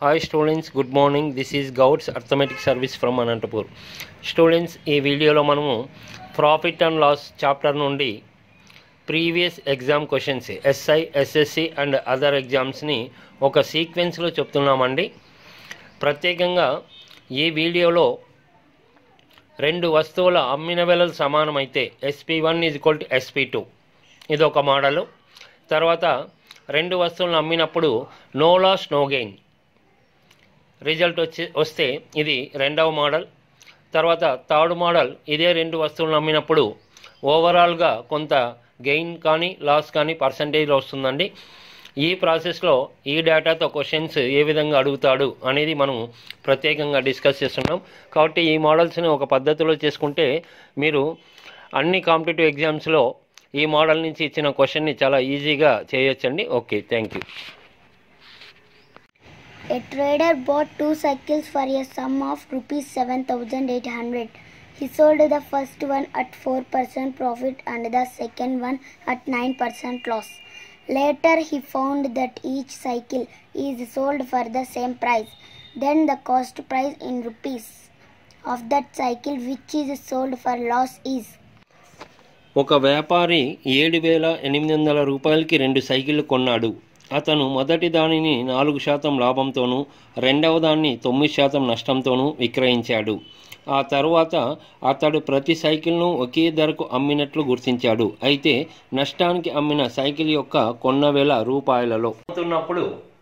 Hi students good morning this is Goud's arithmetic service from Anantapur students ఈ వీడియోలో మనము profit and loss chapter నుండి previous exam questions SI SSC and other ఎగ్జామ్స్ని ఒక సీక్వెన్స్లో చెప్తున్నామండి ప్రత్యేకంగా ఈ వీడియోలో రెండు వస్తువుల అమ్మిన వెలలు సమానమైతే SP one is equal to SP two ఇది ఒక మోడలు తర్వాత రెండు వస్తువులను అమ్మినప్పుడు no loss no gain result వచ్చి వస్తే ఇది రెండవ మోడల్ తర్వాత థర్డ్ మోడల్ ఇదే రెండు వస్తువులను అమ్మినప్పుడు ఓవరాల్గా కొంత గెయిన్ కానీ లాస్ కానీ పర్సంటేజ్ వస్తుందండి ఈ ప్రాసెస్లో ఈ డేటాతో క్వశ్చన్స్ ఏ విధంగా అడుగుతాడు అనేది మనం ప్రత్యేకంగా డిస్కస్ చేస్తున్నాం కాబట్టి ఈ మోడల్స్ని ఒక పద్ధతిలో చేసుకుంటే మీరు అన్ని కాంపిటేటివ్ ఎగ్జామ్స్లో ఈ మోడల్ నుంచి ఇచ్చిన క్వశ్చన్ని చాలా ఈజీగా చేయొచ్చండి okay thank you A trader bought two cycles for a sum of rupees 7800. He sold the first one at 4% profit and the second one at 9% loss. Later he found that each cycle is sold for the same price. Then the cost price in rupees of that cycle which is sold for loss is ఒక వ్యాపారి ఏడు వేల ఎనిమిది వందల రూపాయలకి రెండు సైకిళ్ళు కొన్నాడు అతను మొదటి దానిని నాలుగు శాతం లాభంతోనూ రెండవ దాన్ని తొమ్మిది శాతం నష్టంతోనూ విక్రయించాడు ఆ తరువాత అతడు ప్రతి సైకిల్ను ఒకే ధరకు అమ్మినట్లు గుర్తించాడు అయితే నష్టానికి అమ్మిన సైకిల్ యొక్క కొన్న వేల రూపాయలలో అమ్ముతున్నప్పుడు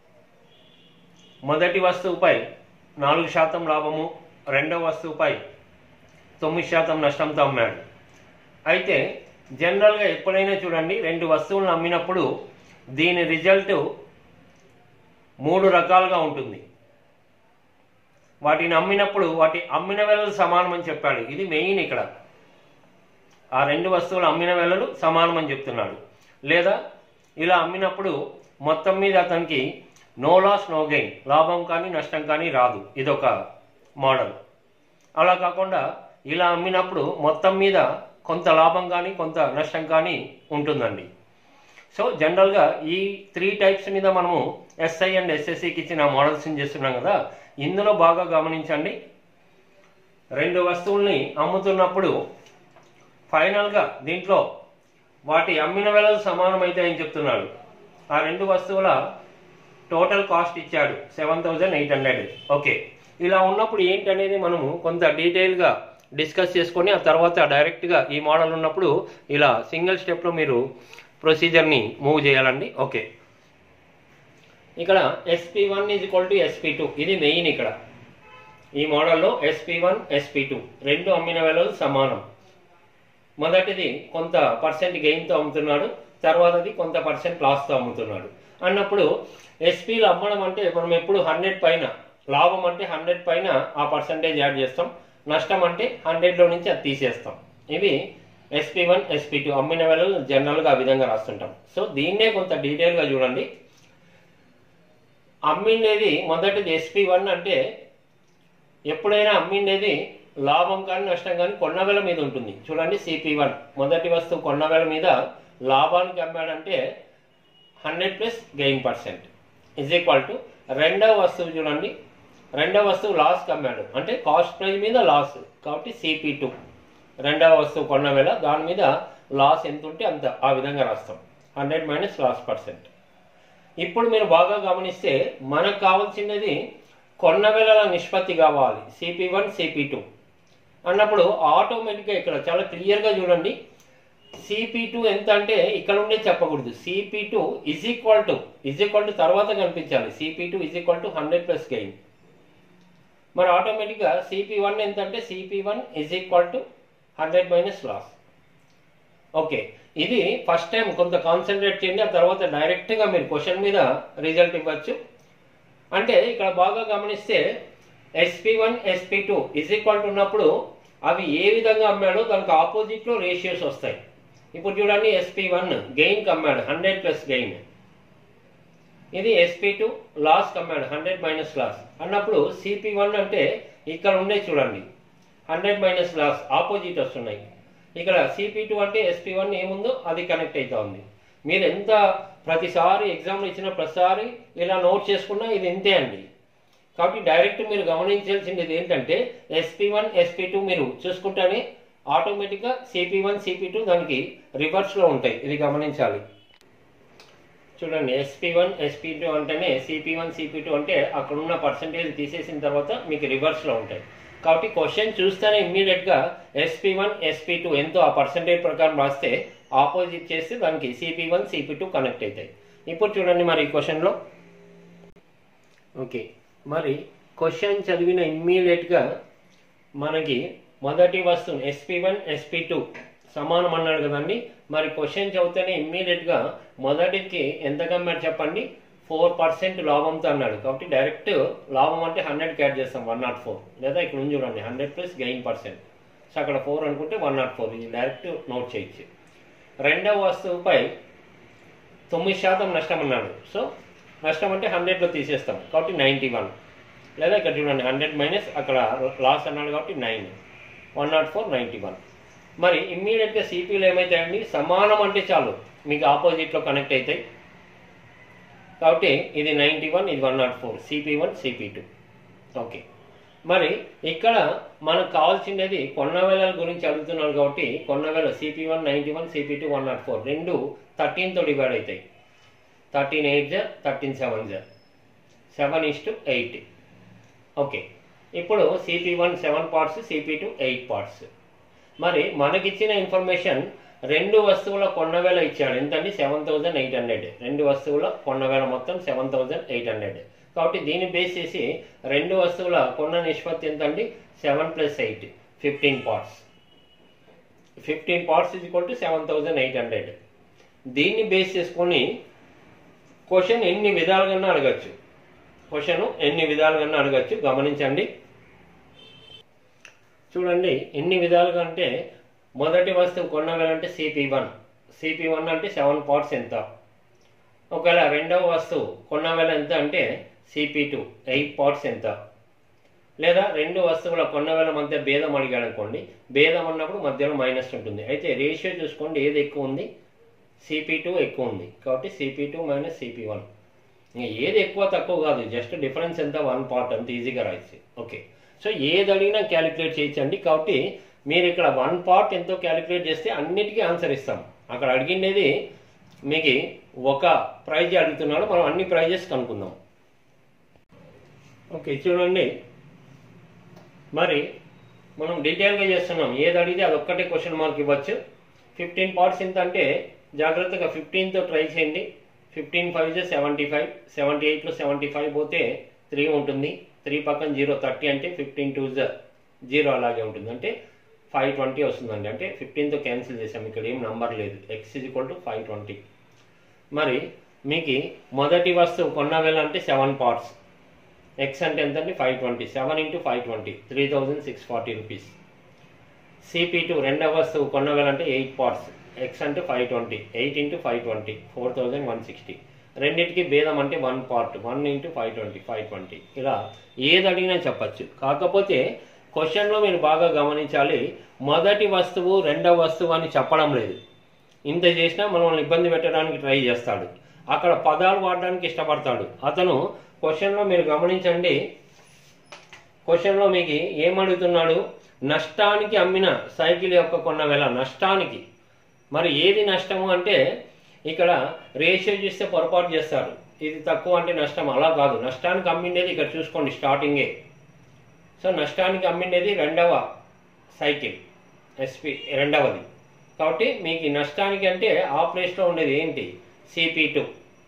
మొదటి వస్తువుపై నాలుగు శాతం లాభము రెండవ వస్తువుపై తొమ్మిది శాతం నష్టంతో అమ్మాడు అయితే జనరల్గా ఎప్పుడైనా చూడండి రెండు వస్తువులను అమ్మినప్పుడు దీని రిజల్ట్ మూడు రకాలుగా ఉంటుంది వాటిని అమ్మినప్పుడు వాటి అమ్మిన వెలలు సమానమని చెప్పాడు ఇది మెయిన్ ఇక్కడ ఆ రెండు వస్తువులు అమ్మిన వెలలు సమానమని చెప్తున్నాడు లేదా ఇలా అమ్మినప్పుడు మొత్తం మీద అతనికి నో లాస్ నో గెయిన్ లాభం కానీ నష్టం కానీ రాదు ఇదొక మోడల్ అలా కాకుండా ఇలా అమ్మినప్పుడు మొత్తం మీద కొంత లాభం కానీ కొంత నష్టం కానీ ఉంటుందండి సో జనరల్గా ఈ త్రీ టైప్స్ మీద మనము ఎస్ఐ అండ్ ఎస్ఎస్సికి ఇచ్చిన మోడల్స్ని చేస్తున్నాం కదా ఇందులో బాగా గమనించండి రెండు వస్తువుల్ని అమ్ముతున్నప్పుడు ఫైనల్గా దీంట్లో వాటి అమ్మిన వెలలు సమానమైతాయని చెప్తున్నాడు ఆ రెండు వస్తువుల టోటల్ కాస్ట్ ఇచ్చాడు seven thousand eight hundred okay ఇలా ఉన్నప్పుడు ఏంటనేది మనము కొంత డీటెయిల్గా డిస్కస్ చేసుకొని ఆ తర్వాత డైరెక్ట్గా ఈ మోడల్ ఉన్నప్పుడు ఇలా సింగిల్ స్టెప్లో మీరు ప్రొసీజర్ని మూవ్ చేయాలండి ఓకే ఇక్కడ SP one is equal to SP two ఇది మెయిన్ ఇక్కడ ఈ మోడల్లో ఎస్పీ వన్ ఎస్పీ టూ రెండు అమ్మిన వెలలు సమానం మొదటిది కొంత పర్సెంట్ గెయిన్తో అమ్ముతున్నాడు తర్వాతది కొంత పర్సెంట్ లాస్తో అమ్ముతున్నాడు అన్నప్పుడు ఎస్పీలు అమ్మడం అంటే మనం ఎప్పుడు హండ్రెడ్ పైన లాభం అంటే హండ్రెడ్ పైన ఆ పర్సంటేజ్ యాడ్ చేస్తాం నష్టం అంటే హండ్రెడ్లో నుంచి అది తీసేస్తాం ఇవి ఎస్పీ వన్ ఎస్పీ టూ అమ్మిన వెలలు జనరల్గా ఆ విధంగా రాస్తుంటాం సో దీన్నే కొంత డీటెయిల్గా చూడండి అమ్మిండేది మొదటిది ఎస్పీ వన్ అంటే ఎప్పుడైనా అమ్మిండేది లాభం కానీ నష్టం కానీ కొన్నవేల మీద ఉంటుంది చూడండి సిపి వన్ మొదటి వస్తువు కొన్నవేల మీద లాభానికి అమ్మాడంటే hundred plus gain percent is equal to రెండవ వస్తువు చూడండి రెండవ వస్తువు లాస్కి అమ్మాడు అంటే కాస్ట్ ప్రైస్ మీద లాస్ కాబట్టి సిపి టూ రెండవ వస్తువు కొన్న వేళ దాని మీద లాస్ ఎంత ఉంటే అంత ఆ విధంగా రాస్తాం హండ్రెడ్ మైనస్ లాస్ పర్సెంట్ ఇప్పుడు మీరు బాగా గమనిస్తే మనకు కావాల్సినది కొన్న వేళల నిష్పత్తి కావాలి సిపి వన్ సిపి టూ అన్నప్పుడు ఆటోమేటిక్గా ఇక్కడ చాలా క్లియర్గా చూడండి సిపి టూ ఎంత అంటే ఇక్కడ ఉండే చెప్పకూడదు CP two is equal to is equal to తర్వాత కనిపించాలి CP two is equal to hundred plus gain మరి ఆటోమేటిక్గా సిపి వన్ ఎంత అంటే CP one is equal to hundred minus loss okay ఇది ఫస్ట్ టైం కొంత కాన్సన్ట్రేట్ చేయండి ఆ తర్వాత డైరెక్ట్గా మీరు క్వశ్చన్ మీద రిజల్ట్ ఇవ్వచ్చు అంటే ఇక్కడ బాగా గమనిస్తే SP one SP two is equal to ఉన్నప్పుడు అవి ఏ విధంగా అమ్మాడో దానికి ఆపోజిట్లో రేషియోస్ వస్తాయి ఇప్పుడు చూడండి ఎస్పీ వన్ గెయిన్కి అమ్మాడు హండ్రెడ్ ప్లస్ గెయిన్ ఇది ఎస్పీ టూ లాస్ అమ్మాడు హండ్రెడ్ మైనస్ లాస్ అన్నప్పుడు సిపి వన్ అంటే ఇక్కడ ఉండే చూడండి హండ్రెడ్ మైనస్ లాస్ ఆపోజిట్ వస్తున్నాయి ఇక్కడ సిపి టూ అంటే ఎస్పీ వన్ ఏముందో అది కనెక్ట్ అవుతా ఉంది మీరు ఎంత ప్రతిసారి ఎగ్జామ్లు ఇచ్చిన ప్రతిసారి ఇలా నోట్ చేసుకున్నా ఇది ఇంతే అండి కాబట్టి డైరెక్ట్ మీరు గమనించాల్సింది ఏంటంటే ఎస్పీ వన్ ఎస్పీ టూ మీరు చూసుకుంటేనే ఆటోమేటిక్గా సిపి వన్ సిపి టూ దానికి రివర్స్లో ఉంటాయి ఇది గమనించాలి చూడండి ఎస్పీ వన్ ఎస్పీ టూ అంటేనే సిపి వన్ సిపి టూ అంటే అక్కడ ఉన్న పర్సంటేజ్ తీసేసిన తర్వాత మీకు రివర్స్లో ఉంటాయి కాబట్టి క్వశ్చన్ చూస్తేనే ఇమ్మీడియట్గా ఎస్పీ వన్ ఎస్పీ టూ ఎంతో ఆ పర్సంటేజ్ ప్రకారం రాస్తే ఆపోజిట్ చేస్తే దానికి CP one CP two connect అవుతాయి ఇప్పుడు చూడండి మరి ఈ క్వశ్చన్లో ఓకే మరి క్వశ్చన్ చదివిన ఇమ్మీడియట్గా మనకి మొదటి వస్తువు ఎస్పీ వన్ ఎస్పీ టూ సమానం అన్నాడు కదండి మరి క్వశ్చన్ చదివితేనే ఇమ్మీడియట్గా మొదటికి ఎంత కమ్మారు చెప్పండి ఫోర్ పర్సెంట్ లాభంతో అన్నాడు కాబట్టి డైరెక్ట్ లాభం అంటే హండ్రెడ్ యాడ్ చేస్తాం వన్ నాట్ ఫోర్ లేదా ఇక్కడ ఉంది చూడండి hundred plus gain percent so అక్కడ ఫోర్ అనుకుంటే వన్ నాట్ ఫోర్ ఇది డైరెక్ట్ నోట్ చేయొచ్చు రెండవ వస్తువుపై తొమ్మిది శాతం నష్టం అన్నాడు సో నష్టం అంటే హండ్రెడ్లో తీసేస్తాం కాబట్టి నైంటీ వన్ లేదా ఇక్కడ చూడండి హండ్రెడ్ మైనస్ అక్కడ లాస్ అన్నాడు కాబట్టి nine one nought four ninety one మరి ఇమ్మీడియట్గా సిపిలు ఏమవుతాయండి సమానం అంటే చాలు మీకు ఆపోజిట్లో కనెక్ట్ అవుతాయి కాబట్టి ఇది నైంటీ వన్ ఇది one nought four CP one CP two okay మరి ఇక్కడ మనకు కావాల్సినది కొన్నవేల గురించి అడుగుతున్నాడు కాబట్టి కొన్నవేల CP one ninety one CP two one nought four రెండు థర్టీన్తో డివైడ్ అవుతాయి థర్టీన్ ఎయిట్ జా థర్టీన్ సెవెన్ జా seven is to eight okay ఇప్పుడు CP one seven parts CP two eight parts మరి మనకిచ్చిన ఇన్ఫర్మేషన్ రెండు వస్తువుల కొన్నవేల ఇచ్చాడు ఎంతండి సెవెన్ థౌజండ్ ఎయిట్ హండ్రెడ్ రెండు వస్తువుల కొన్నవేల మొత్తం సెవెన్ థౌజండ్ ఎయిట్ హండ్రెడ్ కాబట్టి దీన్ని బేస్ చేసి రెండు వస్తువుల కొన్న నిష్పత్తి ఎంతండి seven plus eight fifteen parts fifteen parts ఇది equal to seven thousand eight hundred దీన్ని బేస్ చేసుకొని క్వశ్చన్ ఎన్ని విధాలుగా అడగచ్చు క్వశ్చన్ ఎన్ని విధాలుగా అడగచ్చు గమనించండి చూడండి ఎన్ని విధాలుగా అంటే మొదటి వస్తువు కొనగలంటే సిపి వన్ సిపి వన్ అంటే సెవెన్ పార్ట్స్ ఎంత ఒకవేళ రెండవ వస్తువు కొన్నవేల ఎంత అంటే సిపి టూ ఎయిట్ పార్ట్స్ ఎంత లేదా రెండు వస్తువుల కొన్నవేల మధ్య భేదం అడిగాడు అనుకోండి భేదం అన్నప్పుడు మధ్యలో మైనస్ ఉంటుంది అయితే రేషియో చూసుకోండి ఏది ఎక్కువ ఉంది సిపి టూ ఎక్కువ ఉంది కాబట్టి CP two minus CP one ఏది ఎక్కువ తక్కువ కాదు జస్ట్ డిఫరెన్స్ ఎంత వన్ పార్ట్ అంత ఈజీగా రాయచ్చు ఓకే సో ఏది అడిగినా క్యాలిక్యులేట్ చేయొచ్చండి కాబట్టి మీరు ఇక్కడ వన్ పార్ట్ ఎంతో క్యాలిక్యులేట్ చేస్తే అన్నిటికీ ఆన్సర్ ఇస్తాం అక్కడ అడిగినది మీకు ఒక ప్రైజ్ అడుగుతున్నాడు మనం అన్ని ప్రైజెస్ కనుక్కుందాం ఓకే చూడండి మరి మనం డీటెయిల్గా చేస్తున్నాం ఏది అడిగితే అది ఒక్కటే క్వశ్చన్ మార్క్ ఇవ్వచ్చు ఫిఫ్టీన్ పార్ట్స్ ఎంత అంటే జాగ్రత్తగా ఫిఫ్టీన్తో ట్రై చేయండి ఫిఫ్టీన్ ఫైవ్ జే సెవెంటీ ఫైవ్ సెవెంటీ ఎయిట్లో సెవెంటీ ఫైవ్ పోతే త్రీ ఉంటుంది త్రీ పక్కన జీరో థర్టీ అంటే ఫిఫ్టీన్ టూ జ జీరో అలాగే ఉంటుంది అంటే ఫైవ్ ట్వంటీ వస్తుందండి అంటే ఫిఫ్టీన్తో క్యాన్సిల్ చేసాం ఇక్కడ ఏం నంబర్ లేదు x is equal to five twenty మరి మీకు మొదటి వస్తువు కొన్న వేల అంటే సెవెన్ పార్ట్స్ ఎక్స్ అంటే ఎంత అంటే five twenty seven into five twenty three thousand six forty rupees CP two రెండవ వస్తువు కొన్న వేల అంటే ఎయిట్ పార్ట్స్ ఎక్స్ అంటే five twenty eight into five twenty four thousand one sixty రెండింటికి భేదం అంటే one part one into five twenty five twenty ఇలా ఏది అడిగినా చెప్పచ్చు కాకపోతే క్వశ్చన్లో మీరు బాగా గమనించాలి మొదటి వస్తువు రెండవ వస్తువు అని చెప్పడం లేదు ఇంత చేసినా మనల్ని ఇబ్బంది పెట్టడానికి ట్రై చేస్తాడు అక్కడ పదాలు వాడడానికి ఇష్టపడతాడు అతను క్వశ్చన్లో మీరు గమనించండి క్వశ్చన్లో మీకు ఏమడుగుతున్నాడు నష్టానికి అమ్మిన సైకిల్ యొక్క కొన్న వేల నష్టానికి మరి ఏది నష్టము అంటే ఇక్కడ రేషియో చూస్తే పొరపాటు చేస్తారు ఇది తక్కువ అంటే నష్టం అలా కాదు నష్టానికి అమ్మిండేది ఇక్కడ చూసుకోండి స్టార్టింగే సో నష్టానికి అమ్మిండేది రెండవ సైకిల్ ఎస్పి రెండవది కాబట్టి మీకు ఈ నష్టానికి అంటే ఆ ప్లేస్లో ఉండేది ఏంటి CP two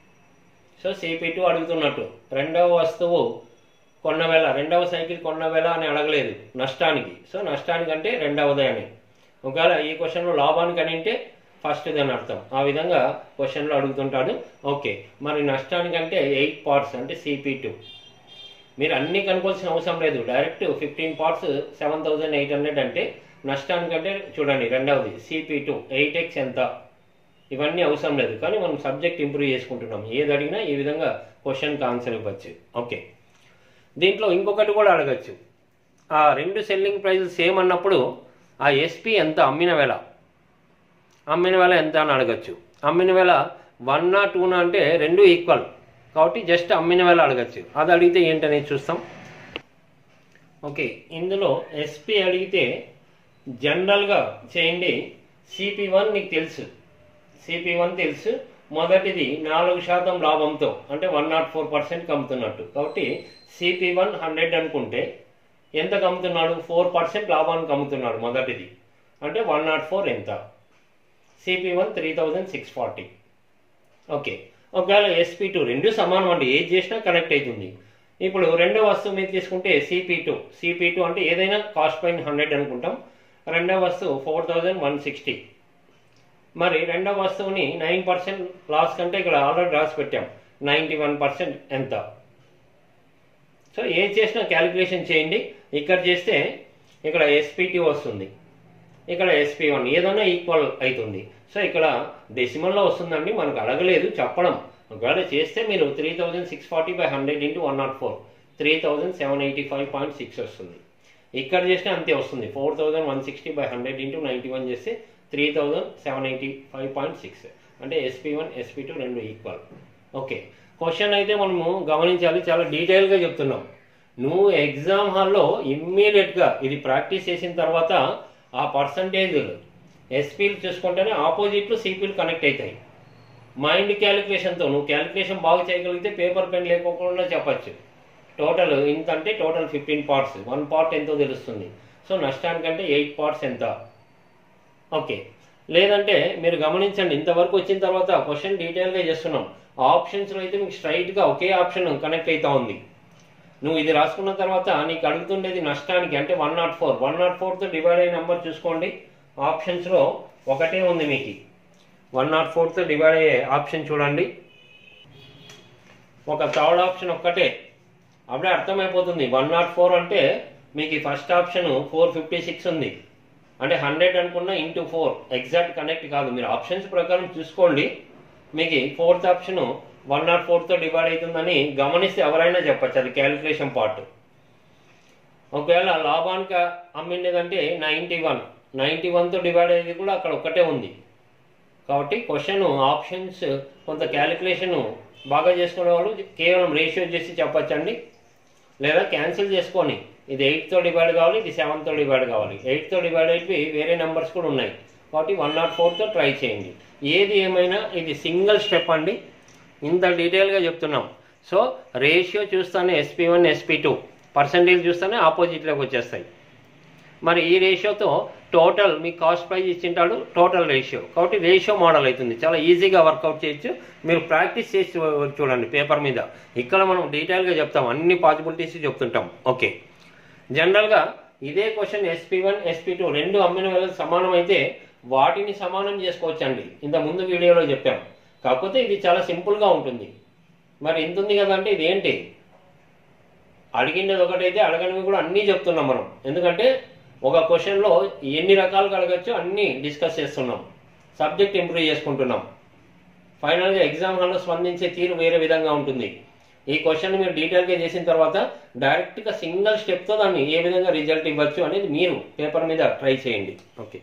so CP two అడుగుతున్నట్టు రెండవ వస్తువు కొన్న వేళ రెండవ సైకిల్ కొన్న వేళ అని అడగలేదు నష్టానికి సో నష్టానికి అంటే రెండవదే అని ఒకవేళ ఈ క్వశ్చన్లో లాభానికి అని అంటే ఫస్ట్ అని అర్థం ఆ విధంగా క్వశ్చన్లో అడుగుతుంటాడు ఓకే మరి నష్టానికంటే ఎయిట్ పార్ట్స్ అంటే సిపి టూ మీరు అన్ని కనుకోవాల్సిన అవసరం లేదు direct fifteen parts seven thousand eight hundred అంటే నష్టానికంటే చూడండి రెండవది సిపి టూ ఎయిట్ ఎక్స్ ఎంత ఇవన్నీ అవసరం లేదు కానీ మనం సబ్జెక్ట్ ఇంప్రూవ్ చేసుకుంటున్నాం ఏది అడిగినా ఈ విధంగా క్వశ్చన్కి ఆన్సర్ ఇవ్వచ్చు ఓకే దీంట్లో ఇంకొకటి కూడా అడగచ్చు ఆ రెండు సెల్లింగ్ ప్రైజెస్ సేమ్ అన్నప్పుడు ఆ ఎస్పీ ఎంత అమ్మిన వేళ అమ్మిన వేళ ఎంత అని అడగచ్చు అమ్మిన వేళ వన్నా టూనా అంటే రెండు ఈక్వల్ కాబట్టి జస్ట్ అమ్మిన వేళ అడగచ్చు అది అడిగితే ఏంటనేది చూస్తాం ఓకే ఇందులో ఎస్పీ అడిగితే జనరల్గా చేయండి సిపి వన్ నీకు తెలుసు సిపి వన్ తెలుసు మొదటిది నాలుగు శాతం లాభంతో అంటే వన్ నాట్ ఫోర్ పర్సెంట్ కమ్ముతున్నట్టు కాబట్టి సిపి వన్ హండ్రెడ్ అనుకుంటే ఎంత కమ్ముతున్నాడు ఫోర్ పర్సెంట్ లాభానికి అమ్ముతున్నాడు మొదటిది అంటే వన్ నాట్ ఫోర్ ఎంత CP one three thousand six forty okay ఒకవేళ ఎస్పీ టూ రెండు సమానం అండి ఏది చేసినా కనెక్ట్ అవుతుంది ఇప్పుడు రెండో వస్తువు మీద తీసుకుంటే సిపి టూ సిపి టూ అంటే ఏదైనా కాస్ట్ పైన హండ్రెడ్ అనుకుంటాం రెండో వస్తువు ఫోర్ థౌజండ్ వన్ సిక్స్టీ మరి రెండో వస్తువుని నైన్ పర్సెంట్ లాస్ కంటే ఇక్కడ ఆల్రెడీ రాసి పెట్టాం నైంటీ వన్ పర్సెంట్ ఎంత సో ఏది చేసినా క్యాలిక్యులేషన్ చేయండి ఇక్కడ చేస్తే ఇక్కడ ఎస్పీటీ వస్తుంది ఇక్కడ ఎస్పీ వన్ ఏదైనా ఈక్వల్ అవుతుంది సో ఇక్కడ డెసిమల్లో వస్తుందండి మనకు అడగలేదు చెప్పడం ఒకవేళ చేస్తే మీరు three thousand six forty by hundred into one nought four three thousand seven eighty five point six వస్తుంది ఇక్కడ చేస్తే అంతే వస్తుంది four thousand one sixty by hundred into ninety one చేస్తే three thousand seven eighty five point six అంటే SP one SP two రెండు equal okay question అయితే మనము గమనించాలి చాలా డీటెయిల్గా చెప్తున్నాం నువ్వు ఎగ్జామ్ హాల్లో ఇమ్మీడియట్గా ఇది ప్రాక్టీస్ చేసిన తర్వాత ఆ పర్సంటేజ్ ఎస్పీలు చూసుకుంటేనే ఆపోజిట్లు సిపీలు కనెక్ట్ అవుతాయి మైండ్ క్యాలిక్యులేషన్తో నువ్వు క్యాలిక్యులేషన్ బాగా చేయగలిగితే పేపర్ పెన్ లేకోకుండా చెప్పచ్చు టోటల్ ఇంత అంటే total fifteen parts one part ఎంతో తెలుస్తుంది సో నష్టానికంటే ఎయిట్ పార్ట్స్ ఎంత ఓకే లేదంటే మీరు గమనించండి ఇంతవరకు వచ్చిన తర్వాత క్వశ్చన్ డీటెయిల్గా చేస్తున్నాం ఆప్షన్స్లో అయితే మీకు స్ట్రైట్గా ఒకే ఆప్షన్ కనెక్ట్ అవుతా ఉంది నువ్వు ఇది రాసుకున్న తర్వాత నీకు అడుగుతుండేది నష్టానికి అంటే one nought four one nought ఫోర్తో డివైడ్ అయిన నెంబర్ చూసుకోండి ఆప్షన్స్లో ఒకటే ఉంది మీకు వన్ నాట్ ఫోర్తో డివైడ్ అయ్యే ఆప్షన్ చూడండి ఒక థర్డ్ ఆప్షన్ ఒక్కటే అప్పుడే అర్థమైపోతుంది వన్ నాట్ ఫోర్ అంటే మీకు ఈ first option four fifty six ఉంది అంటే హండ్రెడ్ అనుకున్న ఇంటూ ఫోర్ ఎగ్జాక్ట్ కనెక్ట్ కాదు మీరు ఆప్షన్స్ ప్రకారం చూసుకోండి మీకు ఫోర్త్ ఆప్షన్ వన్ నాట్ ఫోర్తో డివైడ్ అవుతుందని గమనిస్తే ఎవరైనా చెప్పచ్చు అది క్యాలిక్యులేషన్ పార్ట్ ఒకవేళ లాభానికి అమ్మిండేదంటే నైంటీ వన్ నైంటీ వన్తో డివైడ్ అయ్యేది కూడా అక్కడ ఒక్కటే ఉంది కాబట్టి క్వశ్చన్ ఆప్షన్స్ కొంత క్యాలిక్యులేషన్ బాగా చేసుకునే వాళ్ళు కేవలం రేషియో చేసి చెప్పచ్చండి లేదా క్యాన్సిల్ చేసుకొని ఇది ఎయిట్తో డివైడ్ కావాలి ఇది సెవెన్తో డివైడ్ కావాలి ఎయిట్తో డివైడ్ అయిపోయి వేరే నెంబర్స్ కూడా ఉన్నాయి కాబట్టి వన్ నాట్ ఫోర్తో ట్రై చేయండి ఏది ఏమైనా ఇది సింగిల్ స్టెప్ అండి ఇంత డీటెయిల్గా చెప్తున్నాం సో రేషియో చూస్తానే SP one SP two percentage చూస్తేనే ఆపోజిట్లోకి వచ్చేస్తాయి మరి ఈ రేషియోతో టోటల్ మీ కాస్ట్ ప్రైస్ ఇచ్చింటాడు టోటల్ రేషియో కాబట్టి రేషియో మోడల్ అవుతుంది చాలా ఈజీగా వర్కౌట్ చేయొచ్చు మీరు ప్రాక్టీస్ చేసి చూ- చూడండి పేపర్ మీద ఇక్కడ మనం డీటెయిల్గా చెప్తాం అన్ని పాసిబిలిటీస్ చెప్తుంటాం ఓకే జనరల్గా ఇదే question SP one SP two రెండు అమ్మిన వేళ సమానం అయితే వాటిని సమానం చేసుకోవచ్చండి ఇంత ముందు వీడియోలో చెప్పాం కాకపోతే ఇది చాలా సింపుల్గా ఉంటుంది మరి ఇంత ఉంది కదా అంటే ఇది ఏంటి అడిగినది ఒకటైతే అడగనివి కూడా అన్నీ చెప్తున్నాం మనం ఎందుకంటే ఒక క్వశ్చన్లో ఎన్ని రకాలుగా అడగచ్చో అన్నీ డిస్కస్ చేస్తున్నాం సబ్జెక్ట్ ఇంప్రూవ్ చేసుకుంటున్నాం ఫైనల్గా ఎగ్జామ్ హాల్లో స్పందించే తీరు వేరే విధంగా ఉంటుంది ఈ క్వశ్చన్ మీరు డీటెయిల్గా చేసిన తర్వాత డైరెక్ట్గా సింగిల్ స్టెప్తో దాన్ని ఏ విధంగా రిజల్ట్ ఇవ్వచ్చు అనేది మీరు పేపర్ మీద ట్రై చేయండి okay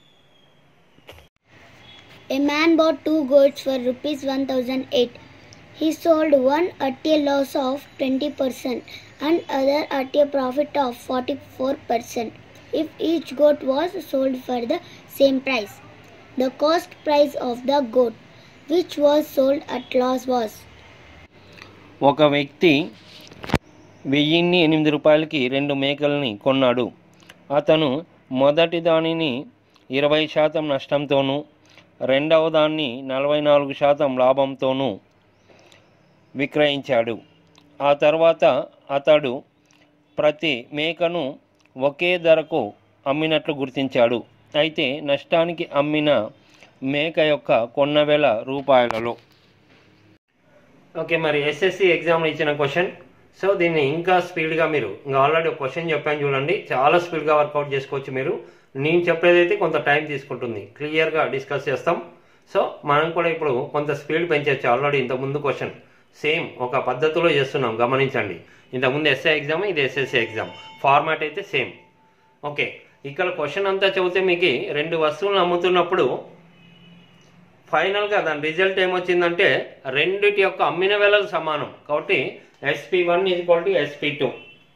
A man bought two goats for rupees 1008. He sold one at a loss of 20% and other at a profit of 44% if each goat was sold for the same price. The cost price of the goat which was sold at loss was ఒక వ్యక్తి వెయ్యిన్ని ఎనిమిది రూపాయలకి రెండు మేకల్ని కొన్నాడు అతను మొదటి దానిని ఇరవై శాతం నష్టంతోనూ రెండవ దాన్ని నలభై నాలుగు శాతం లాభంతోనూ విక్రయించాడు ఆ తర్వాత అతడు ప్రతి మేకను ఒకే ధరకు అమ్మినట్లు గుర్తించాడు అయితే నష్టానికి అమ్మిన మేక యొక్క కొన్న వేల రూపాయలలో ఓకే మరి ఎస్ఎస్సి ఎగ్జామ్లో ఇచ్చిన క్వశ్చన్ సో దీన్ని ఇంకా స్పీడ్గా మీరు ఇంకా ఆల్రెడీ ఒక క్వశ్చన్ చెప్పాను చూడండి చాలా స్పీడ్గా వర్కౌట్ చేసుకోవచ్చు మీరు నేను చెప్పేదైతే కొంత టైం తీసుకుంటుంది క్లియర్గా డిస్కస్ చేస్తాం సో మనం కూడా ఇప్పుడు కొంత స్పీడ్ పెంచవచ్చు ఆల్రెడీ ఇంతకుముందు క్వశ్చన్ సేమ్ ఒక పద్ధతిలో చేస్తున్నాం గమనించండి ఇంతకుముందు ఎస్ఐ ఎగ్జామ్ ఇది ఎస్ఎస్సి ఎగ్జామ్ ఫార్మాట్ అయితే సేమ్ ఓకే ఇక్కడ క్వశ్చన్ అంతా చదివితే మీకు రెండు వస్తువులను అమ్ముతున్నప్పుడు ఫైనల్గా దాని రిజల్ట్ ఏమొచ్చిందంటే రెండిటి యొక్క అమ్మిన వేళలు సమానం కాబట్టి SP one is equal to SP two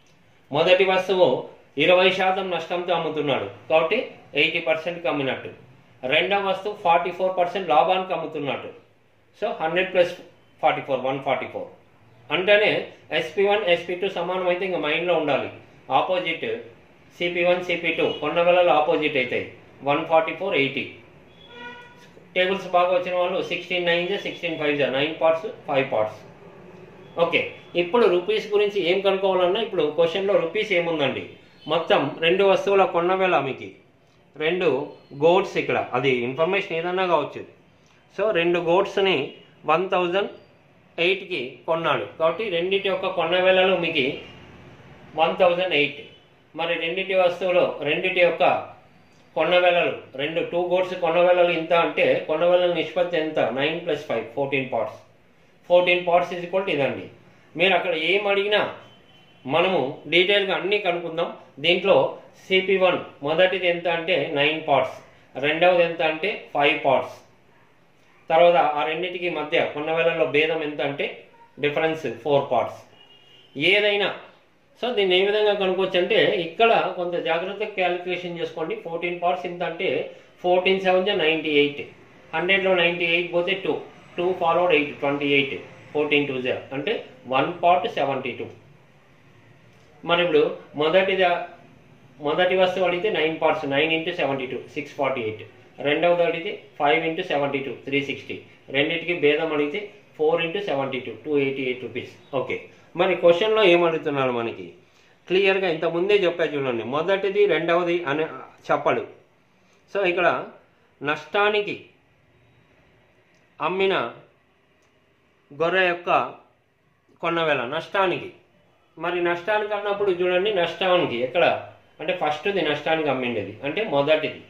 మొదటి వస్తువు ఇరవై శాతం నష్టంతో అమ్ముతున్నాడు కాబట్టి ఎయిటీ పర్సెంట్కి అమ్మినట్టు రెండవ వస్తువు ఫార్టీ ఫోర్ పర్సెంట్ లాభానికి అమ్ముతున్నట్టు so hundred plus forty four one forty four అంటేనే ఎస్పీ వన్ ఎస్పీ టూ సమానం అయితే ఇంకా మైండ్లో ఉండాలి opposite CP one CP two కొన్న వేళలో ఆపోజిట్ అవుతాయి one forty four eighty tables బాగా వచ్చిన వాళ్ళు సిక్స్టీన్ నైన్ జా సిక్స్టీన్ ఫైవ్ జా nine parts five parts okay ఇప్పుడు రూపీస్ గురించి ఏం కనుక్కోవాలన్నా ఇప్పుడు క్వశ్చన్లో రూపీస్ ఏముందండి మొత్తం రెండు వస్తువుల కొన్న వేళ మీకు రెండు గోడ్స్ ఇక్కడ అది ఇన్ఫర్మేషన్ ఏదన్నా కావచ్చు సో రెండు గోడ్స్ని వన్ థౌజండ్ ఎయిట్కి కొన్నాడు కాబట్టి రెండింటి యొక్క కొన్న వేళలో మీకు వన్ థౌజండ్ ఎయిట్ మరి రెండింటి వస్తువులు రెండింటి యొక్క కొన్న వేళలు రెండు టూ గోడ్స్ కొన్న వేళలు ఇంత అంటే కొన్న వేళల నిష్పత్తి ఎంత nine plus five fourteen parts fourteen parts is equal ఇదండి మీరు అక్కడ ఏం అడిగినా మనము డీటెయిల్గా అన్నీ కనుక్కుందాం దీంట్లో సిపి వన్ మొదటిది ఎంత అంటే నైన్ పార్ట్స్ రెండవది ఎంత అంటే ఫైవ్ పార్ట్స్ తర్వాత ఆ రెండింటికి మధ్య కొన్న వేళల్లో భేదం ఎంత అంటే డిఫరెన్స్ ఫోర్ పార్ట్స్ ఏదైనా సో దీన్ని ఏ విధంగా కనుక్కోవచ్చు అంటే ఇక్కడ కొంత జాగ్రత్తగా క్యాలిక్యులేషన్ చేసుకోండి ఫోర్టీన్ పార్ట్స్ ఎంత అంటే ఫోర్టీన్ సెవెన్ జా నైంటీ ఎయిట్ హండ్రెడ్లో నైంటీ ఎయిట్ పోతే two two followed eight twenty eight fourteen two జా అంటే వన్ పార్ట్ సెవెంటీ టూ మరి ఇప్పుడు మొదటిదా మొదటి వస్తువు అడిగితే nine parts nine into seventy two six forty eight రెండవది అడిగితే five into seventy two three sixty రెండింటికి భేదం అడిగితే four into seventy two two eighty eight rupees okay మరి క్వశ్చన్లో ఏమడుగుతున్నారు మనకి క్లియర్గా ఇంత ముందే చెప్పా చూడండి మొదటిది రెండవది అని చెప్పడు సో ఇక్కడ నష్టానికి అమ్మిన గొర్రె యొక్క కొన్న వేళ నష్టానికి మరి నష్టానికి అన్నప్పుడు చూడండి నష్టానికి ఎక్కడ అంటే ఫస్ట్ది నష్టానికి అమ్మిండేది అంటే మొదటిది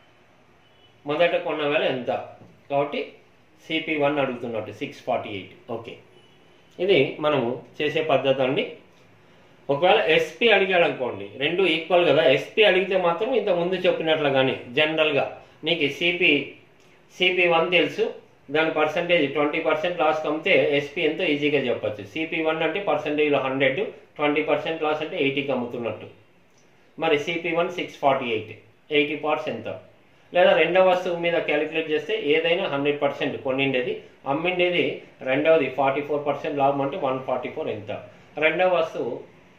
మొదట కొన్న వేళ ఎంత కాబట్టి సిపి వన్ అడుగుతున్నట్టు సిక్స్ ఫార్టీ ఎయిట్ ఓకే ఇది మనము చేసే పద్ధతి అండి ఒకవేళ ఎస్పీ అడిగాడు అనుకోండి రెండు ఈక్వల్ కదా ఎస్పీ అడిగితే మాత్రం ఇంత ముందు చెప్పినట్లుగానే జనరల్గా నీకు సిపి సిపి వన్ తెలుసు దాని పర్సంటేజ్ ట్వంటీ పర్సెంట్ లాస్ కమ్మితే ఎస్పీ ఎంతో ఈజీగా చెప్పొచ్చు సిపి వన్ అంటే పర్సంటేజ్లో హండ్రెడ్ ట్వంటీ పర్సెంట్ లాస్ అంటే ఎయిటీకి అమ్ముతున్నట్టు మరి CP one six forty eight eighty parts ఎంత లేదా రెండవ వస్తువు మీద క్యాలిక్యులేట్ చేస్తే ఏదైనా హండ్రెడ్ పర్సెంట్ కొనిండేది అమ్మిండేది రెండవది ఫార్టీ ఫోర్ పర్సెంట్ లాభం అంటే వన్ ఫార్టీ ఫోర్ ఎంత రెండవ వస్తువు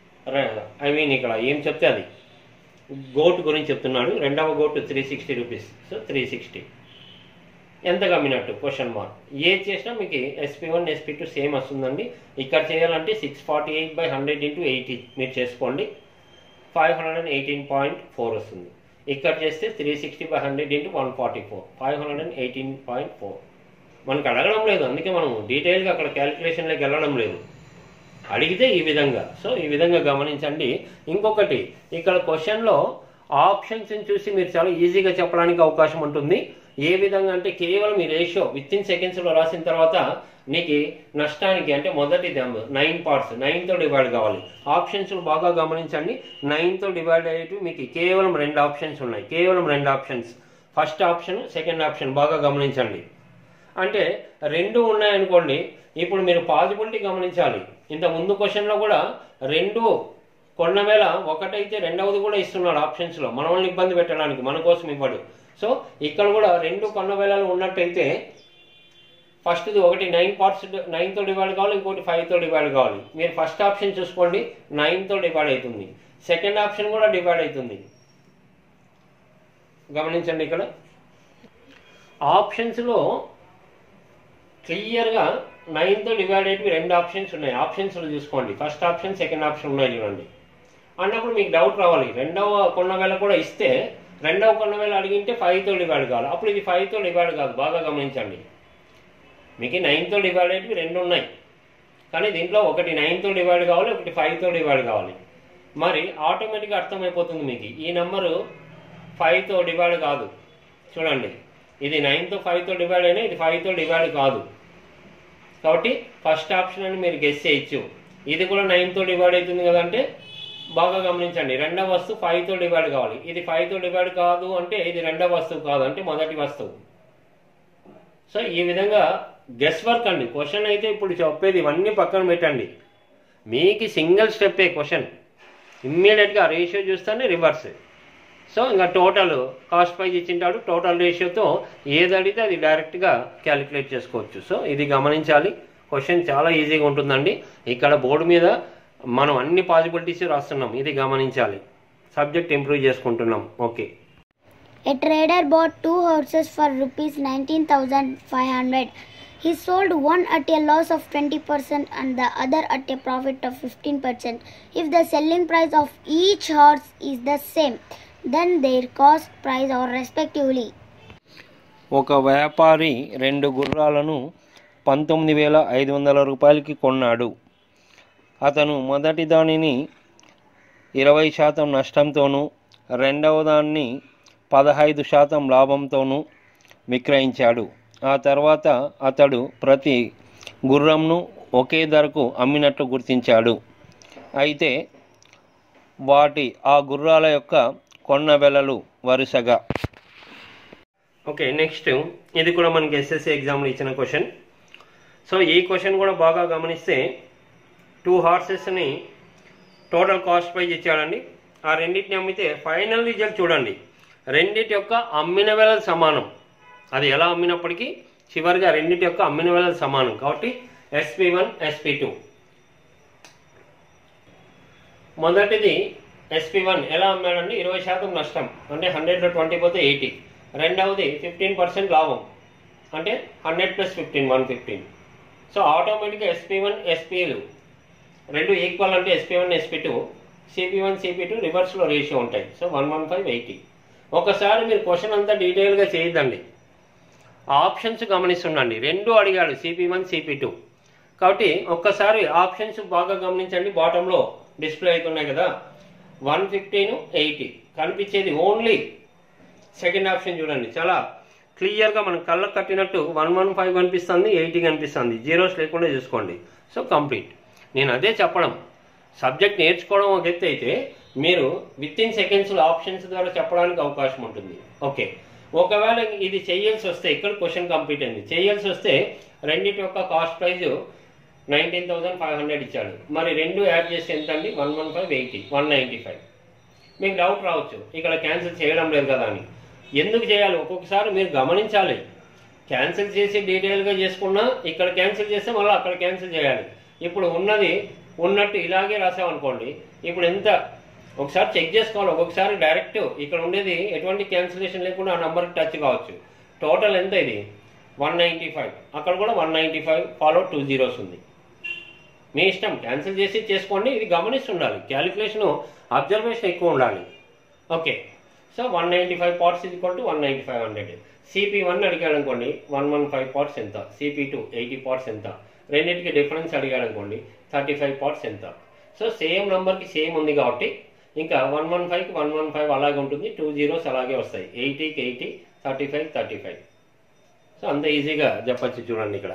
ఐ మీన్ ఇక్కడ ఏం చెప్తే అది గోట్ గురించి చెప్తున్నాడు రెండవ goat three sixty rupees so three sixty ఎంత కమ్మినట్టు క్వశ్చన్ మార్క్ ఏది చేసినా మీకు SP one SP two same వస్తుందండి ఇక్కడ చేయాలంటే six forty eight by hundred into eighty మీరు చేసుకోండి five hundred and eighteen point four వస్తుంది ఇక్కడ చేస్తే three sixty by hundred into one forty four five hundred and eighteen point four మనకు అడగడం లేదు అందుకే మనం డీటెయిల్గా అక్కడ క్యాలిక్యులేషన్లోకి వెళ్ళడం లేదు అడిగితే ఈ విధంగా సో ఈ విధంగా గమనించండి ఇంకొకటి ఇక్కడ క్వశ్చన్లో ఆప్షన్స్ని చూసి మీరు చాలా ఈజీగా చెప్పడానికి అవకాశం ఉంటుంది ఏ విధంగా అంటే కేవలం ఈ రేషియో విత్ ఇన్ సెకండ్స్లో రాసిన తర్వాత నీకు నష్టానికి అంటే మొదటి దమ్ నైన్ పార్ట్స్ నైన్తో డివైడ్ కావాలి ఆప్షన్స్ బాగా గమనించండి నైన్తో డివైడ్ అయ్యేటివి మీకు కేవలం రెండు ఆప్షన్స్ ఉన్నాయి కేవలం రెండు options first option second option బాగా గమనించండి అంటే రెండు ఉన్నాయనుకోండి ఇప్పుడు మీరు పాజిబిలిటీ గమనించాలి ఇంత ముందు క్వశ్చన్లో కూడా రెండు కొన్న వేళ ఒకటైతే రెండవది కూడా ఇస్తున్నాడు ఆప్షన్స్లో మనల్ని ఇబ్బంది పెట్టడానికి మన కోసం ఇవ్వడు సో ఇక్కడ కూడా రెండు కొన్న వేళలు ఉన్నట్టయితే ఫస్ట్ది ఒకటి నైన్ పార్ట్స్ నైన్తో డివైడ్ కావాలి ఇంకోటి ఫైవ్తో డివైడ్ కావాలి మీరు ఫస్ట్ ఆప్షన్ చూసుకోండి నైన్తో డివైడ్ అవుతుంది సెకండ్ ఆప్షన్ కూడా డివైడ్ అవుతుంది గమనించండి ఇక్కడ ఆప్షన్స్లో క్లియర్గా నైన్తో డివైడ్ అయ్యి రెండు ఆప్షన్స్ ఉన్నాయి ఆప్షన్స్లో చూసుకోండి ఫస్ట్ ఆప్షన్ సెకండ్ ఆప్షన్ ఉన్నాయి చూడండి అన్నప్పుడు మీకు డౌట్ రావాలి రెండవ కొన్న వేళ కూడా ఇస్తే రెండవ కొన్న వేళ అడిగింటే ఫైవ్తో డివైడ్ కావాలి అప్పుడు ఇది ఫైవ్తో డివైడ్ కాదు బాగా గమనించండి మీకు నైన్తో డివైడ్ అయ్యి రెండు ఉన్నాయి కానీ దీంట్లో ఒకటి నైన్తో డివైడ్ కావాలి ఒకటి ఫైవ్తో డివైడ్ కావాలి మరి ఆటోమేటిక్గా అర్థమైపోతుంది మీకు ఈ నెంబరు ఫైవ్తో డివైడ్ కాదు చూడండి ఇది నైన్తో ఫైవ్తో డివైడ్ అయినా ఇది ఫైవ్తో డివైడ్ కాదు కాబట్టి ఫస్ట్ ఆప్షన్ అని మీరు గెస్ చేయొచ్చు ఇది కూడా నైన్తో డివైడ్ అవుతుంది కదంటే బాగా గమనించండి రెండవ వస్తువు ఫైవ్తో డివైడ్ కావాలి ఇది ఫైవ్తో డివైడ్ కాదు అంటే ఇది రెండవ వస్తువు కాదు అంటే మొదటి వస్తువు సో ఈ విధంగా గెస్ వర్క్ అండి క్వశ్చన్ అయితే ఇప్పుడు చెప్పేది ఇవన్నీ పక్కన పెట్టండి మీకు సింగిల్ స్టెప్పే క్వశ్చన్ ఇమ్మీడియట్గా రేషియో చూస్తేనే రివర్స్ సో ఇంకా టోటల్ కాస్ట్ ప్రైజ్ ఇచ్చింటాడు టోటల్ రేషియోతో ఏది అడిగితే అది డైరెక్ట్గా క్యాలిక్యులేట్ చేసుకోవచ్చు సో ఇది గమనించాలి క్వశ్చన్ చాలా ఈజీగా ఉంటుందండి ఇక్కడ బోర్డు మీద మనం అన్ని పాసిబిలిటీస్ రాస్తున్నాం ఇది గమనించాలి సబ్జెక్ట్ ఇంప్రూవ్ చేసుకుంటున్నాం okay A trader bought two horses for rupees 19,500. He sold one at a loss of 20% and the other at a profit of 15%. If the selling price of each horse is the same, then their cost price are respectively ఒక వ్యాపారి రెండు గుర్రాలను పంతొమ్మిది వేల ఐదు వందల రూపాయలకి కొన్నాడు అతను మొదటి దానిని ఇరవై శాతం నష్టంతోనూ రెండవ దాన్ని పదహైదు శాతం లాభంతోనూ విక్రయించాడు ఆ తర్వాత అతడు ప్రతి గుర్రంను ఒకే ధరకు అమ్మినట్లు గుర్తించాడు అయితే వాటి ఆ గుర్రాల యొక్క కొన్న వెలలు వరుసగా ఓకే నెక్స్ట్ ఇది కూడా మనకి ఎస్ఎస్సి ఎగ్జామ్లో ఇచ్చిన క్వశ్చన్ సో ఈ క్వశ్చన్ కూడా బాగా గమనిస్తే టూ హార్సెస్ని టోటల్ కాస్ట్ ప్రైజ్ ఇచ్చాడండి ఆ రెండింటిని అమ్మితే ఫైనల్ రిజల్ట్ చూడండి రెండింటి యొక్క అమ్మిన వెలలు సమానం అది ఎలా అమ్మినప్పటికీ చివరిగా రెండింటి యొక్క అమ్మిన వెలలు సమానం కాబట్టి ఎస్పీ వన్ ఎస్పీ టూ మొదటిది ఎస్పీ వన్ ఎలా అమ్మాడండి ఇరవై శాతం నష్టం అంటే హండ్రెడ్లో ట్వంటీ పోతే ఎయిటీ రెండవది ఫిఫ్టీన్ పర్సెంట్ లాభం అంటే hundred plus fifteen one fifteen so ఆటోమేటిక్గా ఎస్పీ వన్ ఎస్పీలు రెండు ఈక్వల్ అంటే SP one SP two CP one CP two రివర్స్లో రేషియో ఉంటాయి so one one five eighty ఒకసారి మీరు క్వశ్చన్ అంతా డీటెయిల్గా చేయొద్దండి ఆప్షన్స్ గమనిస్తుండండి రెండు అడిగాడు సిపి వన్ సిపి టూ కాబట్టి ఒక్కసారి ఆప్షన్స్ బాగా గమనించండి బాటంలో డిస్ప్లే అవుతున్నాయి కదా వన్ ఫిఫ్టీన్ ఎయిటీ కనిపించేది ఓన్లీ సెకండ్ ఆప్షన్ చూడండి చాలా క్లియర్గా మనం కళ్ళకు కట్టినట్టు వన్ వన్ ఫైవ్ కనిపిస్తుంది ఎయిటీ కనిపిస్తుంది జీరోస్ లేకుండా చూసుకోండి సో కంప్లీట్ నేను అదే చెప్పడం సబ్జెక్ట్ నేర్చుకోవడం ఒక ఎత్తు అయితే మీరు విత్ ఇన్ సెకండ్స్లో ఆప్షన్స్ ద్వారా చెప్పడానికి అవకాశం ఉంటుంది ఓకే ఒకవేళ ఇది చేయాల్సి వస్తే ఇక్కడ క్వశ్చన్ కంప్లీట్ అయింది చేయాల్సి వస్తే రెండింటి యొక్క cost price nineteen thousand five hundred ఇచ్చాడు మరి రెండు యాడ్ చేసి ఎంత అండి one one five eighty one ninety five మీకు డౌట్ రావచ్చు ఇక్కడ క్యాన్సిల్ చేయడం లేదు కదా అని ఎందుకు చేయాలి ఒక్కొక్కసారి మీరు గమనించాలి క్యాన్సిల్ చేసి డీటెయిల్గా చేసుకున్నా ఇక్కడ క్యాన్సిల్ చేస్తే మళ్ళీ అక్కడ క్యాన్సిల్ చేయాలి ఇప్పుడు ఉన్నది ఉన్నట్టు ఇలాగే రాసామనుకోండి ఇప్పుడు ఎంత ఒకసారి చెక్ చేసుకోవాలి ఒక్కొక్కసారి డైరెక్ట్ ఇక్కడ ఉండేది ఎటువంటి క్యాన్సిలేషన్ లేకుండా ఆ నెంబర్కి టచ్ కావచ్చు టోటల్ ఎంత ఇది వన్ నైంటీ ఫైవ్ అక్కడ కూడా one ninety five follow two zeros ఉంది మీ ఇష్టం క్యాన్సిల్ చేసి చేసుకోండి ఇది గమనిస్తుండాలి క్యాలిక్యులేషన్ అబ్జర్వేషన్ ఎక్కువ ఉండాలి okay so one ninety five parts ఇది equal to one ninety five hundred CP one అడిగాడు అనుకోండి వన్ వన్ ఫైవ్ పార్ట్స్ ఎంత సిపి టూ ఎయిటీ పార్ట్స్ ఎంత రెండింటికి డిఫరెన్స్ అడిగాడు అనుకోండి థర్టీ ఫైవ్ పార్ట్స్ ఎంత సో సేమ్ నెంబర్కి సేమ్ ఉంది కాబట్టి ఇంకా వన్ వన్ ఫైవ్కి వన్ వన్ ఫైవ్ అలాగే ఉంటుంది టూ జీరోస్ అలాగే వస్తాయి ఎయిటీకి eighty thirty five thirty five so అంత ఈజీగా చెప్పచ్చు చూడండి ఇక్కడ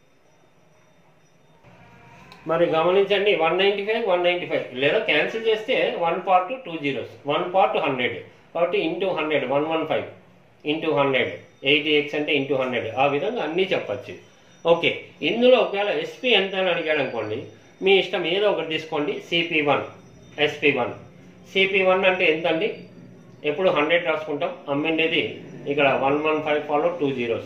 మరి గమనించండి one ninety five one ninety five లేదా క్యాన్సిల్ చేస్తే one part two zeros one part hundred కాబట్టి into hundred one one five into hundred eighty x అంటే ఇంటూ హండ్రెడ్ ఆ విధంగా అన్నీ చెప్పచ్చు ఓకే ఇందులో ఒకవేళ ఎస్పీ ఎంత అని అడిగాడు అనుకోండి మీ ఇష్టం ఏదో ఒకటి తీసుకోండి CP one SP one CP one అంటే ఎంత అండి ఎప్పుడు హండ్రెడ్ రాసుకుంటాం అమ్మిండేది ఇక్కడ one one five follow two zeros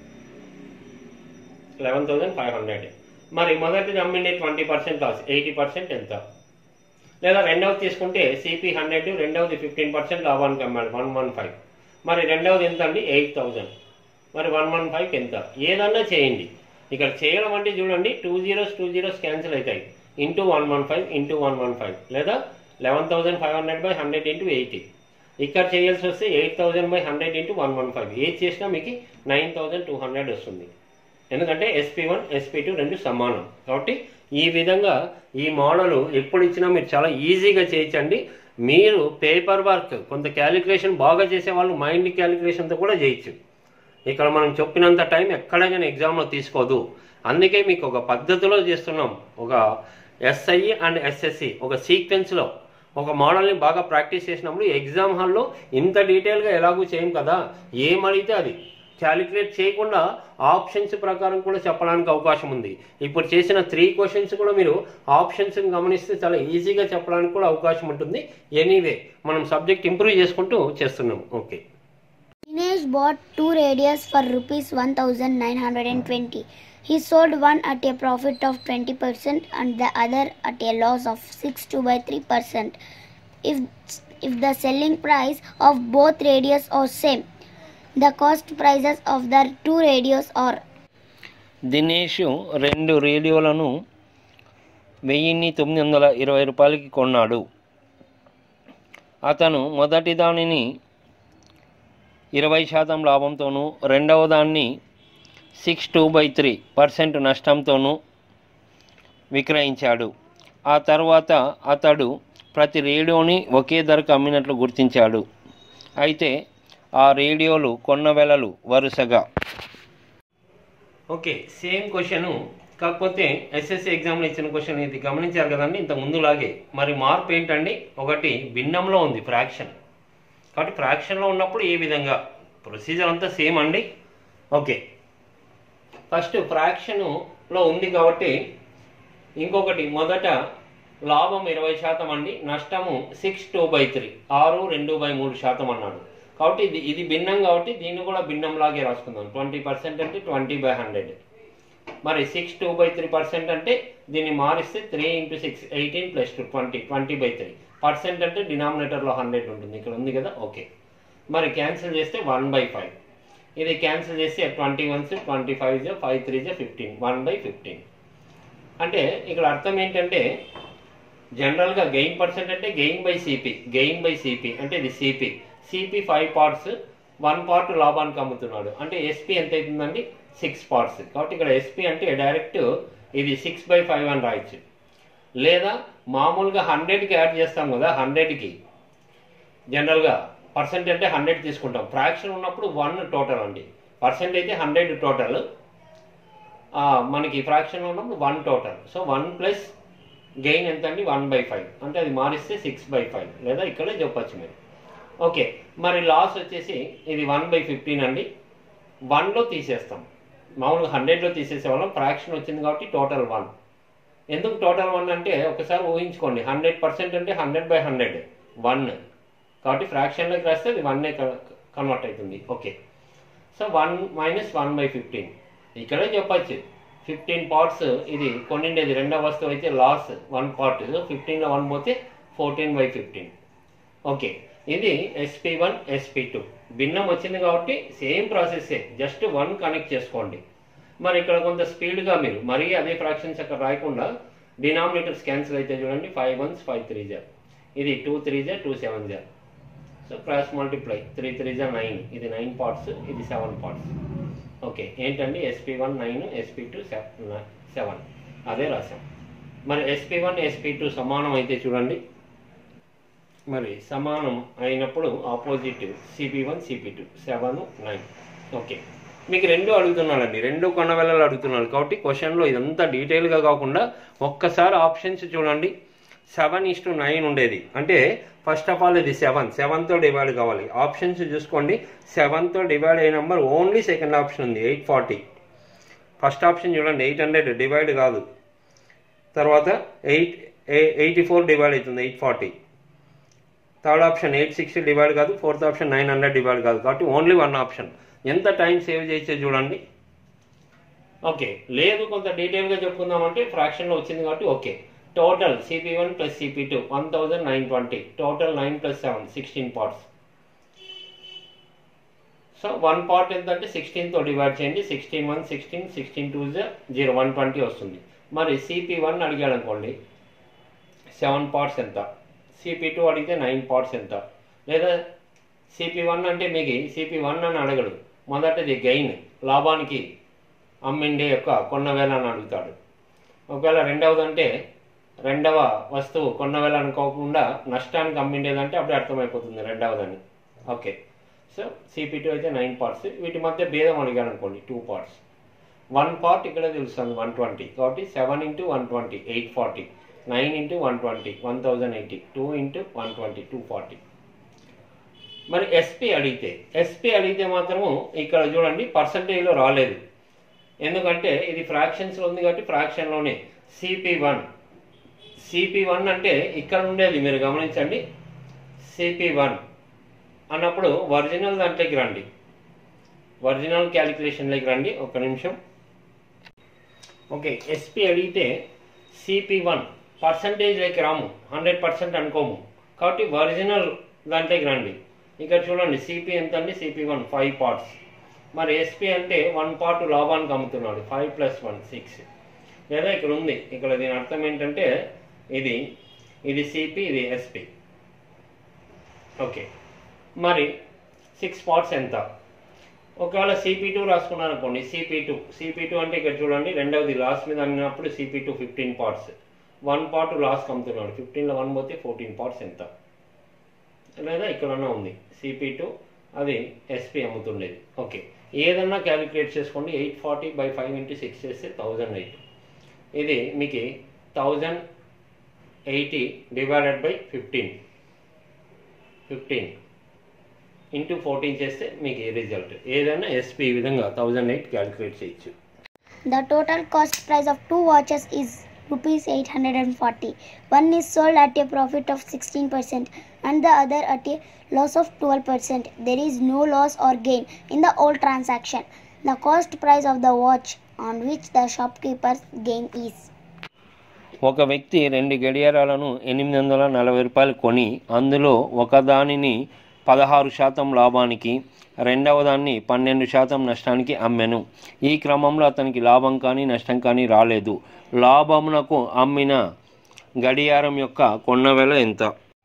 eleven thousand five hundred మరి మొదటిది అమ్మిండే twenty percent loss eighty percent ఎంత లేదా రెండవది తీసుకుంటే సిపి హండ్రెడ్ రెండవది ఫిఫ్టీన్ పర్సెంట్ లాభానికి అమ్మాడు వన్ వన్ ఫైవ్ మరి రెండవది ఎంత అండి ఎయిట్ థౌజండ్ మరి వన్ వన్ ఫైవ్కి ఎంత ఏదన్నా చేయండి ఇక్కడ చేయడం అంటే చూడండి two zeros two zeros cancel అవుతాయి into one one five into one one five లేదా eleven thousand five hundred by hundred into eighty ఇక్కడ చేయాల్సి వస్తే eight thousand by hundred into one one five ఏది చేసినా మీకు నైన్ థౌసండ్ టూ హండ్రెడ్ వస్తుంది ఎందుకంటే ఎస్పీ వన్ ఎస్పీ టూ రెండు సమానం కాబట్టి ఈ విధంగా ఈ మోడల్ ఎప్పుడు ఇచ్చినా మీరు చాలా ఈజీగా చేయొచ్చండి మీరు పేపర్ వర్క్ కొంత క్యాలిక్యులేషన్ బాగా చేసే వాళ్ళు మైండ్ క్యాలిక్యులేషన్తో కూడా చేయొచ్చు ఇక్కడ మనం చెప్పినంత టైం ఎక్కడ కానీ ఎగ్జామ్లో తీసుకోదు అందుకే మీకు ఒక పద్ధతిలో చేస్తున్నాం ఒక ఎస్ఐ అండ్ ఎస్ఎస్సి ఒక సీక్వెన్స్లో ఒక మోడల్ని బాగా ప్రాక్టీస్ చేసినప్పుడు ఎగ్జామ్ హాల్లో ఇంత డీటెయిల్గా ఎలాగూ చేయం కదా ఏం అడిగితే అది క్యాలిక్యులేట్ చేయకుండా ఆప్షన్స్ ప్రకారం కూడా చెప్పడానికి అవకాశం ఉంది ఇప్పుడు చేసిన త్రీ క్వశ్చన్స్ కూడా మీరు ఆప్షన్స్ గమనిస్తే చాలా ఈజీగా చెప్పడానికి కూడా అవకాశం ఉంటుంది ఎనీవే మనం సబ్జెక్ట్ ఇంప్రూవ్ చేసుకుంటూ చేస్తున్నాం okay Dinesh bought two radios for rupees 1920. He sold one at a profit of 20% and the other at a loss of 6 to by 3%. If, if the selling price of both radios are same, the cost prices of the two radios are Dinesh రెండు రేడియోలను వెయ్యిన్ని తొమ్మిది వందల ఇరవై రూపాయలకి కొన్నాడు అతను మొదటి దానిని ఇరవై శాతం లాభంతోనూ రెండవ దాన్ని six two by three percent నష్టంతోనూ విక్రయించాడు ఆ తర్వాత అతడు ప్రతి రేడియోని ఒకే ధరకు అమ్మినట్లు గుర్తించాడు అయితే ఆ రేడియోలు కొన్న వెలలు వరుసగా ఓకే సేమ్ క్వశ్చన్ కాకపోతే ఎస్ఎస్సి ఎగ్జామ్లో ఇచ్చిన క్వశ్చన్ ఇది గమనించారు కదండి ఇంత ముందులాగే మరి మార్పు ఏంటండి ఒకటి భిన్నంలో ఉంది ఫ్రాక్షన్ కాబట్టి ఫ్రాక్షన్లో ఉన్నప్పుడు ఏ విధంగా ప్రొసీజర్ అంతా సేమ్ అండి ఓకే ఫస్ట్ ఫ్రాక్షన్లో ఉంది కాబట్టి ఇంకొకటి మొదట లాభం ఇరవై శాతం అండి నష్టము సిక్స్ టూ బై త్రీ ఆరు రెండు బై మూడు శాతం అన్నాడు కాబట్టి ఇది ఇది భిన్నం కాబట్టి దీన్ని కూడా భిన్నంలాగే రాసుకుందాం ట్వంటీ పర్సెంట్ అంటే ట్వంటీ బై హండ్రెడ్ మరి six two by three percent అంటే దీన్ని మారిస్తే three into six eighteen plus two twenty twenty by three percent అంటే డినామినేటర్లో హండ్రెడ్ ఉంటుంది ఇక్కడ ఉంది కదా ఓకే మరి క్యాన్సిల్ చేస్తే వన్ బై ఫైవ్ ఇది క్యాన్సిల్ చేస్తే ట్వంటీ వన్స్ ట్వంటీ ఫైవ్ జా ఫైవ్ త్రీ జా ఫిఫ్టీన్ వన్ బై ఫిఫ్టీన్ అంటే ఇక్కడ అర్థం ఏంటంటే జనరల్గా గెయిన్ పర్సెంట్ అంటే gain by CP gain by CP అంటే ఇది CP CP five parts one part లాభానికి అమ్ముతున్నాడు అంటే ఎస్పి ఎంత అవుతుందండి సిక్స్ పార్ట్స్ కాబట్టి ఇక్కడ ఎస్పి అంటే డైరెక్ట్ ఇది సిక్స్ బై ఫైవ్ అని రాయొచ్చు లేదా మామూలుగా హండ్రెడ్కి యాడ్ చేస్తాం కదా హండ్రెడ్కి జనరల్గా పర్సెంట్ అంటే హండ్రెడ్ తీసుకుంటాం ఫ్రాక్షన్ ఉన్నప్పుడు వన్ టోటల్ అండి పర్సెంట్ అయితే హండ్రెడ్ టోటల్ మనకి ఫ్రాక్షన్ ఉన్నప్పుడు one total so one plus gain ఎంత అండి వన్ బై ఫైవ్ అంటే అది మారిస్తే సిక్స్ బై ఫైవ్ లేదా ఇక్కడే చెప్పచ్చు మీరు ఓకే మరి లాస్ వచ్చేసి ఇది వన్ బై ఫిఫ్టీన్ అండి వన్లో తీసేస్తాం మామూలుగా హండ్రెడ్లో తీసేసే వాళ్ళం ఫ్రాక్షన్ వచ్చింది కాబట్టి టోటల్ వన్ ఎందుకు టోటల్ వన్ అంటే ఒకసారి ఊహించుకోండి హండ్రెడ్ పర్సెంట్ అంటే హండ్రెడ్ బై హండ్రెడ్ వన్ కాబట్టి ఫ్రాక్షన్లోకి రాస్తే అది వన్నే కన్వర్ట్ అవుతుంది okay so one minus one by fifteen ఇక్కడే చెప్పచ్చు ఫిఫ్టీన్ పార్ట్స్ ఇది కొన్నిండేది రెండవ వస్తువు అయితే లాస్ వన్ పార్ట్ ఫిఫ్టీన్లో వన్ పోతే ఫోర్టీన్ బై ఫిఫ్టీన్ ఓకే ఇది ఎస్పీ వన్ ఎస్పీ టూ భిన్నం వచ్చింది కాబట్టి సేమ్ ప్రాసెస్సే జస్ట్ వన్ కనెక్ట్ చేసుకోండి మరి ఇక్కడ కొంత స్పీడ్గా మీరు మరీ అదే ఫ్రాక్షన్స్ అక్కడ రాయకుండా డినామినేటర్స్ క్యాన్సిల్ అయితే చూడండి ఫైవ్ వన్స్ ఫైవ్ త్రీ జా ఇది టూ త్రీ జా టూ సెవెన్ జా so cross multiply three three జా నైన్ ఇది నైన్ పార్ట్స్ ఇది సెవెన్ పార్ట్స్ ఓకే ఏంటండి SP one nine SP two seven అదే రాసాం మరి ఎస్పీ వన్ ఎస్పీ టూ సమానం అయితే చూడండి మరి సమానం అయినప్పుడు opposite CP one CP two seven nine okay మీకు రెండు అడుగుతున్నాడండి రెండు కొన్న వెళ్ళలు అడుగుతున్నాడు కాబట్టి క్వశ్చన్లో ఇదంతా డీటెయిల్గా కాకుండా ఒక్కసారి ఆప్షన్స్ చూడండి సెవెన్ ఇస్ టు నైన్ ఉండేది అంటే ఫస్ట్ ఆఫ్ ఆల్ ఇది సెవెన్ సెవెన్తో డివైడ్ కావాలి ఆప్షన్స్ చూసుకోండి సెవెన్తో డివైడ్ అయిన నెంబర్ ఓన్లీ సెకండ్ ఆప్షన్ ఉంది ఎయిట్ ఫార్టీ ఫస్ట్ ఆప్షన్ చూడండి ఎయిట్ హండ్రెడ్ డివైడ్ కాదు తర్వాత ఎయిట్ ఎయిటీ ఫోర్ డివైడ్ అవుతుంది eight forty third option eight sixty divide కాదు fourth option nine hundred divide కాదు కాబట్టి ఓన్లీ వన్ ఆప్షన్ ఎంత టైం సేవ్ చేసే చూడండి ఓకే లేదు కొంత డీటెయిల్గా చెప్పుకుందామంటే ఫ్రాక్షన్లో వచ్చింది కాబట్టి okay total CP one plus CP two one thousand nine twenty total nine plus seven sixteen parts so one part ఎంత అంటే సిక్స్టీన్తో డివైడ్ చేయండి sixteen one sixteen sixteen two zero one twenty వస్తుంది మరి సిపి వన్ అడిగాడు అనుకోండి seven parts ఎంత CP two అడిగితే నైన్ పార్ట్స్ ఎంత లేదా సిపి వన్ అంటే మీకు సిపి వన్ అని అడగడు మొదటిది గెయిన్ లాభానికి అమ్మిండే యొక్క కొన్న వేల అని అడుగుతాడు ఒకవేళ రెండవది అంటే రెండవ వస్తువు కొన్న వేల అనుకోకుండా నష్టానికి అమ్మిండేదంటే అప్పుడు అర్థమైపోతుంది రెండవదని ఓకే సో సిపి టూ అయితే నైన్ పార్ట్స్ వీటి మధ్య భేదం అడిగాడు అనుకోండి టూ పార్ట్స్ వన్ పార్ట్ ఇక్కడ తెలుస్తుంది వన్ ట్వంటీ కాబట్టి seven into one twenty eight forty nine into one twenty one thousand eighty two into one twenty two forty మరి ఎస్పీ అడిగితే ఎస్పీ అడిగితే మాత్రము ఇక్కడ చూడండి పర్సంటేజ్లో రాలేదు ఎందుకంటే ఇది ఫ్రాక్షన్స్లో ఉంది కాబట్టి ఫ్రాక్షన్లోనే సిపి వన్ సిపి వన్ అంటే ఇక్కడ ఉండేది మీరు గమనించండి సిపి వన్ అన్నప్పుడు ఒరిజినల్ దాంట్లోకి రండి ఒరిజినల్ క్యాలిక్యులేషన్లోకి రండి ఒక నిమిషం ఓకే ఎస్పీ అడిగితే సిపి వన్ పర్సంటేజ్లోకి రాము హండ్రెడ్ పర్సెంట్ అనుకోము కాబట్టి ఒరిజినల్ దాంట్లోకి రండి ఇక్కడ చూడండి సిపి ఎంత అండి సిపి వన్ ఫైవ్ పార్ట్స్ మరి ఎస్పీ అంటే వన్ పార్ట్ లాభానికి అమ్ముతున్నాడు ఫైవ్ ప్లస్ వన్ సిక్స్ లేదా ఇక్కడ ఉంది ఇక్కడ దీని అర్థం ఏంటంటే ఇది ఇది సిపి ఇది ఎస్పి ఓకే మరి సిక్స్ పార్ట్స్ ఎంత ఒకవేళ సిపి టూ రాసుకున్నాను అనుకోండి సిపి టూ సిపి టూ అంటే ఇక్కడ చూడండి రెండవది లాస్ట్ మీద అన్నప్పుడు CP two fifteen parts one part lost అమ్ముతున్నాడు ఫిఫ్టీన్లో వన్ పోతే ఫోర్టీన్ పార్ట్స్ ఎంత లేదా ఇక్కడన్నా ఉంది సిపి టూ అది ఎస్పి అమ్ముతుండేది ఓకే ఏదన్నా క్యాలిక్యులేట్ చేసుకోండి eight forty by five into six చేస్తే థౌజండ్ ఎయిట్ ఇది మీకు thousand eighty divided by fifteen fifteen into fourteen చేస్తే మీకు ఈ రిజల్ట్ ఏదైనా ఎస్పీ ఈ విధంగా థౌజండ్ ఎయిట్ క్యాలిక్యులేట్ చేయొచ్చు The total cost price of two watches is rupees 840. One is sold at a profit of 16% and the other at a loss of 12%. There is no loss or gain in the whole transaction. The cost price of the watch on which the shopkeeper's gain is. ఒక వ్యక్తి రెండు గడియారాలను ఎనిమిది వందల నలభై రూపాయలు కొని అందులో ఒకదానిని పదహారు శాతం లాభానికి రెండవ దాన్ని పన్నెండు శాతం నష్టానికి అమ్మెను ఈ క్రమంలో అతనికి లాభం కానీ నష్టం కానీ రాలేదు లాభమునకు అమ్మిన గడియారం యొక్క కొన్న వెల ఎంత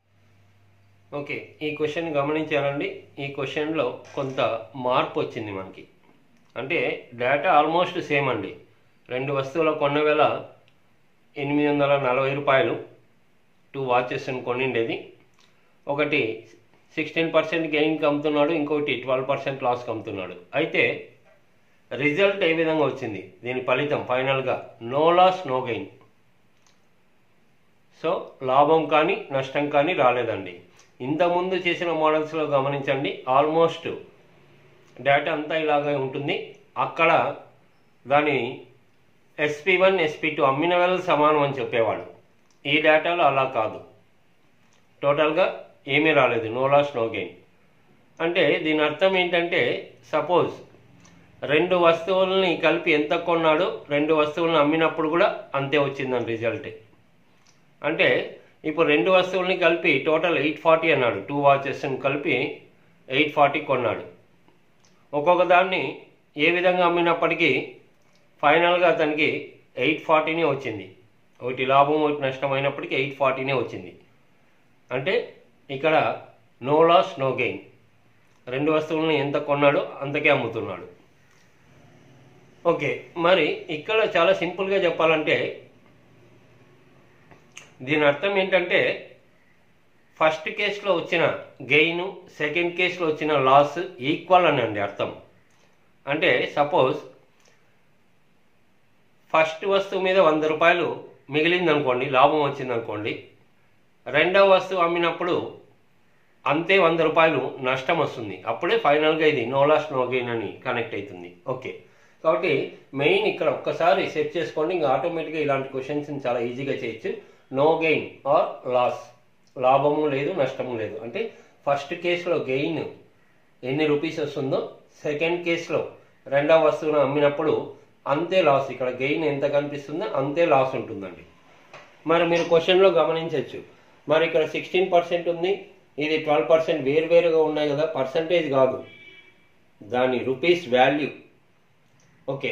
ఓకే ఈ క్వశ్చన్ గమనించారండి ఈ క్వశ్చన్లో కొంత మార్పు వచ్చింది మనకి అంటే డేటా ఆల్మోస్ట్ సేమ్ అండి రెండు వస్తువుల కొన్న వెల ఎనిమిది వందల నలభై రూపాయలు టూ వాచెస్ అని కొనిండేది ఒకటి సిక్స్టీన్ పర్సెంట్ గెయిన్కి అమ్ముతున్నాడు ఇంకోటి ట్వెల్వ్ పర్సెంట్ లాస్కి అమ్ముతున్నాడు అయితే రిజల్ట్ ఏ విధంగా వచ్చింది దీని ఫలితం ఫైనల్గా no loss no gain so లాభం కానీ నష్టం కానీ రాలేదండి ఇంతకుముందు చేసిన మోడల్స్లో గమనించండి ఆల్మోస్ట్ డేటా అంతా ఇలాగే ఉంటుంది అక్కడ దాని ఎస్పీ వన్ ఎస్పీ టూ అమ్మిన వేళ సమానం అని చెప్పేవాడు ఈ డేటాలో అలా కాదు టోటల్గా ఏమీ రాలేదు నో లాస్ నో గెయిన్ అంటే దీని అర్థం ఏంటంటే సపోజ్ రెండు వస్తువులని కలిపి ఎంత కొన్నాడో రెండు వస్తువులను అమ్మినప్పుడు కూడా అంతే వచ్చిందని రిజల్ట్ అంటే ఇప్పుడు రెండు వస్తువుల్ని కలిపి టోటల్ ఎయిట్ ఫార్టీ అన్నాడు టూ వాచెస్ని కలిపి ఎయిట్ ఫార్టీ కొన్నాడు ఒక్కొక్క దాన్ని ఏ విధంగా అమ్మినప్పటికీ ఫైనల్గా అతనికి ఎయిట్ ఫార్టీనే వచ్చింది ఒకటి లాభం ఒకటి నష్టం అయినప్పటికీ ఎయిట్ ఫార్టీనే వచ్చింది అంటే ఇక్కడ నో లాస్ నో గెయిన్ రెండు వస్తువులను ఎంత కొన్నాడో అంతకే అమ్ముతున్నాడు ఓకే మరి ఇక్కడ చాలా సింపుల్గా చెప్పాలంటే దీని అర్థం ఏంటంటే ఫస్ట్ కేసులో వచ్చిన గెయిన్ సెకండ్ కేసులో వచ్చిన లాస్ ఈక్వల్ అని అండి అర్థం అంటే సపోజ్ ఫస్ట్ వస్తువు మీద వంద రూపాయలు మిగిలింది అనుకోండి లాభం వచ్చింది అనుకోండి రెండవ వస్తువు అమ్మినప్పుడు అంతే వంద రూపాయలు నష్టం వస్తుంది అప్పుడే ఫైనల్గా ఇది నో లాస్ నో గెయిన్ అని కనెక్ట్ అవుతుంది ఓకే కాబట్టి మెయిన్ ఇక్కడ ఒక్కసారి సెట్ చేసుకోండి ఇంకా ఆటోమేటిక్గా ఇలాంటి క్వశ్చన్స్ చాలా ఈజీగా చేయొచ్చు నో గెయిన్ ఆర్ లాస్ లాభము లేదు నష్టము లేదు అంటే ఫస్ట్ కేసులో గెయిన్ ఎన్ని రూపీస్ వస్తుందో సెకండ్ కేసులో రెండవ వస్తువును అమ్మినప్పుడు అంతే లాస్ ఇక్కడ గెయిన్ ఎంత కనిపిస్తుందో అంతే లాస్ ఉంటుందండి మరి మీరు క్వశ్చన్లో గమనించవచ్చు మరి ఇక్కడ సిక్స్టీన్ పర్సెంట్ ఉంది ఇది ట్వెల్వ్ పర్సెంట్ వేరువేరుగా ఉన్నాయి కదా పర్సంటేజ్ కాదు దాని రూపీస్ వాల్యూ ఓకే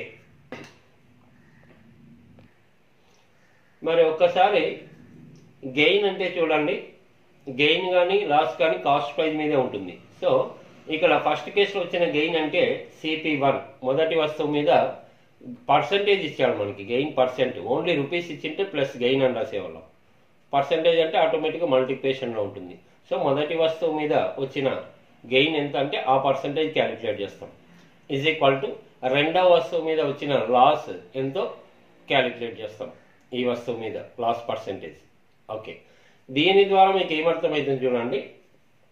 మరి ఒక్కసారి గెయిన్ అంటే చూడండి గెయిన్ కానీ లాస్ కానీ కాస్ట్ ప్రైస్ మీదే ఉంటుంది సో ఇక్కడ ఫస్ట్ కేసులో వచ్చిన గెయిన్ అంటే సిపి వన్ మొదటి వస్తువు మీద పర్సంటేజ్ ఇచ్చాడు మనకి గెయిన్ పర్సెంట్ ఓన్లీ రూపీస్ ఇచ్చింటే ప్లస్ గెయిన్ అని రాసేవాళ్ళం పర్సంటేజ్ అంటే ఆటోమేటిక్గా మల్టిప్లికేషన్లో ఉంటుంది సో మొదటి వస్తువు మీద వచ్చిన గెయిన్ ఎంత అంటే ఆ పర్సంటేజ్ క్యాలిక్యులేట్ చేస్తాం ఈజ్ ఈక్వల్ టు రెండవ వస్తువు మీద వచ్చిన లాస్ ఎంతో క్యాలిక్యులేట్ చేస్తాం ఈ వస్తువు మీద లాస్ పర్సంటేజ్ ఓకే దీని ద్వారా మీకు ఏమర్థమవుతుంది చూడండి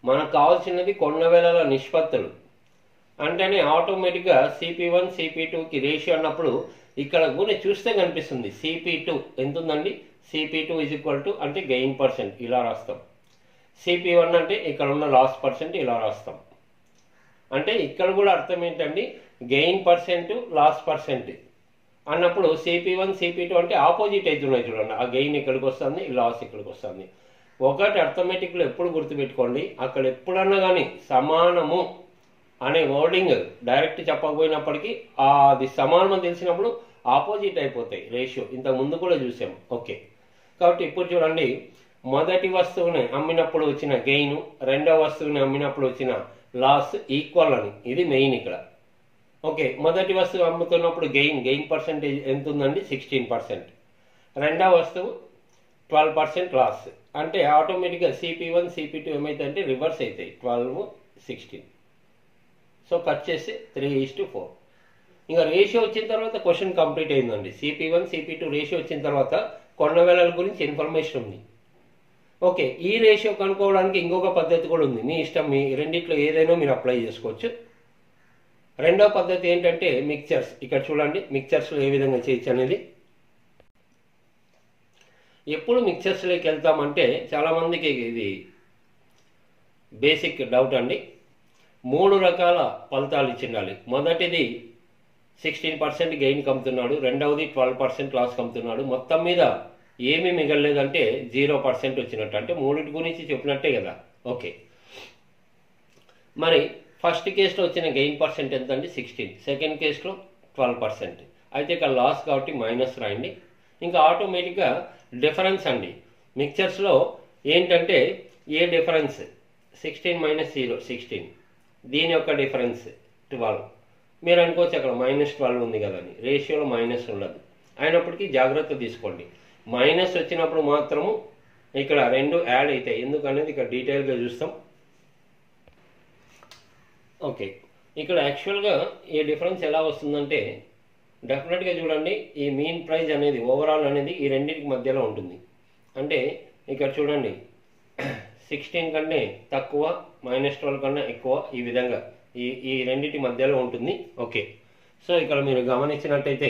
మనకు కావాల్సినది కొన్న వేళల నిష్పత్తులు అంటేనే ఆటోమేటిక్గా సిపి వన్ సిపి టూకి రేషియో అన్నప్పుడు ఇక్కడ కూడా చూస్తే కనిపిస్తుంది సిపి టూ ఎంత ఉందండి CP two is equal to అంటే గెయిన్ పర్సెంట్ ఇలా రాస్తాం సిపి వన్ అంటే ఇక్కడ ఉన్న లాస్ పర్సెంట్ ఇలా రాస్తాం అంటే ఇక్కడ కూడా అర్థం ఏంటండి గెయిన్ పర్సెంట్ లాస్ పర్సెంట్ అన్నప్పుడు సిపి వన్ సిపి టూ అంటే ఆపోజిట్ అవుతున్నాయి చూడండి ఆ గెయిన్ ఇక్కడికి వస్తుంది లాస్ ఇక్కడికి వస్తుంది ఒకటి అర్థమెటిక్లో ఎప్పుడు గుర్తుపెట్టుకోండి అక్కడ ఎప్పుడన్నా కానీ సమానము అనే వర్డింగ్ డైరెక్ట్ చెప్పకపోయినప్పటికీ ఆ అది సమానం తెలిసినప్పుడు ఆపోజిట్ అయిపోతాయి రేషియో ఇంత ముందు కూడా చూసాం ఓకే కాబట్టి ఇప్పుడు చూడండి మొదటి వస్తువుని అమ్మినప్పుడు వచ్చిన గెయిన్ రెండవ వస్తువుని అమ్మినప్పుడు వచ్చిన లాస్ ఈక్వల్ అని ఇది మెయిన్ ఇక్కడ ఓకే మొదటి వస్తువు అమ్ముతున్నప్పుడు గెయిన్ గెయిన్ పర్సెంటేజ్ ఎంత ఉందండి సిక్స్టీన్ పర్సెంట్ రెండవ వస్తువు ట్వెల్వ్ పర్సెంట్ లాస్ అంటే ఆటోమేటిక్గా సిపి వన్ సిపి టూ ఏమైతే రివర్స్ అవుతాయి ట్వెల్వ్ సిక్స్టీన్ సో కట్ చేసి త్రీ ఈస్ టు ఫోర్ ఇంకా రేషియో వచ్చిన తర్వాత క్వశ్చన్ కంప్లీట్ అయిందండి CP one CP two ratio వచ్చిన తర్వాత కొండ వేళల గురించి ఇన్ఫర్మేషన్ ఉంది ఓకే ఈ రేషియో కనుక్కోవడానికి ఇంకొక పద్ధతి కూడా ఉంది మీ ఇష్టం మీ రెండిట్లో ఏదైనా మీరు అప్లై చేసుకోవచ్చు రెండో పద్ధతి ఏంటంటే మిక్చర్స్ ఇక్కడ చూడండి మిక్చర్స్లో ఏ విధంగా చేయొచ్చు అనేది ఎప్పుడు మిక్చర్స్లోకి వెళ్తామంటే చాలామందికి ఇది బేసిక్ డౌట్ అండి మూడు రకాల ఫలితాలు ఇచ్చిండాలి మొదటిది సిక్స్టీన్ పర్సెంట్ గెయిన్ కమ్ముతున్నాడు రెండవది ట్వెల్వ్ పర్సెంట్ లాస్ కమ్ముతున్నాడు మొత్తం మీద ఏమీ మిగలలేదంటే జీరో పర్సెంట్ వచ్చినట్టు అంటే మూడింటి గురించి చెప్పినట్టే కదా ఓకే మరి ఫస్ట్ కేసులో వచ్చిన గెయిన్ పర్సెంట్ ఎంత అండి సిక్స్టీన్ సెకండ్ కేసులో ట్వెల్వ్ పర్సెంట్ అయితే ఇక్కడ లాస్ కాబట్టి మైనస్ రాయండి ఇంకా ఆటోమేటిక్గా డిఫరెన్స్ అండి మిక్చర్స్లో ఏంటంటే ఏ difference sixteen minus zero sixteen దీని యొక్క డిఫరెన్స్ ట్వెల్వ్ మీరు అనుకోవచ్చు అక్కడ మైనస్ ట్వెల్వ్ ఉంది కదని రేషియోలో మైనస్ ఉండదు అయినప్పటికీ జాగ్రత్త తీసుకోండి మైనస్ వచ్చినప్పుడు మాత్రము ఇక్కడ రెండు యాడ్ అవుతాయి ఎందుకనేది ఇక్కడ డీటెయిల్గా చూస్తాం ఓకే ఇక్కడ యాక్చువల్గా ఈ డిఫరెన్స్ ఎలా వస్తుందంటే డెఫినెట్గా చూడండి ఈ మీన్ ప్రైజ్ అనేది ఓవరాల్ అనేది ఈ రెండింటికి మధ్యలో ఉంటుంది అంటే ఇక్కడ చూడండి సిక్స్టీన్ కంటే తక్కువ మైనస్ ట్వెల్వ్ కన్నా ఎక్కువ ఈ విధంగా ఈ ఈ రెండింటి మధ్యలో ఉంటుంది ఓకే సో ఇక్కడ మీరు గమనించినట్టయితే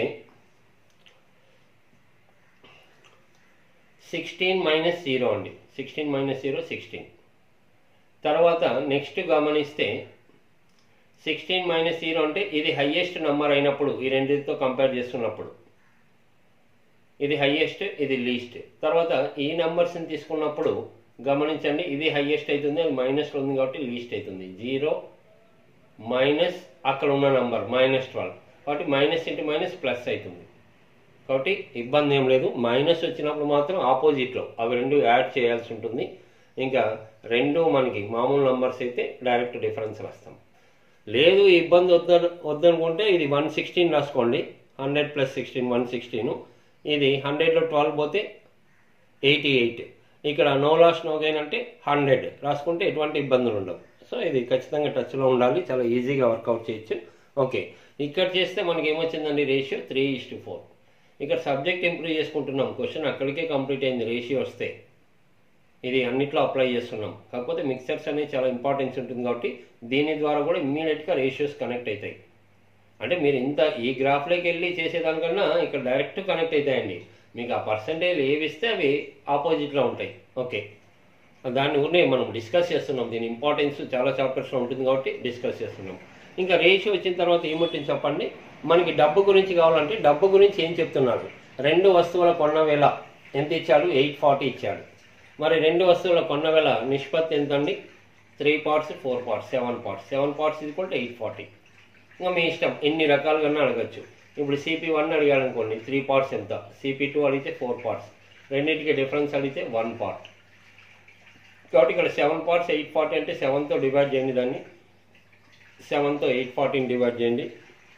సిక్స్టీన్ మైనస్ జీరో అండి సిక్స్టీన్ మైనస్ జీరో సిక్స్టీన్ తర్వాత నెక్స్ట్ గమనిస్తే సిక్స్టీన్ మైనస్ జీరో అంటే ఇది హయ్యెస్ట్ నెంబర్ అయినప్పుడు ఈ రెండింటితో కంపేర్ చేస్తున్నప్పుడు ఇది హయ్యెస్ట్ ఇది లీస్ట్ తర్వాత ఈ నెంబర్స్ని తీసుకున్నప్పుడు గమనించండి ఇది హయ్యెస్ట్ అవుతుంది అది మైనస్లో ఉంది కాబట్టి లీస్ట్ అవుతుంది జీరో మైనస్ అక్కడ ఉన్న నంబర్ మైనస్ ట్వెల్వ్ కాబట్టి మైనస్ ఇంటూ మైనస్ ప్లస్ అవుతుంది కాబట్టి ఇబ్బంది ఏం లేదు మైనస్ వచ్చినప్పుడు మాత్రం ఆపోజిట్లో అవి రెండు యాడ్ చేయాల్సి ఉంటుంది ఇంకా రెండు మనకి మామూలు నంబర్స్ అయితే డైరెక్ట్ డిఫరెన్స్ రాస్తాం లేదు ఇబ్బంది వద్ద వద్దనుకుంటే ఇది వన్ సిక్స్టీన్ రాసుకోండి hundred plus sixteen one sixteen ఇది హండ్రెడ్లో ట్వెల్వ్ పోతే ఎయిటీ ఎయిట్ ఇక్కడ నో లాస్ నో గైన్ అంటే హండ్రెడ్ రాసుకుంటే ఎటువంటి ఇబ్బందులు ఉండవు సో ఇది ఖచ్చితంగా టచ్లో ఉండాలి చాలా ఈజీగా వర్కౌట్ చేయొచ్చు ఓకే ఇక్కడ చేస్తే మనకి ఏమొచ్చిందండి ratio three is to four ఇక్కడ సబ్జెక్ట్ ఇంప్రూవ్ చేసుకుంటున్నాం క్వశ్చన్ అక్కడికే కంప్లీట్ అయింది రేషియో వస్తే ఇది అన్నిట్లో అప్లై చేస్తున్నాం కాకపోతే మిక్సర్స్ అనేది చాలా ఇంపార్టెన్స్ ఉంటుంది కాబట్టి దీని ద్వారా కూడా ఇమ్మీడియట్గా రేషియోస్ కనెక్ట్ అవుతాయి అంటే మీరు ఇంత ఈ గ్రాఫ్లోకి వెళ్ళి చేసేదానికన్నా ఇక్కడ డైరెక్ట్ కనెక్ట్ అవుతాయండి మీకు ఆ పర్సంటేజ్ ఏవి ఇస్తే అవి ఆపోజిట్లో ఉంటాయి ఓకే దాన్ని కూడా మనం డిస్కస్ చేస్తున్నాం దీని ఇంపార్టెన్స్ చాలా చాప్టర్స్లో ఉంటుంది కాబట్టి డిస్కస్ చేస్తున్నాం ఇంకా రేషియో వచ్చిన తర్వాత ఏముంటుంది చెప్పండి మనకి డబ్బు గురించి కావాలంటే డబ్బు గురించి ఏం చెప్తున్నాడు రెండు వస్తువుల కొన్న వేళ ఎంత ఇచ్చాడు ఎయిట్ ఫార్టీ ఇచ్చాడు మరి రెండు వస్తువుల కొన్న వేళ నిష్పత్తి ఎంత అండి three parts four parts seven parts seven parts ఇది కూడా ఎయిట్ ఫార్టీ ఇంకా మీ ఇష్టం ఎన్ని రకాలుగా అడగచ్చు ఇప్పుడు సిపి వన్ అడిగాడు అనుకోండి త్రీ పార్ట్స్ ఎంత సిపి టూ అడిగితే ఫోర్ పార్ట్స్ రెండింటికి డిఫరెన్స్ అడిగితే వన్ పార్ట్ కాబట్టి ఇక్కడ సెవెన్ పార్ట్స్ ఎయిట్ ఫార్టీ అంటే సెవెన్తో డివైడ్ చేయండి దాన్ని సెవెన్తో ఎయిట్ ఫార్టీని డివైడ్ చేయండి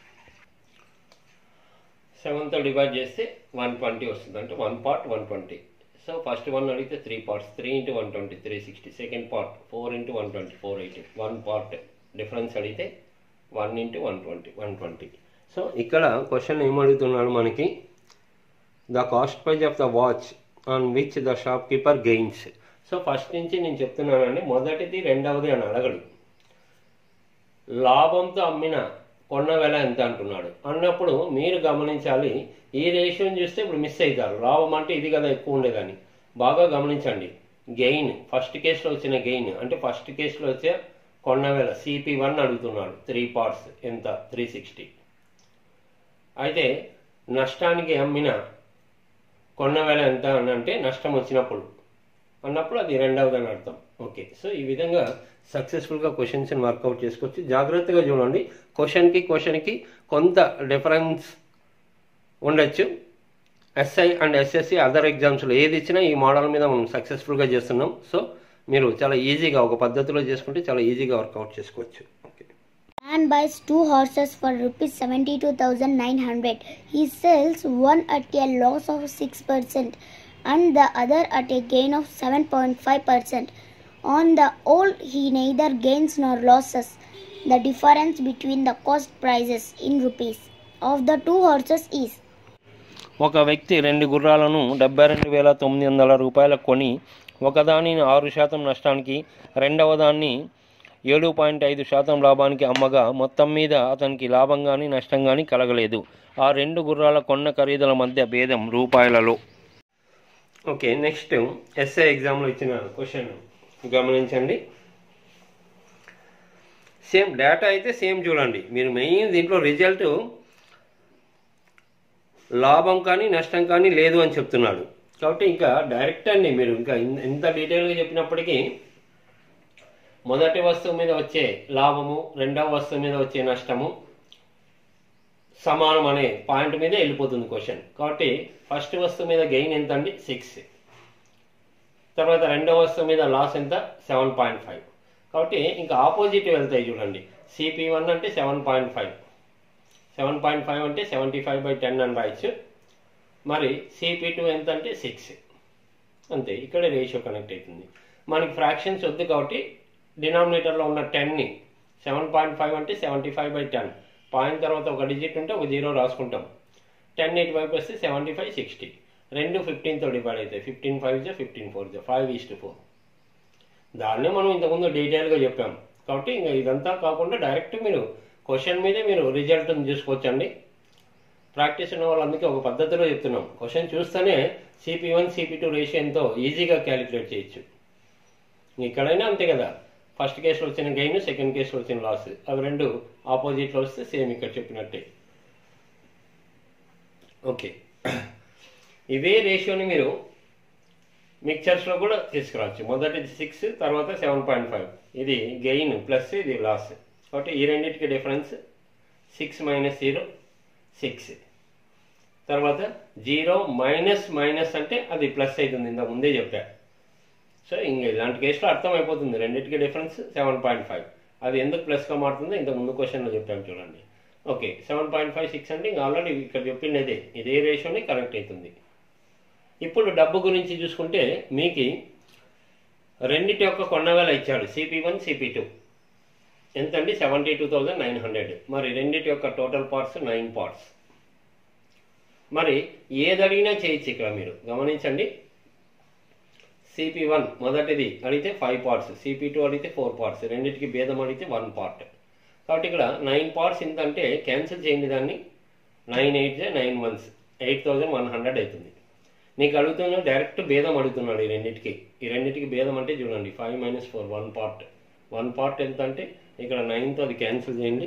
సెవెన్తో డివైడ్ చేస్తే వన్ ట్వంటీ వస్తుంది అంటే one part one twenty so first one అడిగితే three parts three into one twenty three sixty second part four into one twenty four eighty one part difference అడిగితే one into one twenty one twenty so ఇక్కడ question ఏమడుగుతున్నాడు మనకి the cost prize of the watch on which the shopkeeper gains so first నుంచి నేను చెప్తున్నానండి మొదటిది రెండవది అని అడగడు లాభంతో అమ్మిన కొన్న వెల ఎంత అంటున్నాడు అన్నప్పుడు మీరు గమనించాలి ఈ రేషియోని చూస్తే ఇప్పుడు మిస్ అవుతారు లాభం అంటే ఇది కదా ఎక్కువ ఉండేదని బాగా గమనించండి గెయిన్ ఫస్ట్ కేసులో వచ్చిన గెయిన్ అంటే ఫస్ట్ కేసులో వచ్చే కొన్న వెల సిపి వన్ అడుగుతున్నాడు త్రీ పార్ట్స్ ఎంత త్రీ సిక్స్టీ అయితే నష్టానికి అమ్మిన కొన్న వెల ఎంత అని అంటే నష్టం వచ్చినప్పుడు అన్నప్పుడు అది రెండవది అని అర్థం ఓకే సో ఈ విధంగా సక్సెస్ఫుల్గా క్వశ్చన్స్ని వర్కౌట్ చేసుకోవచ్చు జాగ్రత్తగా చూడండి క్వశ్చన్కి క్వశ్చన్కి కొంత డిఫరెన్స్ ఉండొచ్చు ఎస్ఐ అండ్ ఎస్ఎస్సి అదర్ ఎగ్జామ్స్లో ఏది ఇచ్చినా ఈ మోడల్ మీద మనం సక్సెస్ఫుల్గా చేస్తున్నాం సో మీరు చాలా ఈజీగా ఒక పద్ధతిలో చేసుకుంటే చాలా ఈజీగా వర్కౌట్ చేసుకోవచ్చు okay Man buys two horses for rupees 72,900. He sells one at a loss of 6% and the other at a gain of 7.5%. On the whole, he neither gains nor losses. The difference between the cost prices in rupees of the two horses is ఒక వ్యక్తి రెండు గుర్రాలను డెబ్బై రెండు వేల తొమ్మిది వందల రూపాయలకు కొని ఒకదానిని ఆరు శాతం నష్టానికి రెండవ దాన్ని ఏడు పాయింట్ ఐదు శాతం లాభానికి అమ్మగా మొత్తం మీద అతనికి లాభం కానీ నష్టం కానీ కలగలేదు ఆ రెండు గుర్రాల కొన్న ఖరీదుల మధ్య భేదం రూపాయలలో ఓకే నెక్స్ట్ ఎస్ఏ ఎగ్జామ్లో ఇచ్చిన క్వశ్చన్ గమనించండి సేమ్ డేటా అయితే సేమ్ చూడండి మీరు మెయిన్ దీంట్లో రిజల్ట్ లాభం కానీ నష్టం కానీ లేదు అని చెప్తున్నాడు కాబట్టి ఇంకా డైరెక్ట్ అండి మీరు ఇంకా ఇన్- ఇంత డీటెయిల్గా చెప్పినప్పటికీ మొదటి వస్తువు మీద వచ్చే లాభము రెండవ వస్తువు మీద వచ్చే నష్టము సమానం అనే పాయింట్ మీద వెళ్ళిపోతుంది క్వశ్చన్ కాబట్టి ఫస్ట్ వస్తువు మీద గెయిన్ ఎంత అండి సిక్స్ తర్వాత రెండవ వస్తువు మీద లాస్ ఎంత సెవెన్ పాయింట్ ఫైవ్ కాబట్టి ఇంకా ఆపోజిట్ వెళ్తాయి చూడండి సిపి వన్ అంటే seven point five seven point five అంటే సెవెంటీ ఫైవ్ బై టెన్ అని రాయొచ్చు మరి సిపి టూ ఎంత అంటే సిక్స్ అంతే ఇక్కడ రేషియో కనెక్ట్ అవుతుంది మనకి ఫ్రాక్షన్స్ వద్దు కాబట్టి డినామినేటర్లో ఉన్న టెన్ని సెవెన్ పాయింట్ ఫైవ్ అంటే seventy five by ten point తర్వాత ఒక డిజిట్ ఉంటే ఒక జీరో రాసుకుంటాం టెన్ ఎయిట్ వైపు వస్తే సెవెంటీ ఫైవ్ సిక్స్టీ రెండు ఫిఫ్టీన్తో డివైడ్ అవుతాయి ఫిఫ్టీన్ ఫైవ్ జా ఫిఫ్టీన్ ఫోర్ జా ఫైవ్ ఈస్ట్ ఫోర్ దాన్నే మనం ఇంతకుముందు డీటెయిల్గా చెప్పాం కాబట్టి ఇంకా ఇదంతా కాకుండా డైరెక్ట్ మీరు క్వశ్చన్ మీదే మీరు రిజల్ట్ని చూసుకోవచ్చండి ప్రాక్టీస్ ఉన్న వాళ్ళందరికీ ఒక పద్ధతిలో చెప్తున్నాం క్వశ్చన్ చూస్తేనే CP one CP two ratio ఎంతో ఈజీగా క్యాలిక్యులేట్ చేయొచ్చు ఇక్కడైనా అంతే కదా ఫస్ట్ కేసులో వచ్చిన గెయిన్ సెకండ్ కేసులో వచ్చిన లాస్ అవి రెండు ఆపోజిట్లో వస్తే సేమ్ ఇక్కడ చెప్పినట్టే ఓకే ఇవే రేషియోని మీరు మిక్చర్స్లో కూడా తీసుకురావచ్చు మొదటిది సిక్స్ తర్వాత సెవెన్ పాయింట్ ఫైవ్ ఇది గెయిన్ ప్లస్ ఇది లాస్ కాబట్టి ఈ రెండింటికి difference six minus zero six తర్వాత జీరో మైనస్ మైనస్ అంటే అది ప్లస్ అవుతుంది ఇంత ముందే చెప్పా సో ఇంక ఇలాంటి కేసులో అర్థమైపోతుంది రెండింటికి డిఫరెన్స్ సెవెన్ పాయింట్ ఫైవ్ అది ఎందుకు ప్లస్గా మారుతుందో ఇంత ముందు క్వశ్చన్లో చెప్పాను చూడండి okay seven point five six అంటే ఇంకా ఆల్రెడీ ఇక్కడ చెప్పింది అదే ఇదే రేషియోని కనెక్ట్ అవుతుంది ఇప్పుడు డబ్బు గురించి చూసుకుంటే మీకు రెండిటి యొక్క కొన్నవేల ఇచ్చాడు సిపి వన్ సిపి టూ ఎంతండి seventy two thousand nine hundred మరి రెండిటి యొక్క టోటల్ పార్ట్స్ నైన్ పార్ట్స్ మరి ఏది అడిగినా చేయొచ్చు ఇక్కడ మీరు గమనించండి సిపి వన్ మొదటిది అడిగితే ఫైవ్ పార్ట్స్ సిపి టూ అడిగితే ఫోర్ పార్ట్స్ రెండింటికి భేదం అడిగితే వన్ పార్ట్ కాబట్టి ఇక్కడ నైన్ పార్ట్స్ ఇంత అంటే క్యాన్సిల్ చేయండి దాన్ని nine eight nine months eight thousand one hundred అవుతుంది నీకు అడుగుతున్నా డైరెక్ట్ భేదం అడుగుతున్నాడు ఈ రెండింటికి ఈ రెండింటికి భేదం అంటే చూడండి five minus four one part one part ఎంత అంటే ఇక్కడ నైన్తో అది క్యాన్సిల్ చేయండి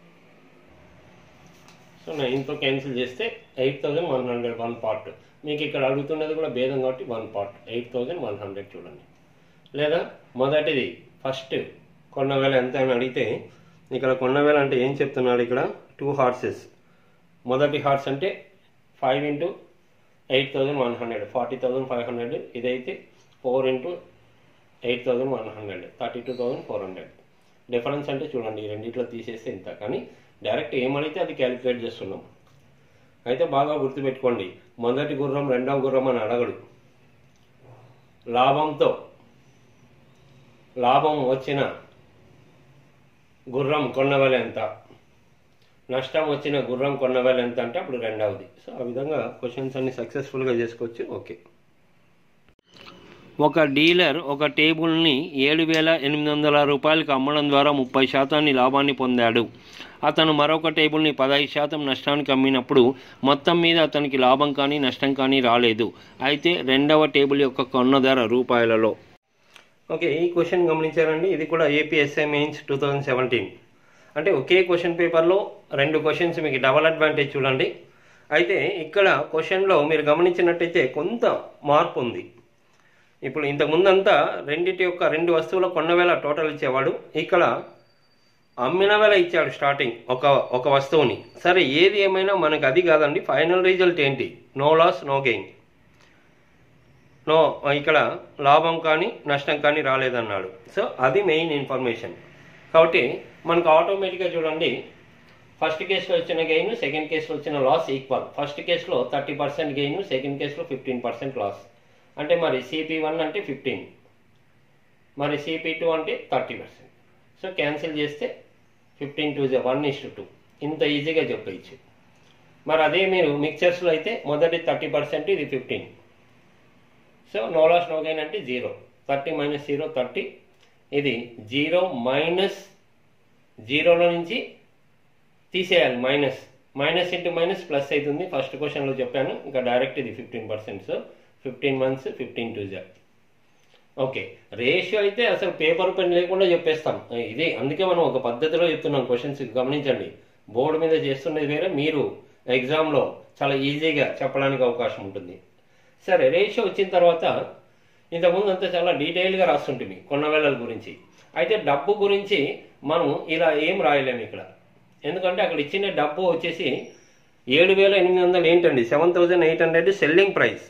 సో నైన్తో క్యాన్సిల్ చేస్తే eight thousand one hundred one part మీకు ఇక్కడ అడుగుతున్నది కూడా భేదం కాబట్టి one part eight thousand one hundred చూడండి లేదా మొదటిది ఫస్ట్ కొన్న వేల ఎంత అని అడిగితే ఇక్కడ కొన్న వేల అంటే ఏం చెప్తున్నాడు ఇక్కడ టూ హార్సెస్ మొదటి హార్స్ అంటే five into eight thousand one hundred forty thousand five hundred ఇదైతే four into eight thousand one hundred thirty two thousand four hundred difference అంటే చూడండి ఈ రెండిట్లో తీసేస్తే ఇంత కానీ డైరెక్ట్ ఏమడితే అది క్యాలిక్యులేట్ చేస్తున్నాం అయితే బాగా గుర్తుపెట్టుకోండి మొదటి గుర్రం రెండవ గుర్రం అని అడగడు లాభంతో లాభం వచ్చిన గుర్రం కొన్నవేల ఎంత నష్టం వచ్చిన గుర్రం కొన్నవేల ఎంత అంటే అప్పుడు రెండవది సో ఆ విధంగా క్వశ్చన్స్ అన్ని సక్సెస్ఫుల్గా చేసుకోవచ్చు ఓకే ఒక డీలర్ ఒక టేబుల్ని ఏడు వేల ఎనిమిది వందల రూపాయలకు అమ్మడం ద్వారా ముప్పై శాతాన్ని లాభాన్ని పొందాడు అతను మరొక టేబుల్ని పదహైదు శాతం నష్టానికి అమ్మినప్పుడు మొత్తం మీద అతనికి లాభం కానీ నష్టం కానీ రాలేదు అయితే రెండవ టేబుల్ యొక్క కొన్న ధర రూపాయలలో ఓకే ఈ క్వశ్చన్ గమనించారండి ఇది కూడా APSI mains two thousand seventeen అంటే ఒకే క్వశ్చన్ పేపర్లో రెండు క్వశ్చన్స్ మీకు డబల్ అడ్వాంటేజ్ చూడండి అయితే ఇక్కడ క్వశ్చన్లో మీరు గమనించినట్టయితే కొంత మార్పు ఉంది ఇప్పుడు ఇంతకుముందంతా రెండిటి యొక్క రెండు వస్తువుల కొన్న వేల టోటల్ ఇచ్చేవాడు ఇక్కడ అమ్మిన వేల ఇచ్చాడు స్టార్టింగ్ ఒక ఒక వస్తువుని సరే ఏది ఏమైనా మనకు అది కాదండి ఫైనల్ రిజల్ట్ ఏంటి no loss no gain no ఇక్కడ లాభం కానీ నష్టం కానీ రాలేదన్నాడు సో అది మెయిన్ ఇన్ఫర్మేషన్ కాబట్టి మనకు ఆటోమేటిక్గా చూడండి ఫస్ట్ కేసులో వచ్చిన గెయిన్ సెకండ్ కేసులో వచ్చిన లాస్ ఈక్వల్ ఫస్ట్ కేసులో థర్టీ పర్సెంట్ గెయిన్ సెకండ్ కేసులో ఫిఫ్టీన్ పర్సెంట్ లాస్ అంటే మరి సిపి వన్ అంటే ఫిఫ్టీన్ మరి సిపి టూ అంటే థర్టీ పర్సెంట్ సో క్యాన్సిల్ చేస్తే fifteen two one is two ఇంత ఈజీగా చెప్పచ్చు మరి అదే మీరు మిక్చర్స్లో అయితే మొదటి థర్టీ పర్సెంట్ ఇది fifteen so no loss no gain అంటే zero thirty minus zero thirty ఇది జీరో మైనస్ జీరోలో నుంచి తీసేయాలి minus minus into minus plus అవుతుంది ఫస్ట్ క్వశ్చన్లో చెప్పాను ఇంకా డైరెక్ట్ ఇది fifteen percent so fifteen months fifteen two జా ఓకే రేషియో అయితే అసలు పేపర్ పెన్ లేకుండా చెప్పేస్తాం ఇది అందుకే మనం ఒక పద్ధతిలో చెప్తున్నాం క్వశ్చన్స్ గమనించండి బోర్డు మీద చేస్తున్నది వేరే మీరు ఎగ్జామ్లో చాలా ఈజీగా చెప్పడానికి అవకాశం ఉంటుంది సరే రేషియో వచ్చిన తర్వాత ఇంతకుముందు అంతా చాలా డీటెయిల్గా రాస్తుంటుంది కొన్న వేళల గురించి అయితే డబ్బు గురించి మనం ఇలా ఏం రాయలేము ఇక్కడ ఎందుకంటే అక్కడ ఇచ్చిన డబ్బు వచ్చేసి ఏడు వేల ఎనిమిది వందలు ఏంటండి seven thousand eight hundred selling price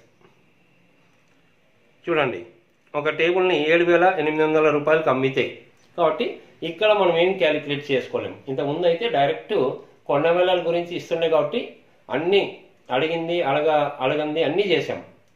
చూడండి ఒక టేబుల్ని ఏడు వేల ఎనిమిది వందల రూపాయలకు అమ్మితే కాబట్టి ఇక్కడ మనం ఏం క్యాలిక్యులేట్ చేసుకోలేం ఇంతకుముందు అయితే డైరెక్ట్ కొన్న వేళల గురించి ఇస్తుండే కాబట్టి అన్నీ అడిగింది అడగ అడగంది అన్నీ చేశాం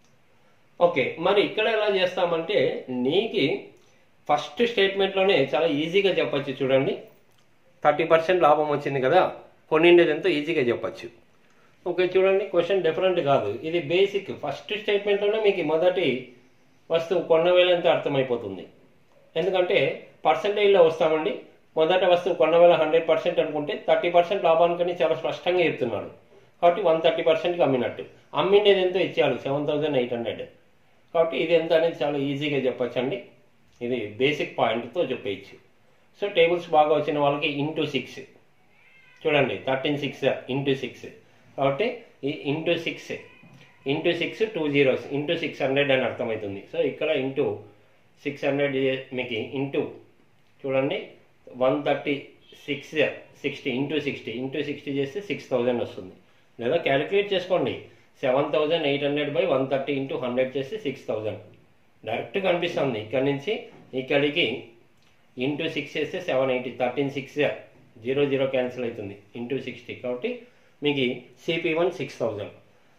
ఓకే మరి ఇక్కడ ఎలా చేస్తామంటే నీకి ఫస్ట్ స్టేట్మెంట్లోనే చాలా ఈజీగా చెప్పచ్చు చూడండి థర్టీ పర్సెంట్ లాభం వచ్చింది కదా కొన్నిండేది ఎంతో ఈజీగా చెప్పచ్చు ఓకే చూడండి క్వశ్చన్ డిఫరెంట్ కాదు ఇది బేసిక్ ఫస్ట్ స్టేట్మెంట్లోనే మీకు మొదటి వస్తువు కొన్న వేల ఎంత అర్థమైపోతుంది ఎందుకంటే పర్సంటేజ్లో వస్తామండి మొదట వస్తువు కొన్న వేల హండ్రెడ్ పర్సెంట్ అనుకుంటే థర్టీ పర్సెంట్ లాభానికని చాలా స్పష్టంగా చెప్తున్నాడు కాబట్టి వన్ థర్టీ పర్సెంట్కి అమ్మినట్టు అమ్మిండేది ఎంతో ఇచ్చాడు సెవెన్ థౌసండ్ ఎయిట్ హండ్రెడ్ కాబట్టి ఇది ఎంత అనేది చాలా ఈజీగా చెప్పొచ్చండి ఇది బేసిక్ పాయింట్తో చెప్పేయచ్చు సో టేబుల్స్ బాగా వచ్చిన వాళ్ళకి ఇంటూ సిక్స్ చూడండి థర్టీన్ సిక్స్ ఇంటూ సిక్స్ కాబట్టి ఈ into six into six two zeros into six hundred అని అర్థమవుతుంది సో ఇక్కడ ఇంటూ సిక్స్ హండ్రెడ్ మీకు ఇంటూ చూడండి one thirty six sixty into sixty into sixty చేస్తే సిక్స్ థౌజండ్ వస్తుంది లేదా క్యాలిక్యులేట్ చేసుకోండి seven thousand eight hundred by one thirty into hundred చేస్తే సిక్స్ థౌజండ్ డైరెక్ట్ కనిపిస్తుంది ఇక్కడ నుంచి ఇక్కడికి ఇంటూ సిక్స్ చేస్తే seven eighty thirteen six zero zero cancel అవుతుంది ఇంటూ సిక్స్టీ కాబట్టి మీకు సిపి వన్ సిక్స్ థౌజండ్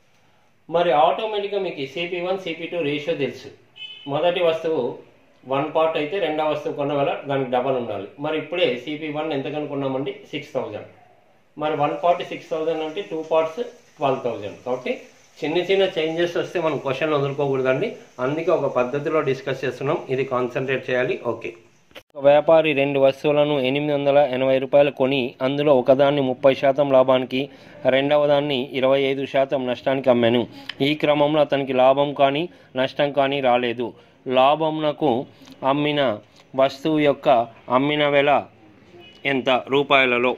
మరి ఆటోమేటిక్గా మీకు CP one CP two ratio తెలుసు మొదటి వస్తువు వన్ పార్ట్ అయితే రెండవ వస్తువు కొన్న వల్ల దానికి డబల్ ఉండాలి మరి ఇప్పుడే సిపి వన్ ఎంత కనుక్కున్నామండి సిక్స్ థౌజండ్ మరి వన్ పార్ట్ సిక్స్ థౌజండ్ అంటే టూ పార్ట్స్ ట్వెల్వ్ థౌజండ్ కాబట్టి చిన్న చిన్న చేంజెస్ వస్తే మనం క్వశ్చన్ వదులుకోకూడదండి అందుకే ఒక పద్ధతిలో డిస్కస్ చేస్తున్నాం ఇది కాన్సన్ట్రేట్ చేయాలి ఓకే ఒక వ్యాపారి రెండు వస్తువులను ఎనిమిది వందల ఎనభై రూపాయలు కొని అందులో ఒకదాన్ని ముప్పై శాతం లాభానికి రెండవ దాన్ని ఇరవై ఐదు శాతం నష్టానికి అమ్మాను ఈ క్రమంలో అతనికి లాభం కానీ నష్టం కానీ రాలేదు లాభంనకు అమ్మిన వస్తువు యొక్క అమ్మిన వెల ఎంత రూపాయలలో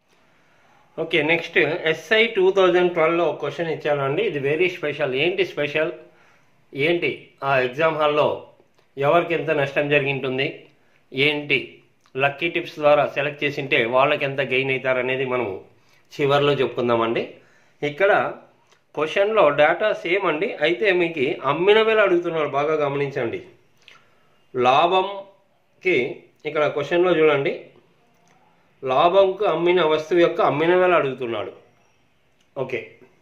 okay next SI two thousand ట్వెల్వ్లో ఒక క్వశ్చన్ ఇచ్చానండి ఇది వెరీ స్పెషల్ ఏంటి స్పెషల్ ఏంటి ఆ ఎగ్జామ్ హాల్లో ఎవరికి ఎంత నష్టం జరిగింటుంది ఏంటి లక్కీ టిప్స్ ద్వారా సెలెక్ట్ చేసింటే వాళ్ళకి ఎంత గెయిన్ అవుతారు అనేది మనం చివరిలో చెప్పుకుందామండి ఇక్కడ క్వశ్చన్లో డేటా సేమ్ అండి అయితే మీకు అమ్మిన వేల అడుగుతున్నారు బాగా గమనించండి లాభంకి ఇక్కడ క్వశ్చన్లో చూడండి లాభంకు అమ్మిన వస్తువు యొక్క అమ్మిన వేల అడుగుతున్నాడు ఓకే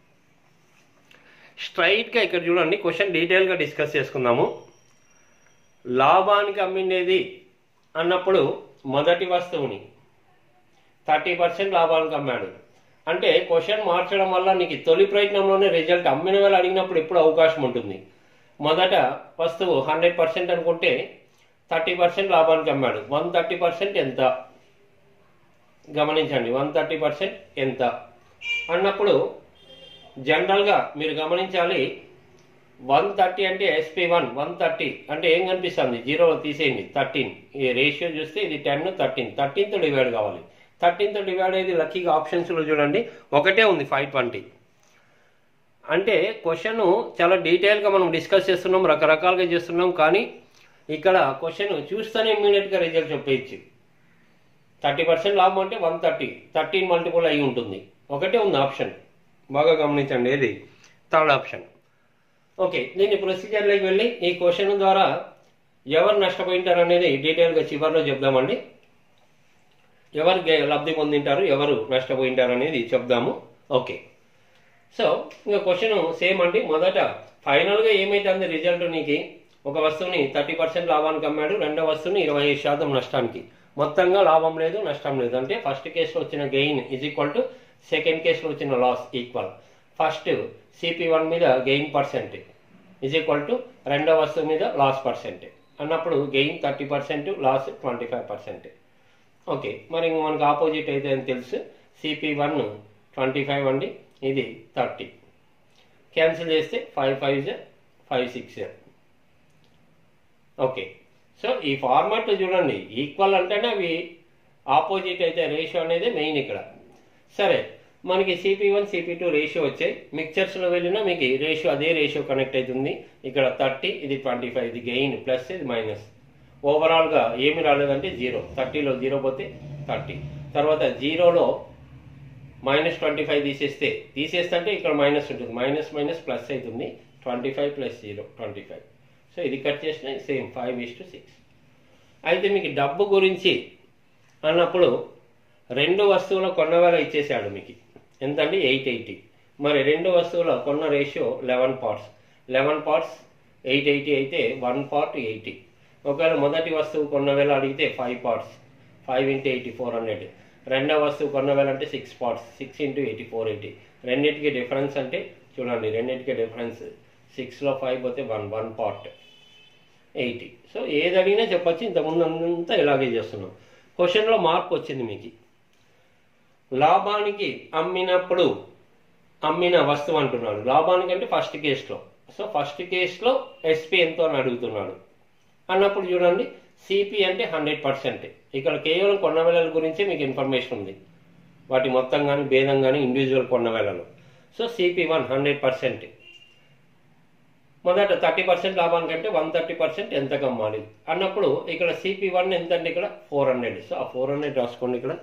స్ట్రైట్గా ఇక్కడ చూడండి క్వశ్చన్ డీటెయిల్గా డిస్కస్ చేసుకుందాము లాభానికి అమ్మిండేది అన్నప్పుడు మొదటి వస్తువుని థర్టీ పర్సెంట్ లాభానికి అమ్మాడు అంటే క్వశ్చన్ మార్చడం వల్ల నీకు తొలి ప్రయత్నంలోనే రిజల్ట్ అమ్మిన వేళ అడిగినప్పుడు ఎప్పుడు అవకాశం ఉంటుంది మొదట వస్తువు హండ్రెడ్ పర్సెంట్ అనుకుంటే థర్టీ పర్సెంట్ లాభానికి అమ్మాడు వన్ థర్టీ పర్సెంట్ ఎంత గమనించండి వన్ థర్టీ పర్సెంట్ ఎంత అన్నప్పుడు జనరల్గా మీరు గమనించాలి వన్ థర్టీ అంటే ఎస్పీ వన్ వన్ థర్టీ అంటే ఏం కనిపిస్తుంది జీరో తీసేయండి థర్టీన్ ఈ రేషియో చూస్తే ఇది టెన్ థర్టీన్ థర్టీన్తో డివైడ్ కావాలి థర్టీన్తో డివైడ్ అయ్యేది లక్కీగా ఆప్షన్స్లో చూడండి ఒకటే ఉంది ఫైవ్ ట్వంటీ అంటే క్వశ్చన్ చాలా డీటెయిల్గా మనం డిస్కస్ చేస్తున్నాం రకరకాలుగా చేస్తున్నాం కానీ ఇక్కడ క్వశ్చన్ చూస్తేనే ఇమ్మీడియట్గా రిజల్ట్ చెప్పేయచ్చు థర్టీ పర్సెంట్ లాభం అంటే వన్ థర్టీ థర్టీన్ మల్టిపుల్ అయి ఉంటుంది ఒకటే ఉంది ఆప్షన్ బాగా గమనించండి ఏది థర్డ్ ఆప్షన్ ఓకే దీని ప్రొసీజర్లోకి వెళ్ళి ఈ క్వశ్చన్ ద్వారా ఎవరు నష్టపోయింటారు అనేది డీటెయిల్గా చివరిలో చెప్దామండి ఎవరు గే- లబ్ధి పొందింటారు ఎవరు నష్టపోయింటారు అనేది చెప్దాము ఓకే సో ఇంకా క్వశ్చన్ సేమ్ అండి మొదట ఫైనల్గా ఏమైతుంది రిజల్ట్ నీకు ఒక వస్తువుని థర్టీ పర్సెంట్ లాభానికి అమ్మాడు రెండో వస్తువుని ఇరవై ఐదు శాతం నష్టానికి మొత్తంగా లాభం లేదు నష్టం లేదు అంటే ఫస్ట్ కేసులో వచ్చిన gain is equal to second కేసులో వచ్చిన loss equal first CP one మీద gain percent is equal to రెండో వస్తువు మీద లాస్ పర్సెంట్ అన్నప్పుడు gain thirty percent loss twenty five percent okay మరి ఇంక మనకు ఆపోజిట్ అయితే అని తెలుసు సిపి వన్ ట్వంటీ ఫైవ్ అండి ఇది థర్టీ క్యాన్సిల్ చేస్తే five five five six okay so ఈ ఫార్మాట్ చూడండి ఈక్వల్ అంటేనే అవి ఆపోజిట్ అయితే రేషియో అనేది మెయిన్ ఇక్కడ సరే మనకి CP one CP two ratio వచ్చాయి మిక్చర్స్లో వెళ్ళినా మీకు రేషియో అదే రేషియో కనెక్ట్ అవుతుంది ఇక్కడ థర్టీ ఇది ట్వంటీ ఫైవ్ ఇది గెయిన్ ప్లస్ ఇది మైనస్ ఓవరాల్గా ఏమి రాలేదంటే జీరో థర్టీలో జీరో పోతే థర్టీ తర్వాత జీరోలో మైనస్ ట్వంటీ ఫైవ్ తీసేస్తే తీసేస్తే అంటే ఇక్కడ మైనస్ ఉంటుంది మైనస్ మైనస్ ప్లస్ అవుతుంది twenty five plus zero twenty five so ఇది కట్ చేసిన same five is to six అయితే మీకు డబ్బు గురించి అన్నప్పుడు రెండు వస్తువుల కొన్న వేల ఇచ్చేసాడు మీకు ఎంత అండి ఎయిట్ ఎయిటీ మరి రెండు వస్తువుల కొన్న ratio eleven parts eleven parts eight eighty అయితే వన్ పార్ట్ ఎయిటీ ఒకవేళ మొదటి వస్తువు కొన్న వేల అడిగితే five parts five into eighty four hundred రెండవ వస్తువు కొన్న వేల అంటే six parts six into eighty four eighty రెండింటికి డిఫరెన్స్ అంటే చూడండి రెండింటికి డిఫరెన్స్ సిక్స్లో ఫైవ్ పోతే one one part eighty so ఏది అడిగినా చెప్పొచ్చు ఇంతకుముందు అంతా ఇలాగే చేస్తున్నాం క్వశ్చన్లో మార్పు వచ్చింది మీకు లాభానికి అమ్మినప్పుడు అమ్మిన వస్తువు అంటున్నాడు లాభానికి అంటే ఫస్ట్ కేసులో సో ఫస్ట్ కేసులో ఎస్పీ ఎంతో అని అడుగుతున్నాడు అన్నప్పుడు చూడండి సిపి అంటే హండ్రెడ్ పర్సెంట్ ఇక్కడ కేవలం కొన్న వేళల గురించి మీకు ఇన్ఫర్మేషన్ ఉంది వాటి మొత్తం కానీ భేదం కానీ ఇండివిజువల్ కొన్న వేళలు so CP one hundred percent మొదట థర్టీ పర్సెంట్ లాభానికంటే వన్ థర్టీ పర్సెంట్ ఎంత కమ్మాలి అన్నప్పుడు ఇక్కడ సిపి వన్ ఎంత అంటే ఇక్కడ ఫోర్ హండ్రెడ్ సో ఆ ఫోర్ హండ్రెడ్ రాసుకోండి ఇక్కడ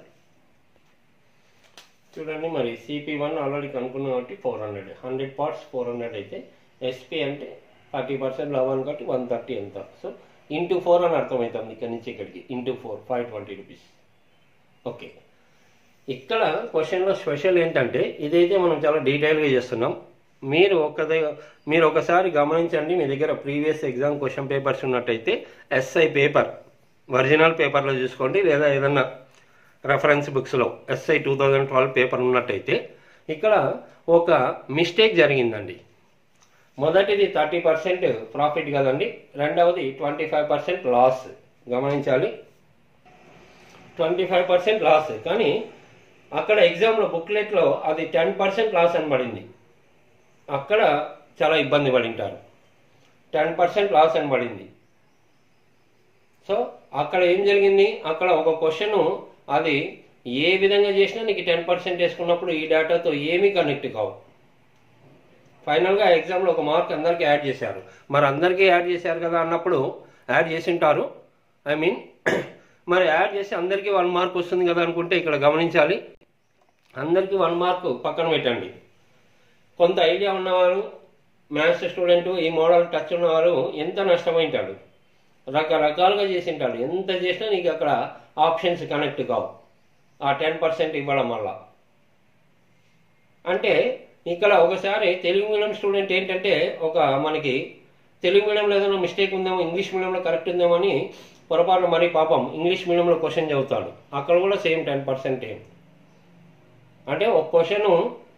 చూడండి మరి సిపి వన్ ఆల్రెడీ కనుక్కున్నాం కాబట్టి four hundred hundred parts four hundred అయితే ఎస్పీ అంటే థర్టీ పర్సెంట్ లాభాన్ని కాబట్టి వన్ థర్టీ ఎంత సో ఇంటూ ఫోర్ అని అర్థమవుతుంది ఇక్కడ నుంచి ఇక్కడికి into four five twenty rupees okay ఇక్కడ క్వశ్చన్లో స్పెషల్ ఏంటంటే ఇదైతే మనం చాలా డీటెయిల్గా చేస్తున్నాం మీరు ఒక మీరు ఒకసారి గమనించండి మీ దగ్గర ప్రీవియస్ ఎగ్జామ్ క్వశ్చన్ పేపర్స్ ఉన్నట్టయితే ఎస్ఐ పేపర్ ఒరిజినల్ పేపర్లో చూసుకోండి లేదా ఏదన్నా రెఫరెన్స్ బుక్స్లో SI two thousand twelve paper ఉన్నట్టయితే ఇక్కడ ఒక మిస్టేక్ జరిగిందండి మొదటిది థర్టీ పర్సెంట్ ప్రాఫిట్ కదండి రెండవది ట్వంటీ ఫైవ్ పర్సెంట్ లాస్ గమనించాలి ట్వంటీ ఫైవ్ పర్సెంట్ లాస్ కానీ అక్కడ ఎగ్జామ్లో బుక్లెట్లో అది టెన్ పర్సెంట్ లాస్ అని పడింది అక్కడ చాలా ఇబ్బంది పడింటారు టెన్ పర్సెంట్ లాస్ అని పడింది సో అక్కడ ఏం జరిగింది అక్కడ ఒక క్వశ్చన్ అది ఏ విధంగా చేసినా నీకు టెన్ పర్సెంట్ వేసుకున్నప్పుడు ఈ డేటాతో ఏమీ కనెక్ట్ కావు ఫైనల్గా ఎగ్జామ్లో ఒక మార్క్ అందరికీ యాడ్ చేశారు మరి అందరికీ యాడ్ చేశారు కదా అన్నప్పుడు యాడ్ చేసి ఉంటారు ఐ మీన్ మరి యాడ్ చేసి అందరికీ వన్ మార్క్ వస్తుంది కదా అనుకుంటే ఇక్కడ గమనించాలి అందరికీ వన్ మార్క్ పక్కన పెట్టండి కొంత ఐడియా ఉన్నవారు మ్యాథ్స్ స్టూడెంట్ ఈ మోడల్ టచ్ ఉన్నవారు ఎంత నష్టమైంటాడు రకరకాలుగా చేసింటాడు ఎంత చేసినా నీకు అక్కడ ఆప్షన్స్ కనెక్ట్ కావు ఆ టెన్ పర్సెంట్ ఇవ్వడం వల్ల అంటే ఇక్కడ ఒకసారి తెలుగు మీడియం స్టూడెంట్ ఏంటంటే ఒక మనకి తెలుగు మీడియంలో ఏదైనా మిస్టేక్ ఉందేమో ఇంగ్లీష్ మీడియంలో కరెక్ట్ ఉందేమో అని పొరపాటు మరి పాపం ఇంగ్లీష్ మీడియంలో క్వశ్చన్ చదువుతాడు అక్కడ కూడా సేమ్ టెన్ పర్సెంట్ ఏం అంటే ఒక క్వశ్చన్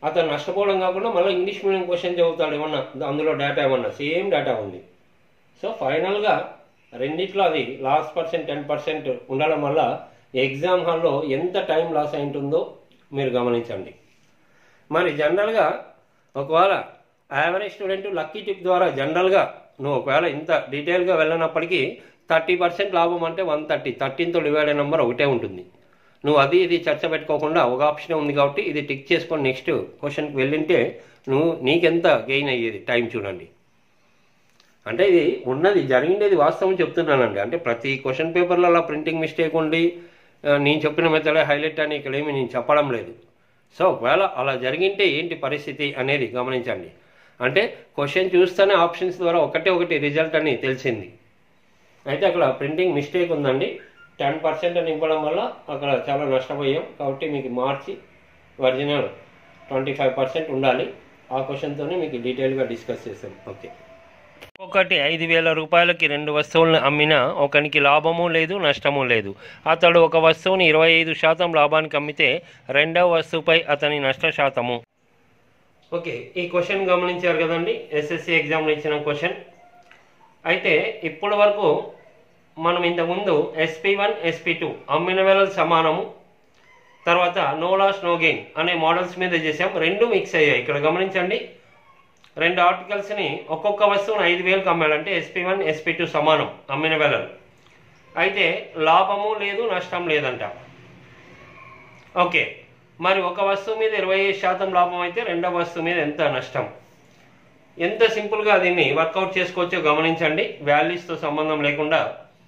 అతను నష్టపోవడం కాకుండా మళ్ళీ ఇంగ్లీష్ మీడియం క్వశ్చన్ చదువుతాడు ఏమన్నా అందులో డేటా ఏమన్నా సేమ్ డేటా ఉంది సో ఫైనల్గా రెండిట్లో అది లాస్ట్ పర్సెంట్ టెన్ పర్సెంట్ ఉండడం వల్ల ఎగ్జామ్ హాల్లో ఎంత టైం లాస్ అయి ఉంటుందో మీరు గమనించండి మరి జనరల్గా ఒకవేళ యావరేజ్ స్టూడెంట్ లక్కీ టిప్ ద్వారా జనరల్గా నువ్వు ఒకవేళ ఇంత డీటెయిల్గా వెళ్ళినప్పటికీ థర్టీ పర్సెంట్ లాభం అంటే వన్ థర్టీ థర్టీన్తో డివైడ్ నెంబర్ ఒకటే ఉంటుంది నువ్వు అది ఇది చర్చ పెట్టుకోకుండా ఒక ఆప్షన్ ఉంది కాబట్టి ఇది టిక్ చేసుకొని నెక్స్ట్ క్వశ్చన్కి వెళ్ళింటే నువ్వు నీకెంత గెయిన్ అయ్యేది టైం చూడండి అంటే ఇది ఉన్నది జరిగిండేది వాస్తవం చెప్తున్నానండి అంటే ప్రతి క్వశ్చన్ పేపర్లో అలా ప్రింటింగ్ మిస్టేక్ ఉండి ఆ, నేను చెప్పిన మెథడే హైలైట్ అని ఇక్కడ ఏమి నేను చెప్పడం లేదు సో ఒకవేళ అలా జరిగింటే ఏంటి పరిస్థితి అనేది గమనించండి అంటే క్వశ్చన్ చూస్తేనే ఆప్షన్స్ ద్వారా ఒకటే ఒకటి రిజల్ట్ అని తెలిసింది అయితే అక్కడ ప్రింటింగ్ మిస్టేక్ ఉందండి టెన్ పర్సెంట్ అని ఇవ్వడం వల్ల అక్కడ చాలా నష్టపోయాం కాబట్టి మీకు మార్చి ఒరిజినల్ ట్వంటీ ఫైవ్ పర్సెంట్ ఉండాలి ఆ క్వశ్చన్తోనే మీకు డీటెయిల్గా డిస్కస్ చేస్తాం ఓకే ఒకటి ఐదు వేల రూపాయలకి రెండు వస్తువులను అమ్మినా ఒకనికి లాభము లేదు నష్టము లేదు అతడు ఒక వస్తువుని ఇరవై ఐదు శాతం లాభానికి అమ్మితే రెండవ వస్తువుపై అతని నష్ట శాతము ఓకే ఈ క్వశ్చన్ గమనించారు కదండి ఎస్ఎస్సి ఎగ్జామ్లో ఇచ్చిన క్వశ్చన్ అయితే ఇప్పటి వరకు మనం ఇంతకుముందు ఎస్పీ వన్ ఎస్పీ టూ అమ్మిన వేళలు సమానము తర్వాత నో లాస్ నో గెయిన్ అనే మోడల్స్ మీద చేసాం రెండు మిక్స్ అయ్యాయి ఇక్కడ గమనించండి రెండు ఆర్టికల్స్ని ఒక్కొక్క వస్తువును ఐదు వేలకు అమ్మాడంటే ఎస్పీ వన్ ఎస్పీ టూ సమానం అమ్మిన వేళలు అయితే లాభము లేదు నష్టం లేదంట ఓకే మరి ఒక వస్తువు మీద ఇరవై ఐదు శాతం లాభం అయితే రెండవ వస్తువు మీద ఎంత నష్టం ఎంత సింపుల్గా దీన్ని వర్కౌట్ చేసుకోవచ్చో గమనించండి వాల్యూస్తో సంబంధం లేకుండా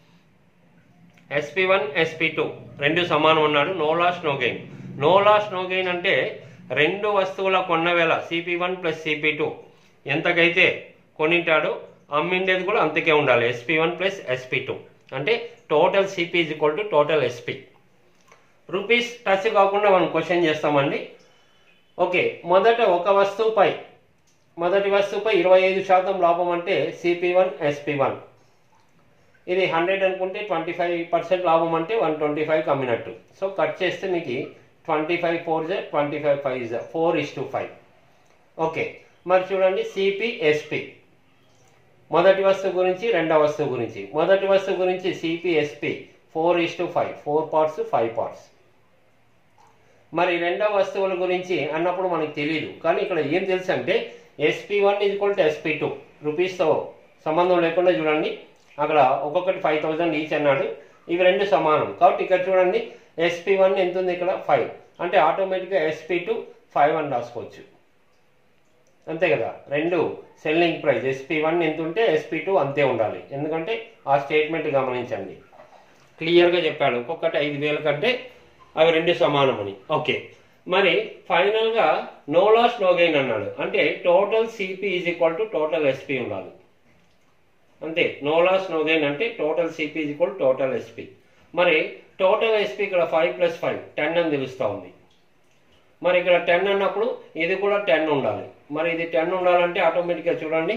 ఎస్పీ వన్ ఎస్పీ టూ రెండు సమానం ఉన్నాడు no loss no gain no loss no gain అంటే రెండు వస్తువుల కొన్న వేళ CP one plus CP two ఎంతకైతే కొనింటాడో అమ్మిండేది కూడా అంతకే ఉండాలి SP one plus SP two అంటే total CP is equal to total SP rupees touch కాకుండా మనం క్వశ్చన్ చేస్తామండి ఓకే మొదట ఒక వస్తువుపై మొదటి వస్తువుపై ఇరవై ఐదు శాతం లాభం అంటే సిపి వన్ ఎస్పీ వన్ ఇది హండ్రెడ్ అనుకుంటే ట్వంటీ ఫైవ్ పర్సెంట్ లాభం అంటే వన్ ట్వంటీ ఫైవ్ కమ్మినట్టు సో కట్ చేస్తే మీకు ట్వంటీ ఫైవ్ ఫోర్ జా ట్వంటీ ఫైవ్ ఫైవ్ జా four is to five okay మరి చూడండి సిపి ఎస్పి మొదటి వస్తువు గురించి రెండవ వస్తువు గురించి మొదటి వస్తువు గురించి CP SP four is to five four parts five parts మరి రెండవ వస్తువుల గురించి అన్నప్పుడు మనకు తెలియదు కానీ ఇక్కడ ఏం తెలుసు అంటే SP one is equal to SP two రూపీస్తో సంబంధం లేకుండా చూడండి అక్కడ ఒక్కొక్కటి ఫైవ్ థౌజండ్ ఈచ్ అన్నాడు ఇవి రెండు సమానం కాబట్టి ఇక్కడ చూడండి ఎస్పీ వన్ ఎంత ఉంది ఇక్కడ ఫైవ్ అంటే ఆటోమేటిక్గా ఎస్పీ టూ ఫైవ్ అని రాసుకోవచ్చు అంతే కదా రెండు సెల్లింగ్ ప్రైస్ ఎస్పీ వన్ ఎంత ఉంటే ఎస్పీ టూ అంతే ఉండాలి ఎందుకంటే ఆ స్టేట్మెంట్ గమనించండి క్లియర్గా చెప్పాడు ఒక్కొక్కటి ఐదు వేల కంటే అవి రెండు సమానం అని ఓకే మరి ఫైనల్గా నో లాస్ నో గెయిన్ అన్నాడు అంటే total CP is equal to total SP ఉండాలి అంతే నో లాస్ నో గెయిన్ అంటే total CP is equal total SP మరి టోటల్ ఎస్పీ ఇక్కడ ఫైవ్ ప్లస్ ఫైవ్ టెన్ అని తెలుస్తూ ఉంది మరి ఇక్కడ టెన్ అన్నప్పుడు ఇది కూడా టెన్ ఉండాలి మరి ఇది టెన్ ఉండాలంటే ఆటోమేటిక్గా చూడండి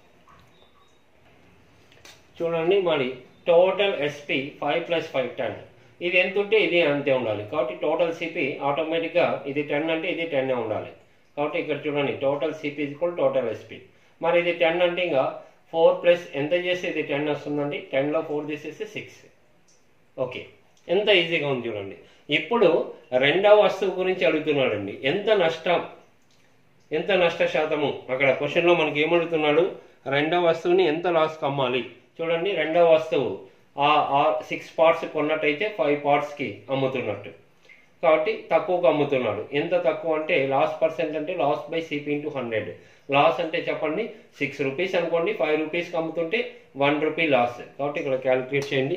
చూడండి మరి total SP five plus five ten ఇది ఎంత ఉంటే ఇది అంతే ఉండాలి కాబట్టి టోటల్ సిపి ఆటోమేటిక్గా ఇది టెన్ అంటే ఇది టెన్ ఉండాలి కాబట్టి ఇక్కడ చూడండి total CP equal total SP మరి ఇది టెన్ అంటే ఇంకా ఫోర్ ప్లస్ ఎంత చేస్తే ఇది టెన్ వస్తుందండి టెన్లో ఫోర్ చేసేస్తే సిక్స్ ఓకే ఎంత ఈజీగా ఉంది చూడండి ఇప్పుడు రెండవ వస్తువు గురించి అడుగుతున్నాడండి ఎంత నష్టం ఎంత నష్ట శాతము అక్కడ క్వశ్చన్లో మనకి ఏమడుగుతున్నాడు రెండవ వస్తువుని ఎంత లాస్కి అమ్మాలి చూడండి రెండవ వస్తువు ఆ సిక్స్ పార్ట్స్ కొన్నట్టయితే ఫైవ్ పార్ట్స్కి అమ్ముతున్నట్టు కాబట్టి తక్కువకు అమ్ముతున్నాడు ఎంత తక్కువ అంటే లాస్ పర్సెంట్ అంటే loss by CP into hundred loss అంటే చెప్పండి సిక్స్ రూపీస్ అనుకోండి ఫైవ్ రూపీస్కి అమ్ముతుంటే వన్ రూపీ లాస్ కాబట్టి ఇక్కడ క్యాలిక్యులేట్ చేయండి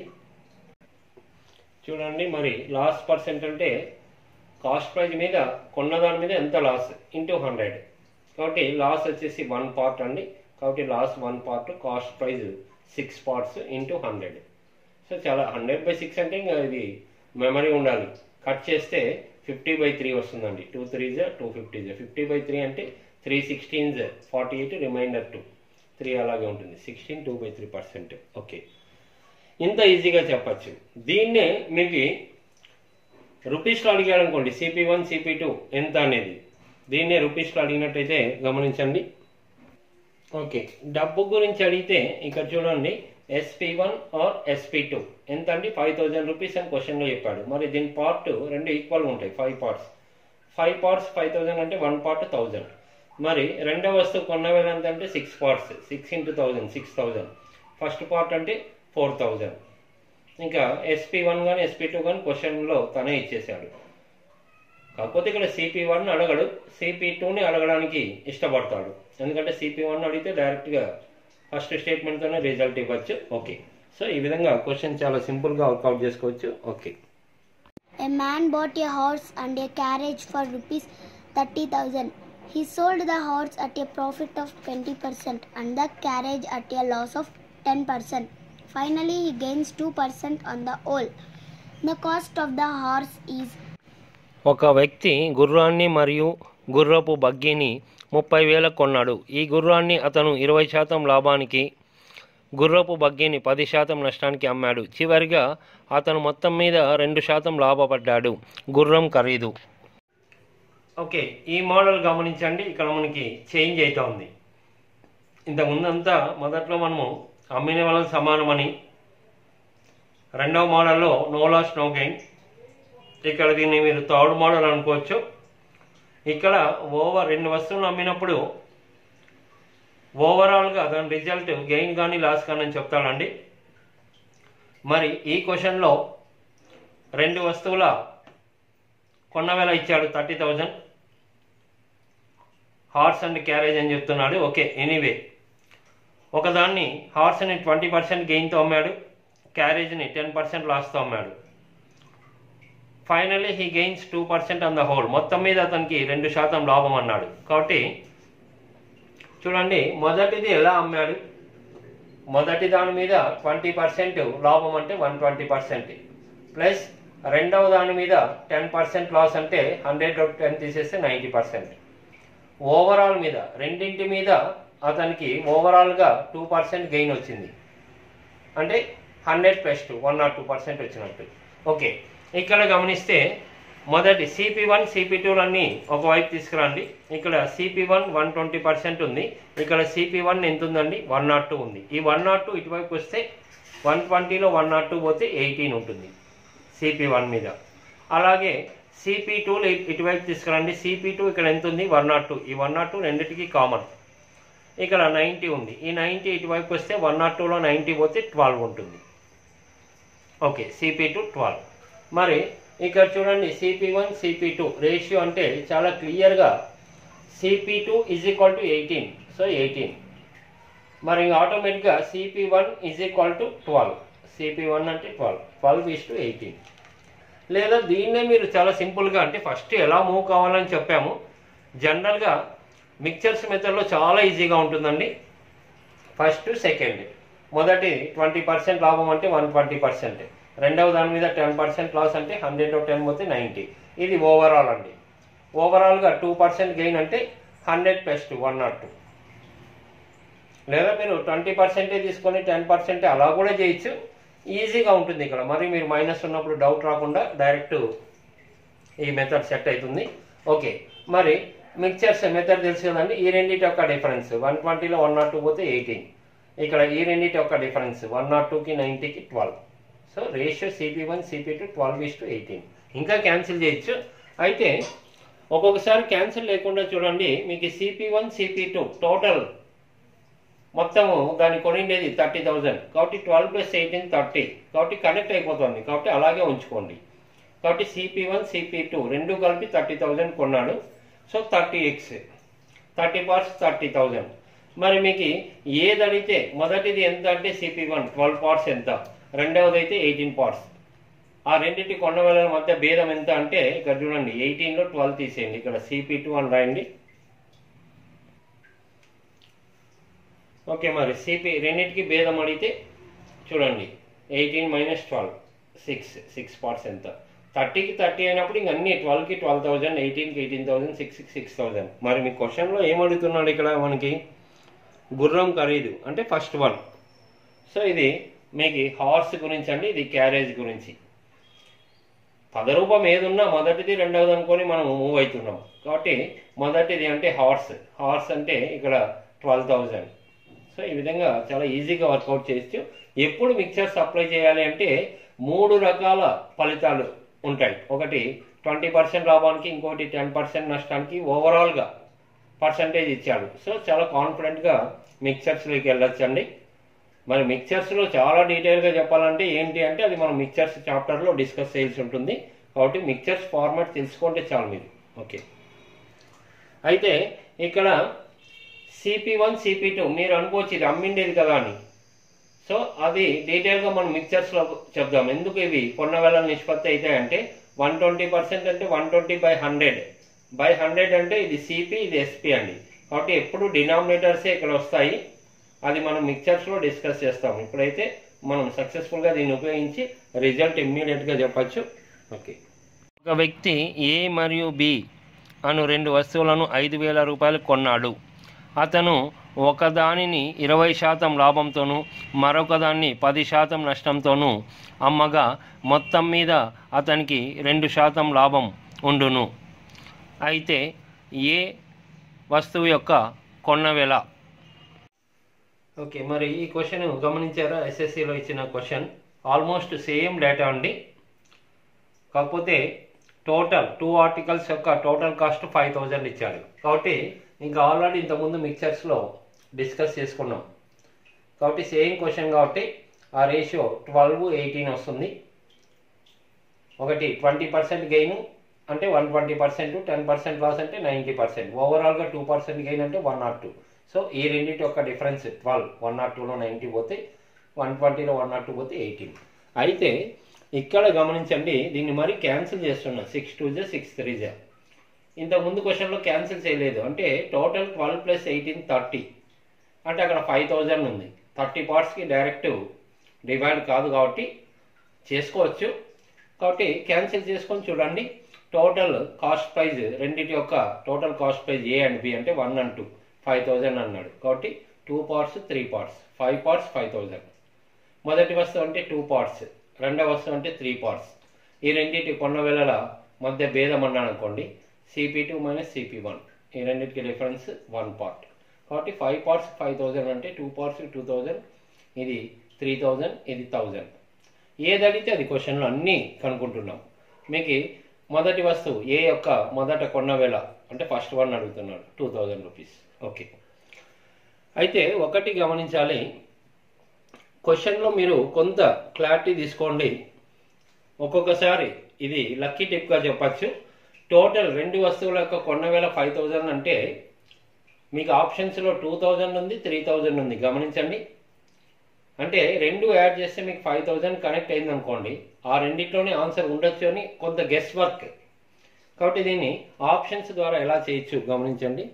చూడండి మరి లాస్ పర్సెంట్ అంటే కాస్ట్ ప్రైజ్ మీద కొన్న దాని మీద ఎంత లాస్ ఇంటూ హండ్రెడ్ కాబట్టి లాస్ వచ్చేసి వన్ పార్ట్ అండి కాబట్టి loss one part cost price six parts into hundred so చాలా హండ్రెడ్ బై సిక్స్ అంటే ఇంకా ఇది మెమరీ ఉండాలి కట్ చేస్తే ఫిఫ్టీ బై త్రీ వస్తుందండి two threes two fifties fifty by three అంటే three sixteens forty eight remainder two three అలాగే ఉంటుంది sixteen two by three percent okay ఇంత ఈజీగా చెప్పచ్చు దీన్నే మీకు రూపీస్లో అడిగాడు అనుకోండి సిపి వన్ సిపి టూ ఎంత అనేది దీన్నే రూపీస్లో అడిగినట్టయితే గమనించండి ఓకే డబ్బు గురించి అడిగితే ఇక్కడ చూడండి SP one or SP two ఎంత అండి ఫైవ్ థౌజండ్ రూపీస్ అని క్వశ్చన్లో చెప్పాడు మరి దీని పార్ట్ రెండు ఈక్వల్గా ఉంటాయి five parts five parts five thousand అంటే వన్ పార్ట్ థౌజండ్ మరి రెండో వస్తువు కొన్న వేల ఎంత అంటే six parts six into thousand six thousand first part అంటే ఫోర్ థౌజండ్ ఇంకా ఎస్పీ వన్ కానీ ఎస్పీ టూ కానీ క్వశ్చన్లో తనే ఇచ్చేసాడు కాకపోతే ఇక్కడ సిపి వన్ అడగడు సిపి టూని అడగడానికి ఇష్టపడతాడు ఎందుకంటే సిపి వన్ అడిగితే డైరెక్ట్గా ఫస్ట్ స్టేట్మెంట్తోనే రిజల్ట్ ఇవ్వచ్చు ఓకే సో ఈ విధంగా క్వశ్చన్ చాలా సింపుల్గా వర్కౌట్ చేసుకోవచ్చు okay A man bought a horse and a carriage for rupees 30,000. He sold the horse at a profit of 20% and the carriage at a loss of 10%. Finally, he gains 2% on the whole. The cost of the horse is ఒక వ్యక్తి గుర్రాన్ని మరియు గుర్రపు బగ్గీని ముప్పై వేలకు కొన్నాడు ఈ గుర్రాన్ని అతను ఇరవై శాతం లాభానికి గుర్రపు బగ్గీని పది శాతం నష్టానికి అమ్మాడు చివరిగా అతను మొత్తం మీద రెండు శాతం లాభపడ్డాడు గుర్రం ఖరీదు ఓకే ఈ మోడల్ గమనించండి ఇక్కడ మనకి చేంజ్ అవుతా ఉంది ఇంతకుముందంతా మొదట్లో మనము అమ్మిన వాళ్ళకి సమానమని రెండవ మోడల్లో నో లాస్ నో గెయిన్ ఇక్కడ దీన్ని మీరు థర్డ్ మోడల్ అనుకోవచ్చు ఇక్కడ ఓవర్ రెండు వస్తువులు అమ్మినప్పుడు ఓవరాల్గా దాని రిజల్ట్ గెయిన్ కానీ లాస్ కానీ అని చెప్తాడండి మరి ఈ క్వశ్చన్లో రెండు వస్తువుల కొన్న వేల ఇచ్చాడు thirty thousand horse and carriage అని చెప్తున్నాడు ఓకే ఎనీవే ఒకదాన్ని హార్స్ని ట్వంటీ పర్సెంట్ గెయిన్తో అమ్మాడు క్యారేజ్ని టెన్ పర్సెంట్ లాస్తో అమ్మాడు finally he gains two percent on the whole మొత్తం మీద అతనికి రెండు శాతం లాభం అన్నాడు కాబట్టి చూడండి మొదటిది ఎలా అమ్మాడు మొదటి దాని మీద ట్వంటీ పర్సెంట్ లాభం అంటే వన్ ట్వంటీ పర్సెంట్ ప్లస్ రెండవ దాని మీద టెన్ పర్సెంట్ లాస్ అంటే హండ్రెడ్ టెన్ తీసేస్తే నైంటీ పర్సెంట్ ఓవరాల్ మీద రెండింటి మీద అతనికి ఓవరాల్గా టూ పర్సెంట్ గెయిన్ వచ్చింది అంటే hundred plus two one not two percent వచ్చినట్టు ఓకే ఇక్కడ గమనిస్తే మొదటి సిపి వన్ సిపి టూ అన్ని ఒకవైపు తీసుకురండి ఇక్కడ CP one one twenty percent ఉంది ఇక్కడ సిపి వన్ ఎంత ఉందండి వన్ నాట్ టూ ఉంది ఈ వన్ నాట్ టూ ఇటువైపు వస్తే వన్ ట్వంటీలో వన్ నాట్ టూ పోతే ఎయిటీన్ ఉంటుంది సిపి వన్ మీద అలాగే సిపి టూలు ఇటువైపు తీసుకురండి సిపి టూ ఇక్కడ ఎంత ఉంది వన్ నాట్ టూ ఈ వన్ నాట్ టూ రెండింటికి కామన్ ఇక్కడ నైంటీ ఉంది ఈ నైంటీ ఇటువైపు వస్తే వన్ నాట్ టూలో నైంటీ పోతే ట్వెల్వ్ ఉంటుంది ఓకే సిపి టూ ట్వెల్వ్ మరి ఇక్కడ చూడండి CP one CP two ratio అంటే చాలా క్లియర్గా CP two is equal to eighteen so eighteen మరి ఇంకా ఆటోమేటిక్గా CP one is equal to twelve CP one అంటే twelve twelve is to eighteen లేదా దీన్నే మీరు చాలా సింపుల్గా అంటే ఫస్ట్ ఎలా మూవ్ కావాలని చెప్పాము జనరల్గా మిక్చర్స్ మెథడ్లో చాలా ఈజీగా ఉంటుందండి ఫస్ట్ సెకండ్ మొదటి ట్వంటీ పర్సెంట్ లాభం అంటే వన్ ట్వంటీ పర్సెంట్ రెండవ దాని మీద టెన్ పర్సెంట్ లాస్ అంటే హండ్రెడ్ టెన్ పోతే నైంటీ ఇది ఓవరాల్ అండి ఓవరాల్గా టూ పర్సెంట్ గెయిన్ అంటే hundred plus two one not two లేదా మీరు ట్వంటీ పర్సెంటే తీసుకొని టెన్ పర్సెంట్ అలా కూడా చేయొచ్చు ఈజీగా ఉంటుంది ఇక్కడ మరి మీరు మైనస్ ఉన్నప్పుడు డౌట్ రాకుండా డైరెక్ట్ ఈ మెథడ్ సెట్ అవుతుంది ఓకే మరి మిక్చర్స్ మెథడ్ తెలుసు కదండి ఈ రెండింటి యొక్క డిఫరెన్స్ వన్ ట్వంటీలో వన్ నాట్ టూ పోతే ఎయిటీన్ ఇక్కడ ఈ రెండింటి యొక్క డిఫరెన్స్ వన్ నాట్ టూకి నైంటీకి twelve so ratio CP one CP two twelve is to eighteen ఇంకా క్యాన్సిల్ చేయొచ్చు అయితే ఒక్కొక్కసారి క్యాన్సిల్ లేకుండా చూడండి మీకు CP one CP two total మొత్తము దాన్ని కొనిండేది థర్టీ థౌజండ్ కాబట్టి ట్వెల్వ్ ప్లస్ ఎయిటీన్ థర్టీ కాబట్టి కనెక్ట్ అయిపోతుంది కాబట్టి అలాగే ఉంచుకోండి కాబట్టి సిపి వన్ సిపి టూ రెండు కలిపి థర్టీ థౌజండ్ కొన్నాడు so thirty x thirty parts thirty thousand మరి మీకు ఏది అడిగితే మొదటిది ఎంత అంటే సిపి వన్ ట్వెల్వ్ పార్ట్స్ ఎంత రెండవది అయితే ఎయిటీన్ పార్ట్స్ ఆ రెండింటి కొండ వేల మధ్య భేదం ఎంత అంటే ఇక్కడ చూడండి ఎయిటీన్లో ట్వెల్వ్ తీసేయండి ఇక్కడ సిపి టూ అని రాయండి ఓకే మరి సిపి రెండింటికి భేదం అడిగితే చూడండి eighteen minus twelve six six parts ఎంత థర్టీకి థర్టీ అయినప్పుడు ఇంక అన్ని ట్వెల్వ్కి ట్వెల్వ్ థౌజండ్ ఎయిటీన్కి ఎయిటీన్ థౌసండ్ సిక్స్కి సిక్స్ థౌసండ్ మరి మీ క్వశ్చన్లో ఏం అడుగుతున్నాడు ఇక్కడ మనకి గుర్రం ఖరీదు అంటే ఫస్ట్ వన్ సో ఇది మీకు హార్స్ గురించి అండి ఇది క్యారేజ్ గురించి పదరూపం ఏది ఉన్నా మొదటిది రెండవది అనుకొని మనం మూవ్ అవుతున్నాం కాబట్టి మొదటిది అంటే హార్స్ హార్స్ అంటే ఇక్కడ ట్వెల్వ్ థౌజండ్ సో ఈ విధంగా చాలా ఈజీగా వర్కౌట్ చేయొచ్చు ఎప్పుడు మిక్చర్స్ అప్లై చేయాలి అంటే మూడు రకాల ఫలితాలు ఉంటాయి ఒకటి ట్వంటీ పర్సెంట్ లాభానికి ఇంకోటి టెన్ పర్సెంట్ నష్టానికి ఓవరాల్గా పర్సంటేజ్ ఇచ్చాడు సో చాలా కాన్ఫిడెంట్గా మిక్చర్స్లోకి వెళ్ళొచ్చండి మరి మిక్చర్స్లో చాలా డీటెయిల్గా చెప్పాలంటే ఏంటి అంటే అది మనం మిక్చర్స్ చాప్టర్లో డిస్కస్ చేయాల్సి ఉంటుంది కాబట్టి మిక్చర్స్ ఫార్మాట్ తెలుసుకుంటే చాలు మీరు ఓకే అయితే ఇక్కడ సిపి వన్ సిపి టూ మీరు అనుకోవచ్చు ఇది అమ్మిండేది కదా అని సో అది డీటెయిల్గా మనం మిక్చర్స్లో చెప్దాం ఎందుకు ఇవి కొన్న వేల నిష్పత్తి అయితే అంటే వన్ ట్వంటీ పర్సెంట్ అంటే one twenty by hundred by hundred అంటే ఇది సిపి ఇది ఎస్పి అండి కాబట్టి ఎప్పుడు డినామినేటర్సే ఇక్కడ వస్తాయి అది మనం మిక్చర్స్లో డిస్కస్ చేస్తాం ఇప్పుడైతే మనం సక్సెస్ఫుల్గా దీన్ని ఉపయోగించి రిజల్ట్ ఇమ్మీడియట్గా చెప్పచ్చు ఓకే ఒక వ్యక్తి ఏ మరియు బి అను రెండు వస్తువులను ఐదు వేల రూపాయలు కొన్నాడు అతను ఒకదానిని ఇరవై శాతం లాభంతోనూ మరొకదాన్ని పది శాతం నష్టంతోనూ అమ్మగా మొత్తం మీద అతనికి రెండు శాతం లాభం ఉండును అయితే ఏ వస్తువు యొక్క కొన్న వెల ఓకే మరి ఈ క్వశ్చన్ గమనించారా ఎస్ఎస్సిలో ఇచ్చిన క్వశ్చన్ ఆల్మోస్ట్ సేమ్ డేటా అండి కాకపోతే టోటల్ టూ ఆర్టికల్స్ యొక్క టోటల్ కాస్ట్ ఫైవ్ థౌజండ్ ఇచ్చాడు కాబట్టి ఇంకా ఆల్రెడీ ఇంతకుముందు మిక్చర్స్లో డిస్కస్ చేసుకున్నాం కాబట్టి సేమ్ క్వశ్చన్ కాబట్టి ఆ రేషియో ట్వెల్వ్ ఎయిటీన్ వస్తుంది ఒకటి ట్వంటీ పర్సెంట్ గెయిన్ అంటే one twenty percent ten percent loss అంటే నైంటీ పర్సెంట్ ఓవరాల్గా టూ పర్సెంట్ గెయిన్ అంటే వన్ నాట్ టూ సో ఈ రెండింటి యొక్క డిఫరెన్స్ ట్వెల్వ్ వన్ నాట్ టూలో నైంటీ పోతే వన్ ట్వంటీలో వన్ నాట్ టూ పోతే ఎయిటీన్ అయితే ఇక్కడ గమనించండి దీన్ని మరి క్యాన్సిల్ చేస్తున్నా సిక్స్ టూ జా సిక్స్ త్రీ జా ఇంత ముందు క్వశ్చన్లో క్యాన్సిల్ చేయలేదు అంటే total twelve plus eighteen thirty అంటే అక్కడ ఫైవ్ థౌజండ్ ఉంది థర్టీ పార్ట్స్కి డైరెక్ట్ డివైడ్ కాదు కాబట్టి చేసుకోవచ్చు కాబట్టి క్యాన్సిల్ చేసుకొని చూడండి టోటల్ కాస్ట్ ప్రైజ్ రెండింటి యొక్క total cost price A and B అంటే one and two five thousand అన్నాడు కాబట్టి two parts three parts five parts five thousand మొదటి వస్తువు అంటే టూ పార్ట్స్ రెండవ వస్తువు అంటే త్రీ పార్ట్స్ ఈ రెండింటి కొన్న వేళల మధ్య భేదం అన్నాను అనుకోండి CP two minus CP one ఈ రెండింటికి డిఫరెన్స్ వన్ పార్ట్ కాబట్టి ఫైవ్ పార్ట్స్ ఫైవ్ థౌజండ్ అంటే టూ పార్ట్స్ టూ థౌజండ్ ఇది త్రీ థౌజండ్ ఇది థౌజండ్ ఏది అడిగితే అది క్వశ్చన్లు అన్నీ కనుక్కుంటున్నాం మీకు మొదటి వస్తువు ఏ యొక్క మొదట కొన్న వేళ అంటే ఫస్ట్ వన్ అడుగుతున్నాడు టూ థౌజండ్ రూపీస్ ఓకే అయితే ఒకటి గమనించాలి క్వశ్చన్లో మీరు కొంత క్లారిటీ తీసుకోండి ఒక్కొక్కసారి ఇది లక్కీ టిప్గా చెప్పచ్చు టోటల్ రెండు వస్తువుల యొక్క కొన్న వేల ఫైవ్ థౌజండ్ అంటే మీకు ఆప్షన్స్లో టూ థౌజండ్ ఉంది త్రీ థౌజండ్ ఉంది గమనించండి అంటే రెండు యాడ్ చేస్తే మీకు ఫైవ్ థౌజండ్ కనెక్ట్ అయింది అనుకోండి ఆ రెండిట్లోనే ఆన్సర్ ఉండొచ్చు అని కొంత గెస్ వర్క్ కాబట్టి దీన్ని ఆప్షన్స్ ద్వారా ఎలా చేయొచ్చు గమనించండి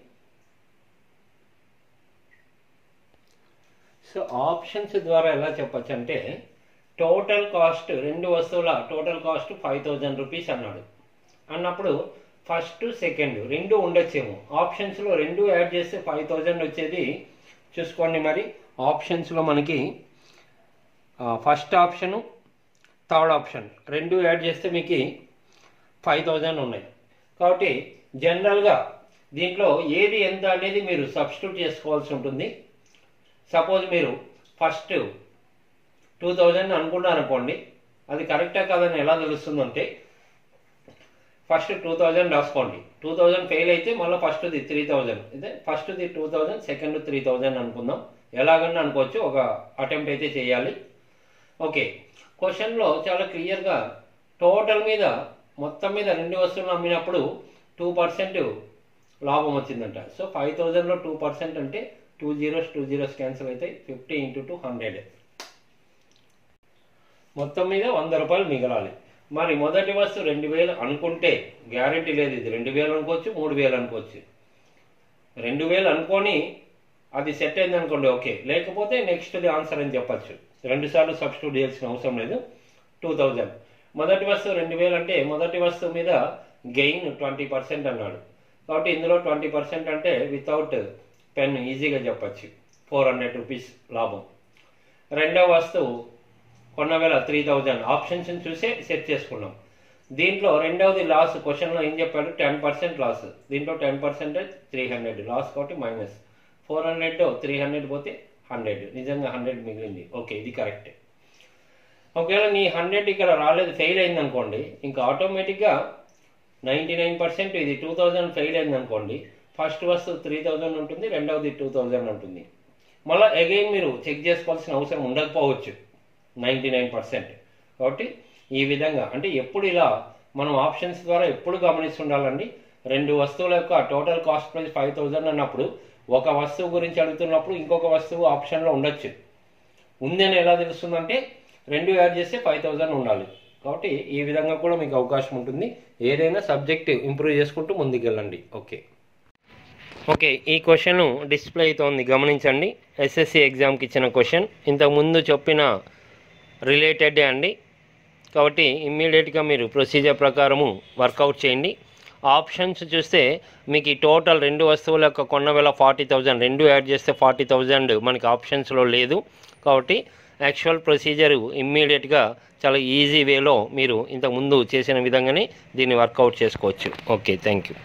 సో ఆప్షన్స్ ద్వారా ఎలా చెప్పచ్చు అంటే టోటల్ కాస్ట్ రెండు వస్తువుల total cost five thousand rupees అన్నాడు అన్నప్పుడు ఫస్ట్ సెకండ్ రెండు ఉండొచ్చేమో ఆప్షన్స్లో రెండు యాడ్ చేస్తే ఫైవ్ థౌజండ్ వచ్చేది చూసుకోండి మరి ఆప్షన్స్లో మనకి ఫస్ట్ ఆప్షను థర్డ్ ఆప్షన్ రెండు యాడ్ చేస్తే మీకు ఫైవ్ థౌజండ్ ఉన్నాయి కాబట్టి జనరల్గా దీంట్లో ఏది ఎంత అనేది మీరు సబ్స్టిట్యూట్ చేసుకోవాల్సి ఉంటుంది సపోజ్ మీరు ఫస్ట్ టూ థౌజండ్ అనుకున్నారు అనుకోండి అది కరెక్టా కాదని ఎలా తెలుస్తుందంటే ఫస్ట్ టూ థౌజండ్ రాసుకోండి టూ థౌజండ్ ఫెయిల్ అయితే మళ్ళీ ఫస్ట్ది త్రీ థౌజండ్ ఇదే ఫస్ట్ది two thousand second three thousand అనుకుందాం ఎలాగన్నా అనుకోవచ్చు ఒక అటెంప్ట్ అయితే చేయాలి ఓకే క్వశ్చన్లో చాలా క్లియర్గా టోటల్ మీద మొత్తం మీద రెండు వస్తువులు అమ్మినప్పుడు టూ పర్సెంట్ లాభం వచ్చిందంట సో ఫైవ్ థౌజండ్లో టూ పర్సెంట్ అంటే two zeros two zeros cancel అవుతాయి ఫిఫ్టీ ఇంటూ టూ హండ్రెడ్ మొత్తం మీద వంద రూపాయలు మిగలాలి మరి మొదటి వస్తువు రెండు వేలు అనుకుంటే గ్యారంటీ లేదు ఇది రెండు వేలు అనుకోవచ్చు మూడు వేలు అనుకోవచ్చు రెండు వేలు అనుకొని అది సెట్ అయింది అనుకోండి ఓకే లేకపోతే నెక్స్ట్ది ఆన్సర్ అని చెప్పచ్చు రెండు సార్లు సబ్స్టిట్యూట్ చేయాల్సిన అవసరం లేదు టూ థౌజండ్ మొదటి వస్తువు రెండు వేలు అంటే మొదటి వస్తువు మీద గెయిన్ ట్వంటీ పర్సెంట్ అన్నాడు కాబట్టి ఇందులో ట్వంటీ పర్సెంట్ అంటే వితౌట్ పెన్ ఈజీగా చెప్పచ్చు ఫోర్ హండ్రెడ్ రూపీస్ లాభం రెండవ వస్తువు కొన్న వేల త్రీ థౌజండ్ ఆప్షన్స్ చూసే సెట్ చేసుకున్నాం దీంట్లో రెండవది లాస్ క్వశ్చన్లో ఏం చెప్పాడు టెన్ పర్సెంట్ లాస్ దీంట్లో ten percentage three hundred loss కాబట్టి minus four hundred three hundred పోతే హండ్రెడ్ నిజంగా హండ్రెడ్ మిగిలింది ఓకే ఇది కరెక్టే ఒకవేళ నీ హండ్రెడ్ ఇక్కడ రాలేదు ఫెయిల్ అయింది అనుకోండి ఇంకా ఆటోమేటిక్గా నైంటీ నైన్ పర్సెంట్ ఇది టూ థౌజండ్ ఫెయిల్ అయింది అనుకోండి ఫస్ట్ వస్తువు త్రీ థౌజండ్ ఉంటుంది రెండవది టూ థౌజండ్ ఉంటుంది మళ్ళీ అగైన్ మీరు చెక్ చేసుకోవాల్సిన అవసరం ఉండకపోవచ్చు నైంటీ నైన్ పర్సెంట్ కాబట్టి ఈ విధంగా అంటే ఎప్పుడు ఇలా మనం ఆప్షన్స్ ద్వారా ఎప్పుడు గమనిస్తుండాలండి రెండు వస్తువుల యొక్క total cost price five thousand అన్నప్పుడు ఒక వస్తువు గురించి అడుగుతున్నప్పుడు ఇంకొక వస్తువు ఆప్షన్లో ఉండొచ్చు ఉందని ఎలా తెలుస్తుందంటే రెండు యాడ్ చేస్తే ఫైవ్ థౌజండ్ ఉండాలి కాబట్టి ఈ విధంగా కూడా మీకు అవకాశం ఉంటుంది ఏదైనా సబ్జెక్ట్ ఇంప్రూవ్ చేసుకుంటూ ముందుకెళ్ళండి ఓకే ఓకే ఈ క్వశ్చన్ డిస్ప్లే అవుతోంది గమనించండి ఎస్ఎస్సి ఎగ్జామ్కి ఇచ్చిన క్వశ్చన్ ఇంతకుముందు చెప్పిన రిలేటెడే అండి కాబట్టి ఇమ్మీడియట్గా మీరు ప్రొసీజర్ ప్రకారము వర్కౌట్ చేయండి ఆప్షన్స్ చూస్తే మీకు ఈ టోటల్ రెండు వస్తువుల యొక్క కొన్న వేల ఫార్టీ థౌజండ్ రెండు యాడ్ చేస్తే ఫార్టీ థౌజండ్ మనకి ఆప్షన్స్లో లేదు కాబట్టి యాక్చువల్ ప్రొసీజర్ ఇమ్మీడియట్గా చాలా ఈజీ వేలో మీరు ఇంతకుముందు చేసిన విధంగానే దీన్ని వర్కౌట్ చేసుకోవచ్చు okay thank you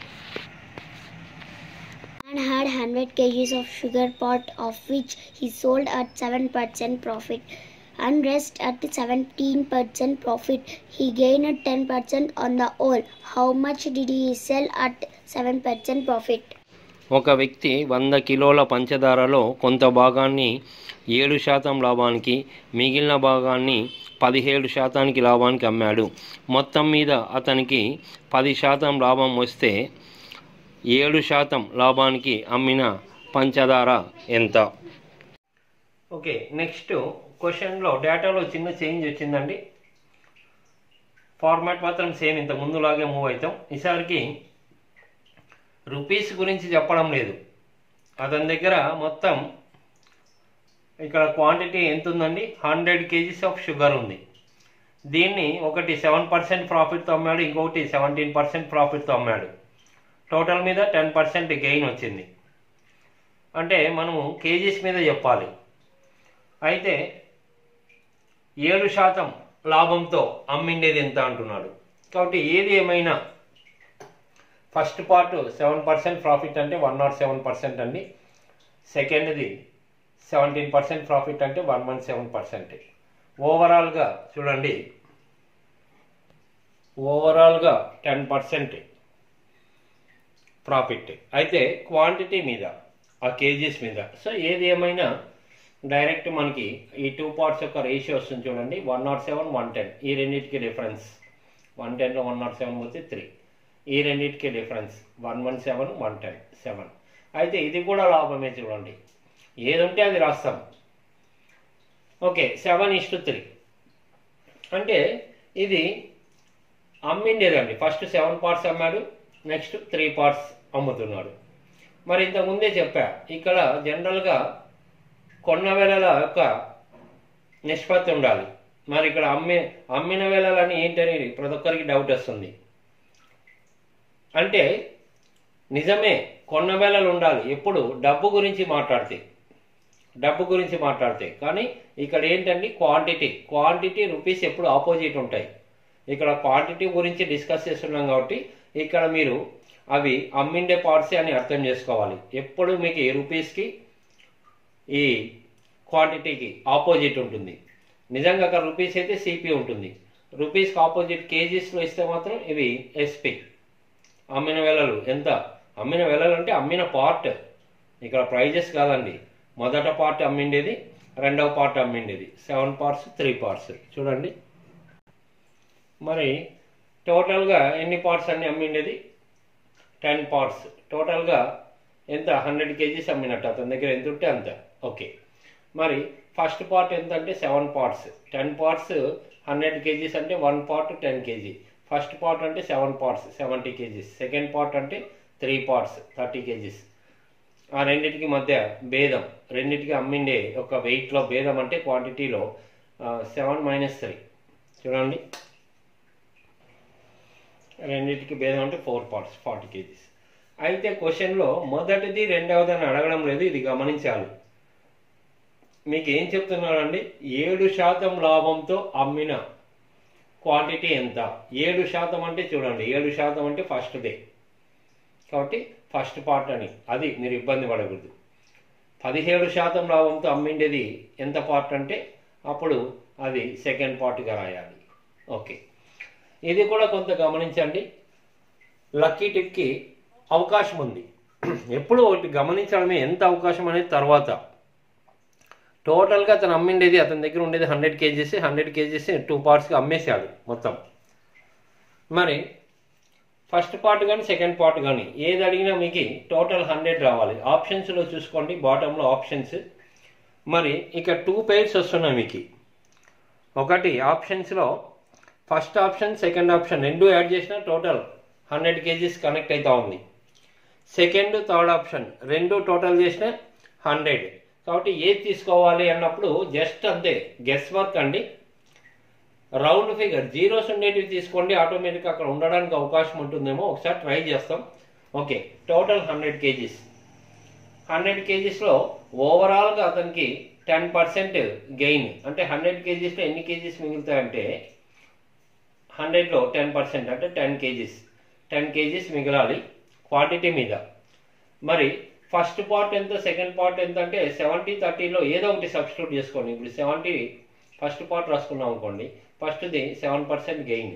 and had 100 kgs of sugar pot of which he sold at 7% profit and rest at 17% profit he gained 10% on the whole how much did he sell at 7% profit ఒక వ్యక్తి వంద కిలోల పంచదారలో కొంత భాగాన్ని ఏడు శాతం లాభానికి మిగిలిన భాగాన్ని పదిహేడు శాతానికి లాభానికి అమ్మాడు మొత్తం మీద అతనికి పది శాతం లాభం వస్తే ఏడు శాతం లాభానికి అమ్మిన పంచదార ఎంత ఓకే నెక్స్ట్ క్వశ్చన్లో డేటాలో చిన్న చేంజ్ వచ్చిందండి ఫార్మాట్ మాత్రం సేమ్ ఇంత ముందులాగే మూవ్ అవుతాం ఈసారికి రూపీస్ గురించి చెప్పడం లేదు అతని దగ్గర మొత్తం ఇక్కడ క్వాంటిటీ ఎంత ఉందండి హండ్రెడ్ కేజీస్ ఆఫ్ షుగర్ ఉంది దీన్ని ఒకటి సెవెన్ పర్సెంట్ ప్రాఫిట్తో అమ్మాడు ఇంకొకటి సెవెంటీన్ పర్సెంట్ ప్రాఫిట్తో అమ్మాడు టోటల్ మీద టెన్ పర్సెంట్ గెయిన్ వచ్చింది అంటే మనము కేజీస్ మీద చెప్పాలి అయితే ఏడు శాతం లాభంతో అమ్మిండేది ఎంత అంటున్నాడు కాబట్టి ఏది ఏమైనా first part seven percent profit అంటే వన్ నాట్ సెవెన్ పర్సెంట్ అండి సెకండ్ది సెవెంటీన్ పర్సెంట్ ప్రాఫిట్ అంటే వన్ వన్ సెవెన్ పర్సెంట్ ఓవరాల్గా చూడండి ఓవరాల్గా టెన్ పర్సెంట్ ప్రాఫిట్ అయితే క్వాంటిటీ మీద ఆ కేజీస్ మీద సో ఏది ఏమైనా డైరెక్ట్ మనకి ఈ టూ పార్ట్స్ యొక్క రేషియో వస్తుంది చూడండి one nought seven one ten ఈ రెండింటికి డిఫరెన్స్ వన్ టెన్లో వన్ నాట్ సెవెన్ పోతే త్రీ ఈ రెండింటికి difference one one seven one ten seven అయితే ఇది కూడా లాభమే చూడండి ఏది ఉంటే అది రాస్తాం okay seven is to three అంటే ఇది అమ్మిండేదండి ఫస్ట్ సెవెన్ పార్ట్స్ అమ్మాడు నెక్స్ట్ త్రీ పార్ట్స్ అమ్ముతున్నాడు మరి ఇంత ముందే చెప్పా ఇక్కడ జనరల్గా కొన్న వేళల యొక్క నిష్పత్తి ఉండాలి మరి ఇక్కడ అమ్మి అమ్మిన వేళలని ఏంటనేది ప్రతి ఒక్కరికి డౌట్ వస్తుంది అంటే నిజమే కొన్న వేళలు ఉండాలి ఎప్పుడు డబ్బు గురించి మాట్లాడితే డబ్బు గురించి మాట్లాడితే కానీ ఇక్కడ ఏంటండి క్వాంటిటీ క్వాంటిటీ రూపీస్ ఎప్పుడు ఆపోజిట్ ఉంటాయి ఇక్కడ క్వాంటిటీ గురించి డిస్కస్ చేస్తున్నాం కాబట్టి ఇక్కడ మీరు అవి అమ్మిండే పార్ట్స్ అని అర్థం చేసుకోవాలి ఎప్పుడు మీకు ఈ రూపీస్కి ఈ క్వాంటిటీకి ఆపోజిట్ ఉంటుంది నిజంగా అక్కడ రూపీస్ అయితే సిపి ఉంటుంది రూపీస్కి ఆపోజిట్ కేజీస్లో ఇస్తే మాత్రం ఇవి ఎస్పి అమ్మిన వేలలు ఎంత అమ్మిన వేలలు అంటే అమ్మిన పార్ట్ ఇక్కడ ప్రైజెస్ కాదండి మొదట పార్ట్ అమ్మిండేది రెండవ పార్ట్ అమ్మిండేది సెవెన్ పార్ట్స్ త్రీ పార్ట్స్ చూడండి మరి టోటల్గా ఎన్ని పార్ట్స్ అన్ని అమ్మిండేది టెన్ పార్ట్స్ టోటల్గా ఎంత హండ్రెడ్ కేజీస్ అమ్మినట్టు అతని దగ్గర ఎంత ఉంటే అంత ఓకే మరి ఫస్ట్ పార్ట్ ఎంత అంటే seven parts ten parts hundred KGs అంటే one part ten KG first part అంటే seven parts seventy KGs second part అంటే త్రీ పార్ట్స్ థర్టీ కేజీస్ ఆ రెండింటికి మధ్య భేదం రెండింటికి అమ్మిండే ఒక వెయిట్లో భేదం అంటే క్వాంటిటీలో సెవెన్ మైనస్ త్రీ చూడండి రెండింటికి భేదం అంటే ఫోర్ పార్ట్స్ ఫార్టీ కేజీస్ అయితే క్వశ్చన్లో మొదటిది రెండవది అని అడగడం లేదు ఇది గమనించాలి మీకు ఏం చెప్తున్నాడండి ఏడు శాతం లాభంతో అమ్మిన క్వాంటిటీ ఎంత ఏడు శాతం అంటే చూడండి ఏడు శాతం అంటే ఫస్ట్ డే కాబట్టి ఫస్ట్ పార్ట్ అని అది మీరు ఇబ్బంది పడకూడదు పదిహేడు శాతం లాభంతో అమ్మిండేది ఎంత పార్ట్ అంటే అప్పుడు అది సెకండ్ పార్ట్గా రాయాలి ఓకే ఇది కూడా కొంత గమనించండి లక్కీ టిప్కి అవకాశం ఉంది ఎప్పుడు ఒకటి గమనించడమే ఎంత అవకాశం అనేది తర్వాత టోటల్గా అతను అమ్మిండేది అతని దగ్గర ఉండేది hundred KGs hundred KGs two పార్ట్స్గా అమ్మేశాడు మొత్తం మరి ఫస్ట్ పార్ట్ కానీ సెకండ్ పార్ట్ కానీ ఏది అడిగినా మీకు టోటల్ హండ్రెడ్ రావాలి ఆప్షన్స్లో చూసుకోండి బాటంలో ఆప్షన్స్ మరి ఇక టూ పెయిర్స్ వస్తున్నాయి మీకు ఒకటి ఆప్షన్స్లో ఫస్ట్ ఆప్షన్ సెకండ్ ఆప్షన్ రెండు యాడ్ చేసినా టోటల్ హండ్రెడ్ కేజీస్ కనెక్ట్ అవుతా ఉంది సెకండ్ థర్డ్ ఆప్షన్ రెండు టోటల్ చేసిన హండ్రెడ్ కాబట్టి ఏది తీసుకోవాలి అన్నప్పుడు జస్ట్ అంతే గెస్ వర్క్ అండి రౌండ్ ఫిగర్ జీరోస్ ఉండేటివి తీసుకోండి ఆటోమేటిక్గా అక్కడ ఉండడానికి అవకాశం ఉంటుందేమో ఒకసారి ట్రై చేస్తాం okay total hundred KGs hundred కేజీస్లో ఓవరాల్గా అతనికి టెన్ పర్సెంట్ గెయిన్ అంటే హండ్రెడ్ కేజీస్లో ఎన్ని కేజీస్ మిగులుతాయంటే హండ్రెడ్లో టెన్ పర్సెంట్ అంటే టెన్ కేజీస్ టెన్ కేజీస్ మిగలాలి క్వాంటిటీ మీద మరి ఫస్ట్ పార్ట్ ఎంత సెకండ్ పార్ట్ ఎంత అంటే సెవెంటీ థర్టీలో ఏదో ఒకటి సబ్స్టిట్యూట్ చేసుకోండి ఇప్పుడు సెవెంటీ ఫస్ట్ పార్ట్ రాసుకున్నాం అనుకోండి ఫస్ట్ది సెవెన్ పర్సెంట్ గెయిన్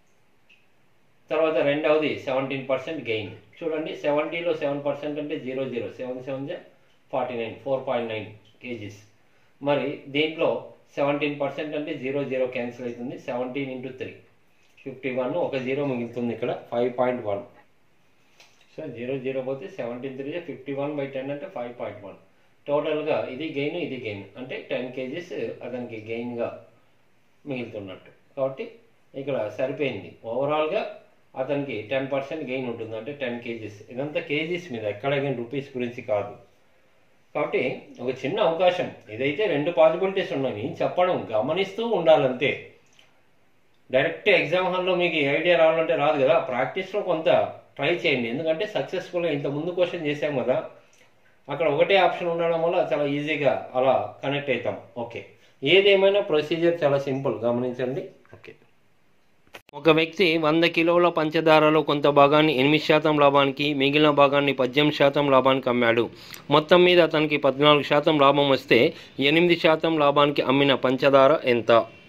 తర్వాత రెండవది సెవెంటీన్ పర్సెంట్ గెయిన్ చూడండి సెవెంటీలో సెవెన్ పర్సెంట్ అంటే zero zero seven seven forty nine four point nine KGs మరి దీంట్లో సెవెంటీన్ పర్సెంట్ అంటే జీరో జీరో క్యాన్సిల్ అవుతుంది seventeen into three fifty one ఒక జీరో మిగులుతుంది ఇక్కడ five point one so zero zero పోతే seventeen three fifty one by ten అంటే five point one టోటల్గా ఇది గెయిన్ ఇది గెయిన్ అంటే టెన్ కేజీస్ అతనికి గెయిన్గా మిగులుతున్నట్టు కాబట్టి ఇక్కడ సరిపోయింది ఓవరాల్గా అతనికి టెన్ పర్సెంట్ గెయిన్ ఉంటుంది అంటే టెన్ కేజీస్ ఇదంతా కేజీస్ మీద ఎక్కడ కానీ రూపీస్ గురించి కాదు కాబట్టి ఒక చిన్న అవకాశం ఇదైతే రెండు పాసిబిలిటీస్ ఉన్నాయి నేను చెప్పడం గమనిస్తూ ఉండాలంతే డైరెక్ట్ ఎగ్జామ్ హాల్లో మీకు ఈ ఐడియా రావాలంటే రాదు కదా ప్రాక్టీస్లో కొంత ట్రై చేయండి ఎందుకంటే సక్సెస్ఫుల్గా ఇంత ముందు క్వశ్చన్ చేసాం కదా అక్కడ ఒకటే ఆప్షన్ ఉండడం వల్ల చాలా ఈజీగా అలా కనెక్ట్ అవుతాం ఓకే ఏదేమైనా ప్రొసీజర్ చాలా సింపుల్ గమనించండి ఓకే ఒక వ్యక్తి వంద కిలోల పంచదారలో కొంత భాగాన్ని ఎనిమిది శాతం లాభానికి మిగిలిన భాగాన్ని పద్దెనిమిది శాతం లాభానికి అమ్మాడు మొత్తం మీద అతనికి పద్నాలుగు శాతం లాభం వస్తే ఎనిమిది శాతం లాభానికి అమ్మిన పంచదార ఎంత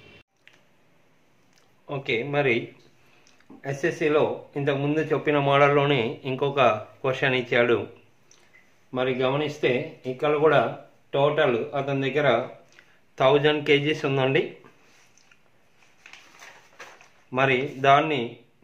ఓకే మరి ఎస్ఎస్సిలో ఇంతకు ముందు చెప్పిన మోడల్లోనే ఇంకొక క్వశ్చన్ ఇచ్చాడు మరి గమనిస్తే ఇక్కడ కూడా టోటల్ అతని దగ్గర థౌజండ్ కేజీస్ ఉందండి మరి దాన్ని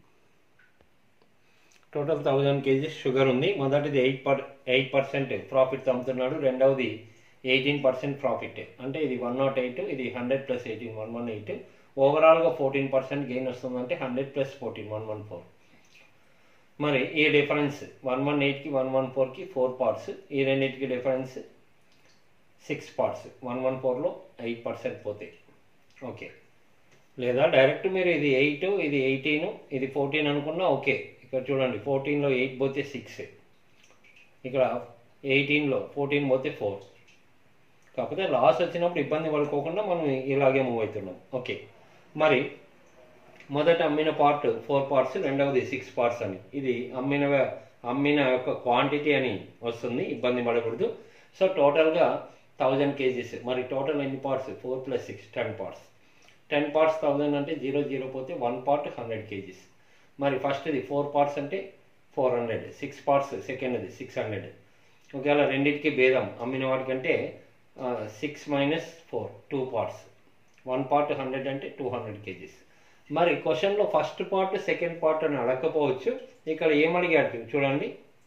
టోటల్ థౌజండ్ కేజీస్ షుగర్ ఉంది మొదటిది eight per eight percent profit అమ్ముతున్నాడు రెండవది ఎయిటీన్ పర్సెంట్ ప్రాఫిట్ అంటే ఇది వన్ నాట్ ఎయిట్ ఇది hundred plus eighteen one one eight ఓవరాల్గా ఫోర్టీన్ పర్సెంట్ గెయిన్ వస్తుందంటే hundred plus fourteen one one four మరి ఈ డిఫరెన్స్ వన్ వన్ ఎయిట్కి వన్ వన్ ఫోర్కి ఫోర్ పార్ట్స్ ఈ రెండింటికి difference six parts one one ఫోర్లో ఎయిట్ పర్సెంట్ పోతాయి ఓకే లేదా డైరెక్ట్ మీరు ఇది ఎయిట్ ఇది ఎయిటీన్ ఇది ఫోర్టీన్ అనుకున్నా ఓకే ఇక్కడ చూడండి ఫోర్టీన్లో ఎయిట్ పోతే సిక్స్ ఇక్కడ ఎయిటీన్లో ఫోర్టీన్ పోతే ఫోర్ కాకపోతే లాస్ వచ్చినప్పుడు ఇబ్బంది పడుకోకుండా మనం ఇలాగే మూవ్ అవుతున్నాం ఓకే మరి మొదట అమ్మిన పార్ట్ ఫోర్ పార్ట్స్ రెండవది సిక్స్ పార్ట్స్ అని ఇది అమ్మిన అమ్మిన యొక్క క్వాంటిటీ అని వస్తుంది ఇబ్బంది పడకూడదు సో టోటల్గా థౌజండ్ కేజీస్ మరి టోటల్ ఎన్ని parts four plus six ten parts ten parts thousand అంటే జీరో జీరో పోతే వన్ పార్ట్ హండ్రెడ్ కేజీస్ మరి ఫస్ట్ ఇది ఫోర్ పార్ట్స్ అంటే ఫోర్ హండ్రెడ్ సిక్స్ పార్ట్స్ సెకండ్ది సిక్స్ హండ్రెడ్ ఒకవేళ రెండింటికి భేదం అమ్మిన వాటికంటే six minus four two parts one part hundred అంటే టూ హండ్రెడ్ కేజీస్ మరి క్వశ్చన్లో ఫస్ట్ పార్ట్ సెకండ్ పార్ట్ అని అడగకపోవచ్చు ఇక్కడ ఏమడిగాడు చూడండి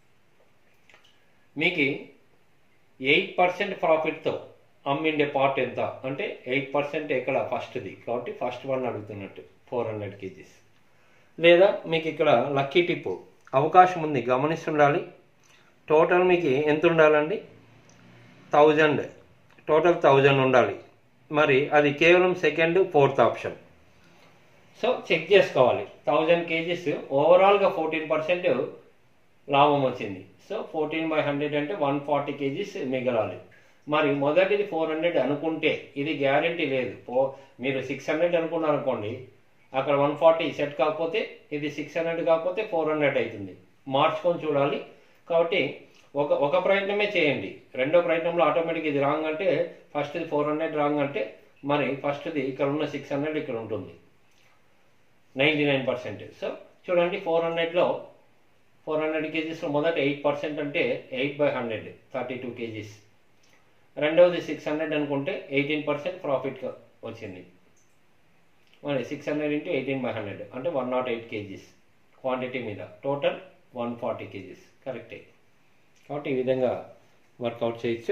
మీకు ఎయిట్ పర్సెంట్ ప్రాఫిట్తో అమ్మిండే పార్ట్ ఎంత అంటే ఎయిట్ పర్సెంట్ ఎక్కడ ఫస్ట్ది కాబట్టి ఫస్ట్ వన్ అడుగుతున్నట్టు ఫోర్ హండ్రెడ్ కేజీస్ లేదా మీకు ఇక్కడ లక్కీ టిప్ అవకాశం ఉంది గమనిస్తుండాలి టోటల్ మీకు ఎంత ఉండాలండి థౌజండ్ టోటల్ థౌజండ్ ఉండాలి మరి అది కేవలం second fourth option so check చేసుకోవాలి థౌజండ్ కేజీస్ ఓవరాల్గా ఫోర్టీన్ పర్సెంట్ లాభం వచ్చింది సో ఫోర్టీన్ బై హండ్రెడ్ అంటే వన్ ఫార్టీ కేజీస్ మిగలాలి మరి మొదటిది ఫోర్ హండ్రెడ్ అనుకుంటే ఇది గ్యారంటీ లేదు ఫో మీరు సిక్స్ హండ్రెడ్ అనుకున్నారు అనుకోండి అక్కడ వన్ ఫార్టీ సెట్ కాకపోతే ఇది సిక్స్ హండ్రెడ్ కాకపోతే ఫోర్ హండ్రెడ్ అవుతుంది మార్చుకొని చూడాలి కాబట్టి ఒక ఒక ప్రయత్నమే చేయండి రెండో ప్రయత్నంలో ఆటోమేటిక్ ఇది రాంగ్ అంటే ఫస్ట్ ఇది ఫోర్ హండ్రెడ్ రాంగ్ అంటే మరి ఫస్ట్ది ఇక్కడ ఉన్న సిక్స్ హండ్రెడ్ ఇక్కడ ఉంటుంది నైంటీ నైన్ పర్సెంట్ సో చూడండి ఫోర్ హండ్రెడ్లో ఫోర్ హండ్రెడ్ కేజీస్లో మొదట ఎయిట్ పర్సెంట్ అంటే eight by hundred thirty two KGs రెండవది సిక్స్ హండ్రెడ్ అనుకుంటే ఎయిటీన్ పర్సెంట్ ప్రాఫిట్ వచ్చింది మరి six hundred into eighteen by hundred అంటే one nought eight KGs quantity మీద టోటల్ వన్ ఫార్టీ కేజీస్ కరెక్టే కాబట్టి ఈ విధంగా వర్కౌట్ చేయొచ్చు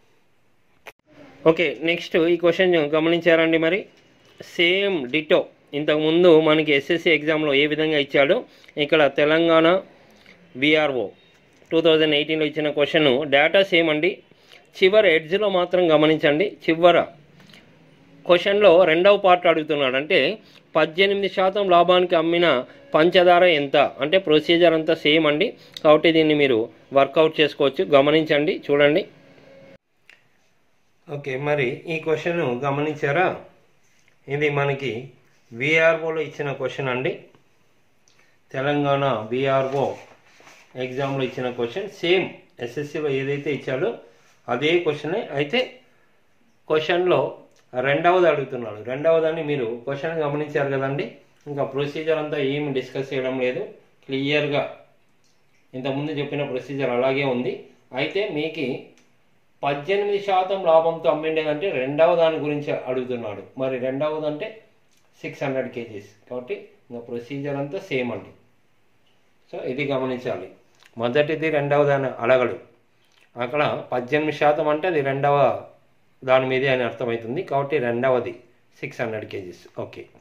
ఓకే నెక్స్ట్ ఈ క్వశ్చన్ గమనించారండి మరి సేమ్ డిటో ఇంతకుముందు మనకి ఎస్ఎస్సి ఎగ్జామ్లో ఏ విధంగా ఇచ్చాడో ఇక్కడ తెలంగాణ విఆర్ఓ టూ థౌజండ్ ఎయిటీన్లో ఇచ్చిన క్వశ్చన్ డేటా సేమ్ అండి చివరి ఎడ్జ్లో మాత్రం గమనించండి చివర క్వశ్చన్లో రెండవ పార్ట్ అడుగుతున్నాడు అంటే పద్దెనిమిది శాతం లాభానికి అమ్మిన పంచదార ఎంత అంటే ప్రొసీజర్ అంతా సేమ్ అండి కాబట్టి దీన్ని మీరు వర్కౌట్ చేసుకోవచ్చు గమనించండి చూడండి ఓకే మరి ఈ క్వశ్చన్ గమనించారా ఇది మనకి విఆర్ఓలో ఇచ్చిన క్వశ్చన్ అండి తెలంగాణ విఆర్ఓ ఎగ్జామ్లో ఇచ్చిన క్వశ్చన్ సేమ్ ఎస్ఎస్సిలో ఏదైతే ఇచ్చాడో అదే క్వశ్చనే అయితే క్వశ్చన్లో రెండవది అడుగుతున్నాడు రెండవదాన్ని మీరు క్వశ్చన్ గమనించారు కదండి ఇంకా ప్రొసీజర్ అంతా ఏం డిస్కస్ చేయడం లేదు క్లియర్గా ఇంతకుముందు చెప్పిన ప్రొసీజర్ అలాగే ఉంది అయితే మీకు పద్దెనిమిది శాతం లాభంతో అమ్మిండేదంటే రెండవ దాని గురించి అడుగుతున్నాడు మరి రెండవదంటే సిక్స్ హండ్రెడ్ కేజీస్ కాబట్టి ఇంకా ప్రొసీజర్ అంతా సేమ్ అండి సో ఇది గమనించాలి మొదటిది రెండవ దాని అడగడు అక్కడ పద్దెనిమిది శాతం అంటే అది రెండవ దాని మీదే అని అర్థమవుతుంది కాబట్టి రెండవది సిక్స్ హండ్రెడ్ కేజీస్ ఓకే